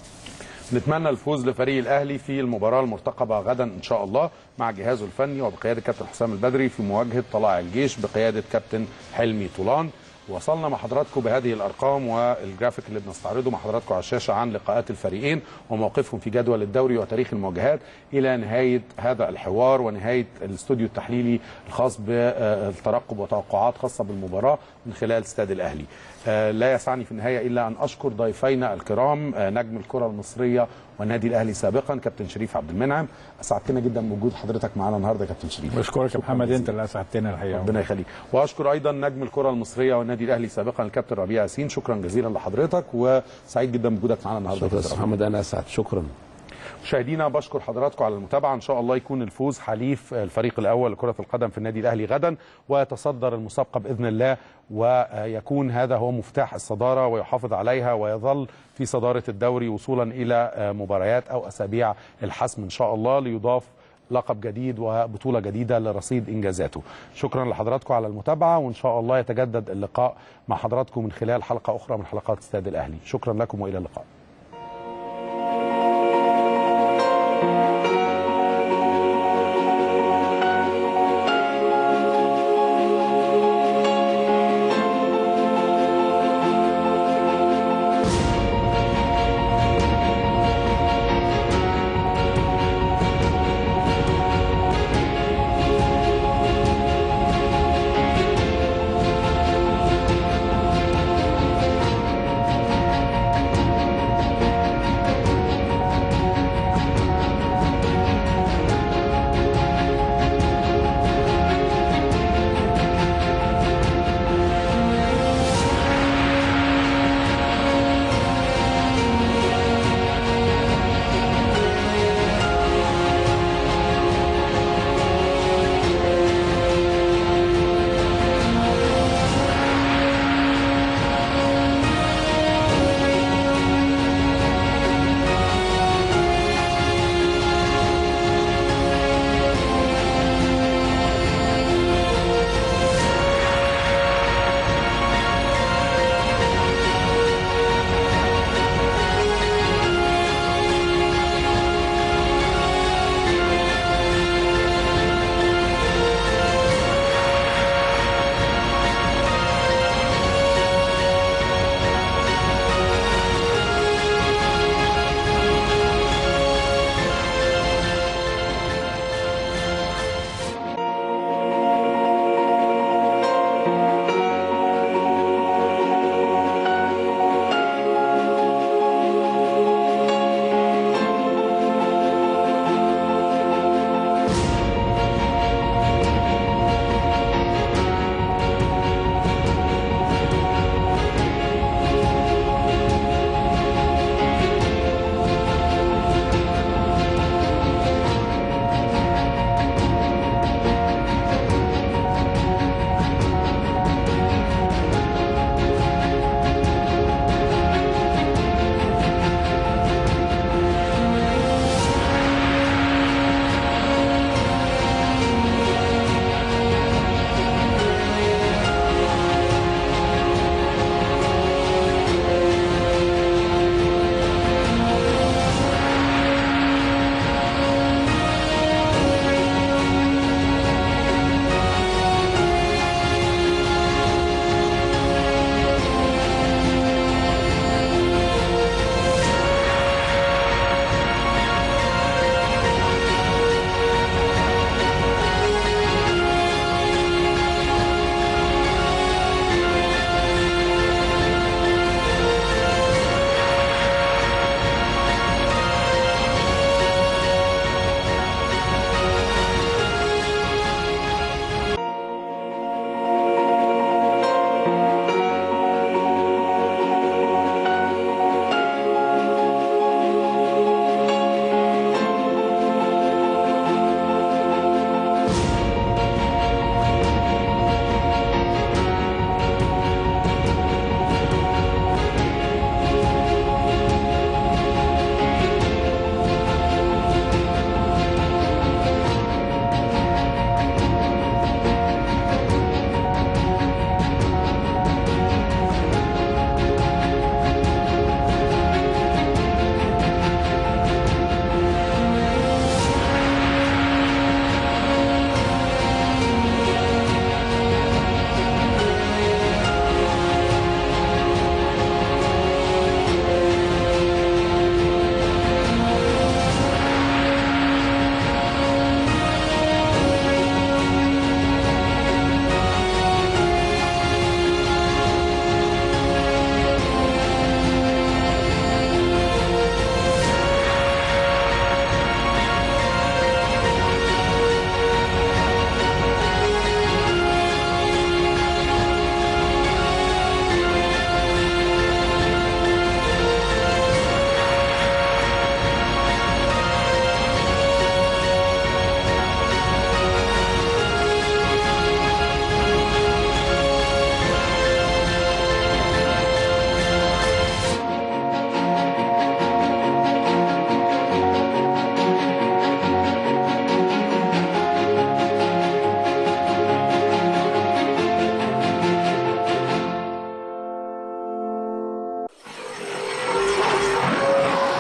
نتمنى الفوز لفريق الاهلي في المباراه المرتقبه غدا ان شاء الله مع جهازه الفني وبقياده كابتن حسام البدري في مواجهه طلائع الجيش بقياده كابتن حلمي طولان وصلنا مع حضراتكم بهذه الارقام والجرافيك اللي بنستعرضه مع حضراتكم على الشاشه عن لقاءات الفريقين وموقفهم في جدول الدوري وتاريخ المواجهات الى نهايه هذا الحوار ونهايه الاستوديو التحليلي الخاص بالترقب وتوقعات خاصه بالمباراه من خلال استاد الاهلي. آه، لا يسعني في النهايه الا ان اشكر ضيفينا الكرام آه، نجم الكره المصريه والنادي الاهلي سابقا كابتن شريف عبد المنعم اسعدتنا جدا بوجود حضرتك معانا النهارده يا كابتن شريف بشكرك يا شكراً محمد جزيلاً. انت اللي اسعدتنا الحقيقه ربنا يخليك واشكر ايضا نجم الكره المصريه والنادي الاهلي سابقا الكابتن ربيع ياسين شكرا جزيلا لحضرتك وسعيد جدا بوجودك معنا النهارده شكرا يا أستاذ كابتن محمد انا اسعد شكرا مشاهدينا بشكر حضراتكم على المتابعه ان شاء الله يكون الفوز حليف الفريق الاول لكره القدم في النادي الاهلي غدا ويتصدر المسابقه باذن الله ويكون هذا هو مفتاح الصداره ويحافظ عليها ويظل في صداره الدوري وصولا الى مباريات او اسابيع الحسم ان شاء الله ليضاف لقب جديد وبطولة جديدة لرصيد إنجازاته شكرا لحضراتكم على المتابعة وإن شاء الله يتجدد اللقاء مع حضراتكم من خلال حلقة أخرى من حلقات استاد الأهلي شكرا لكم وإلى اللقاء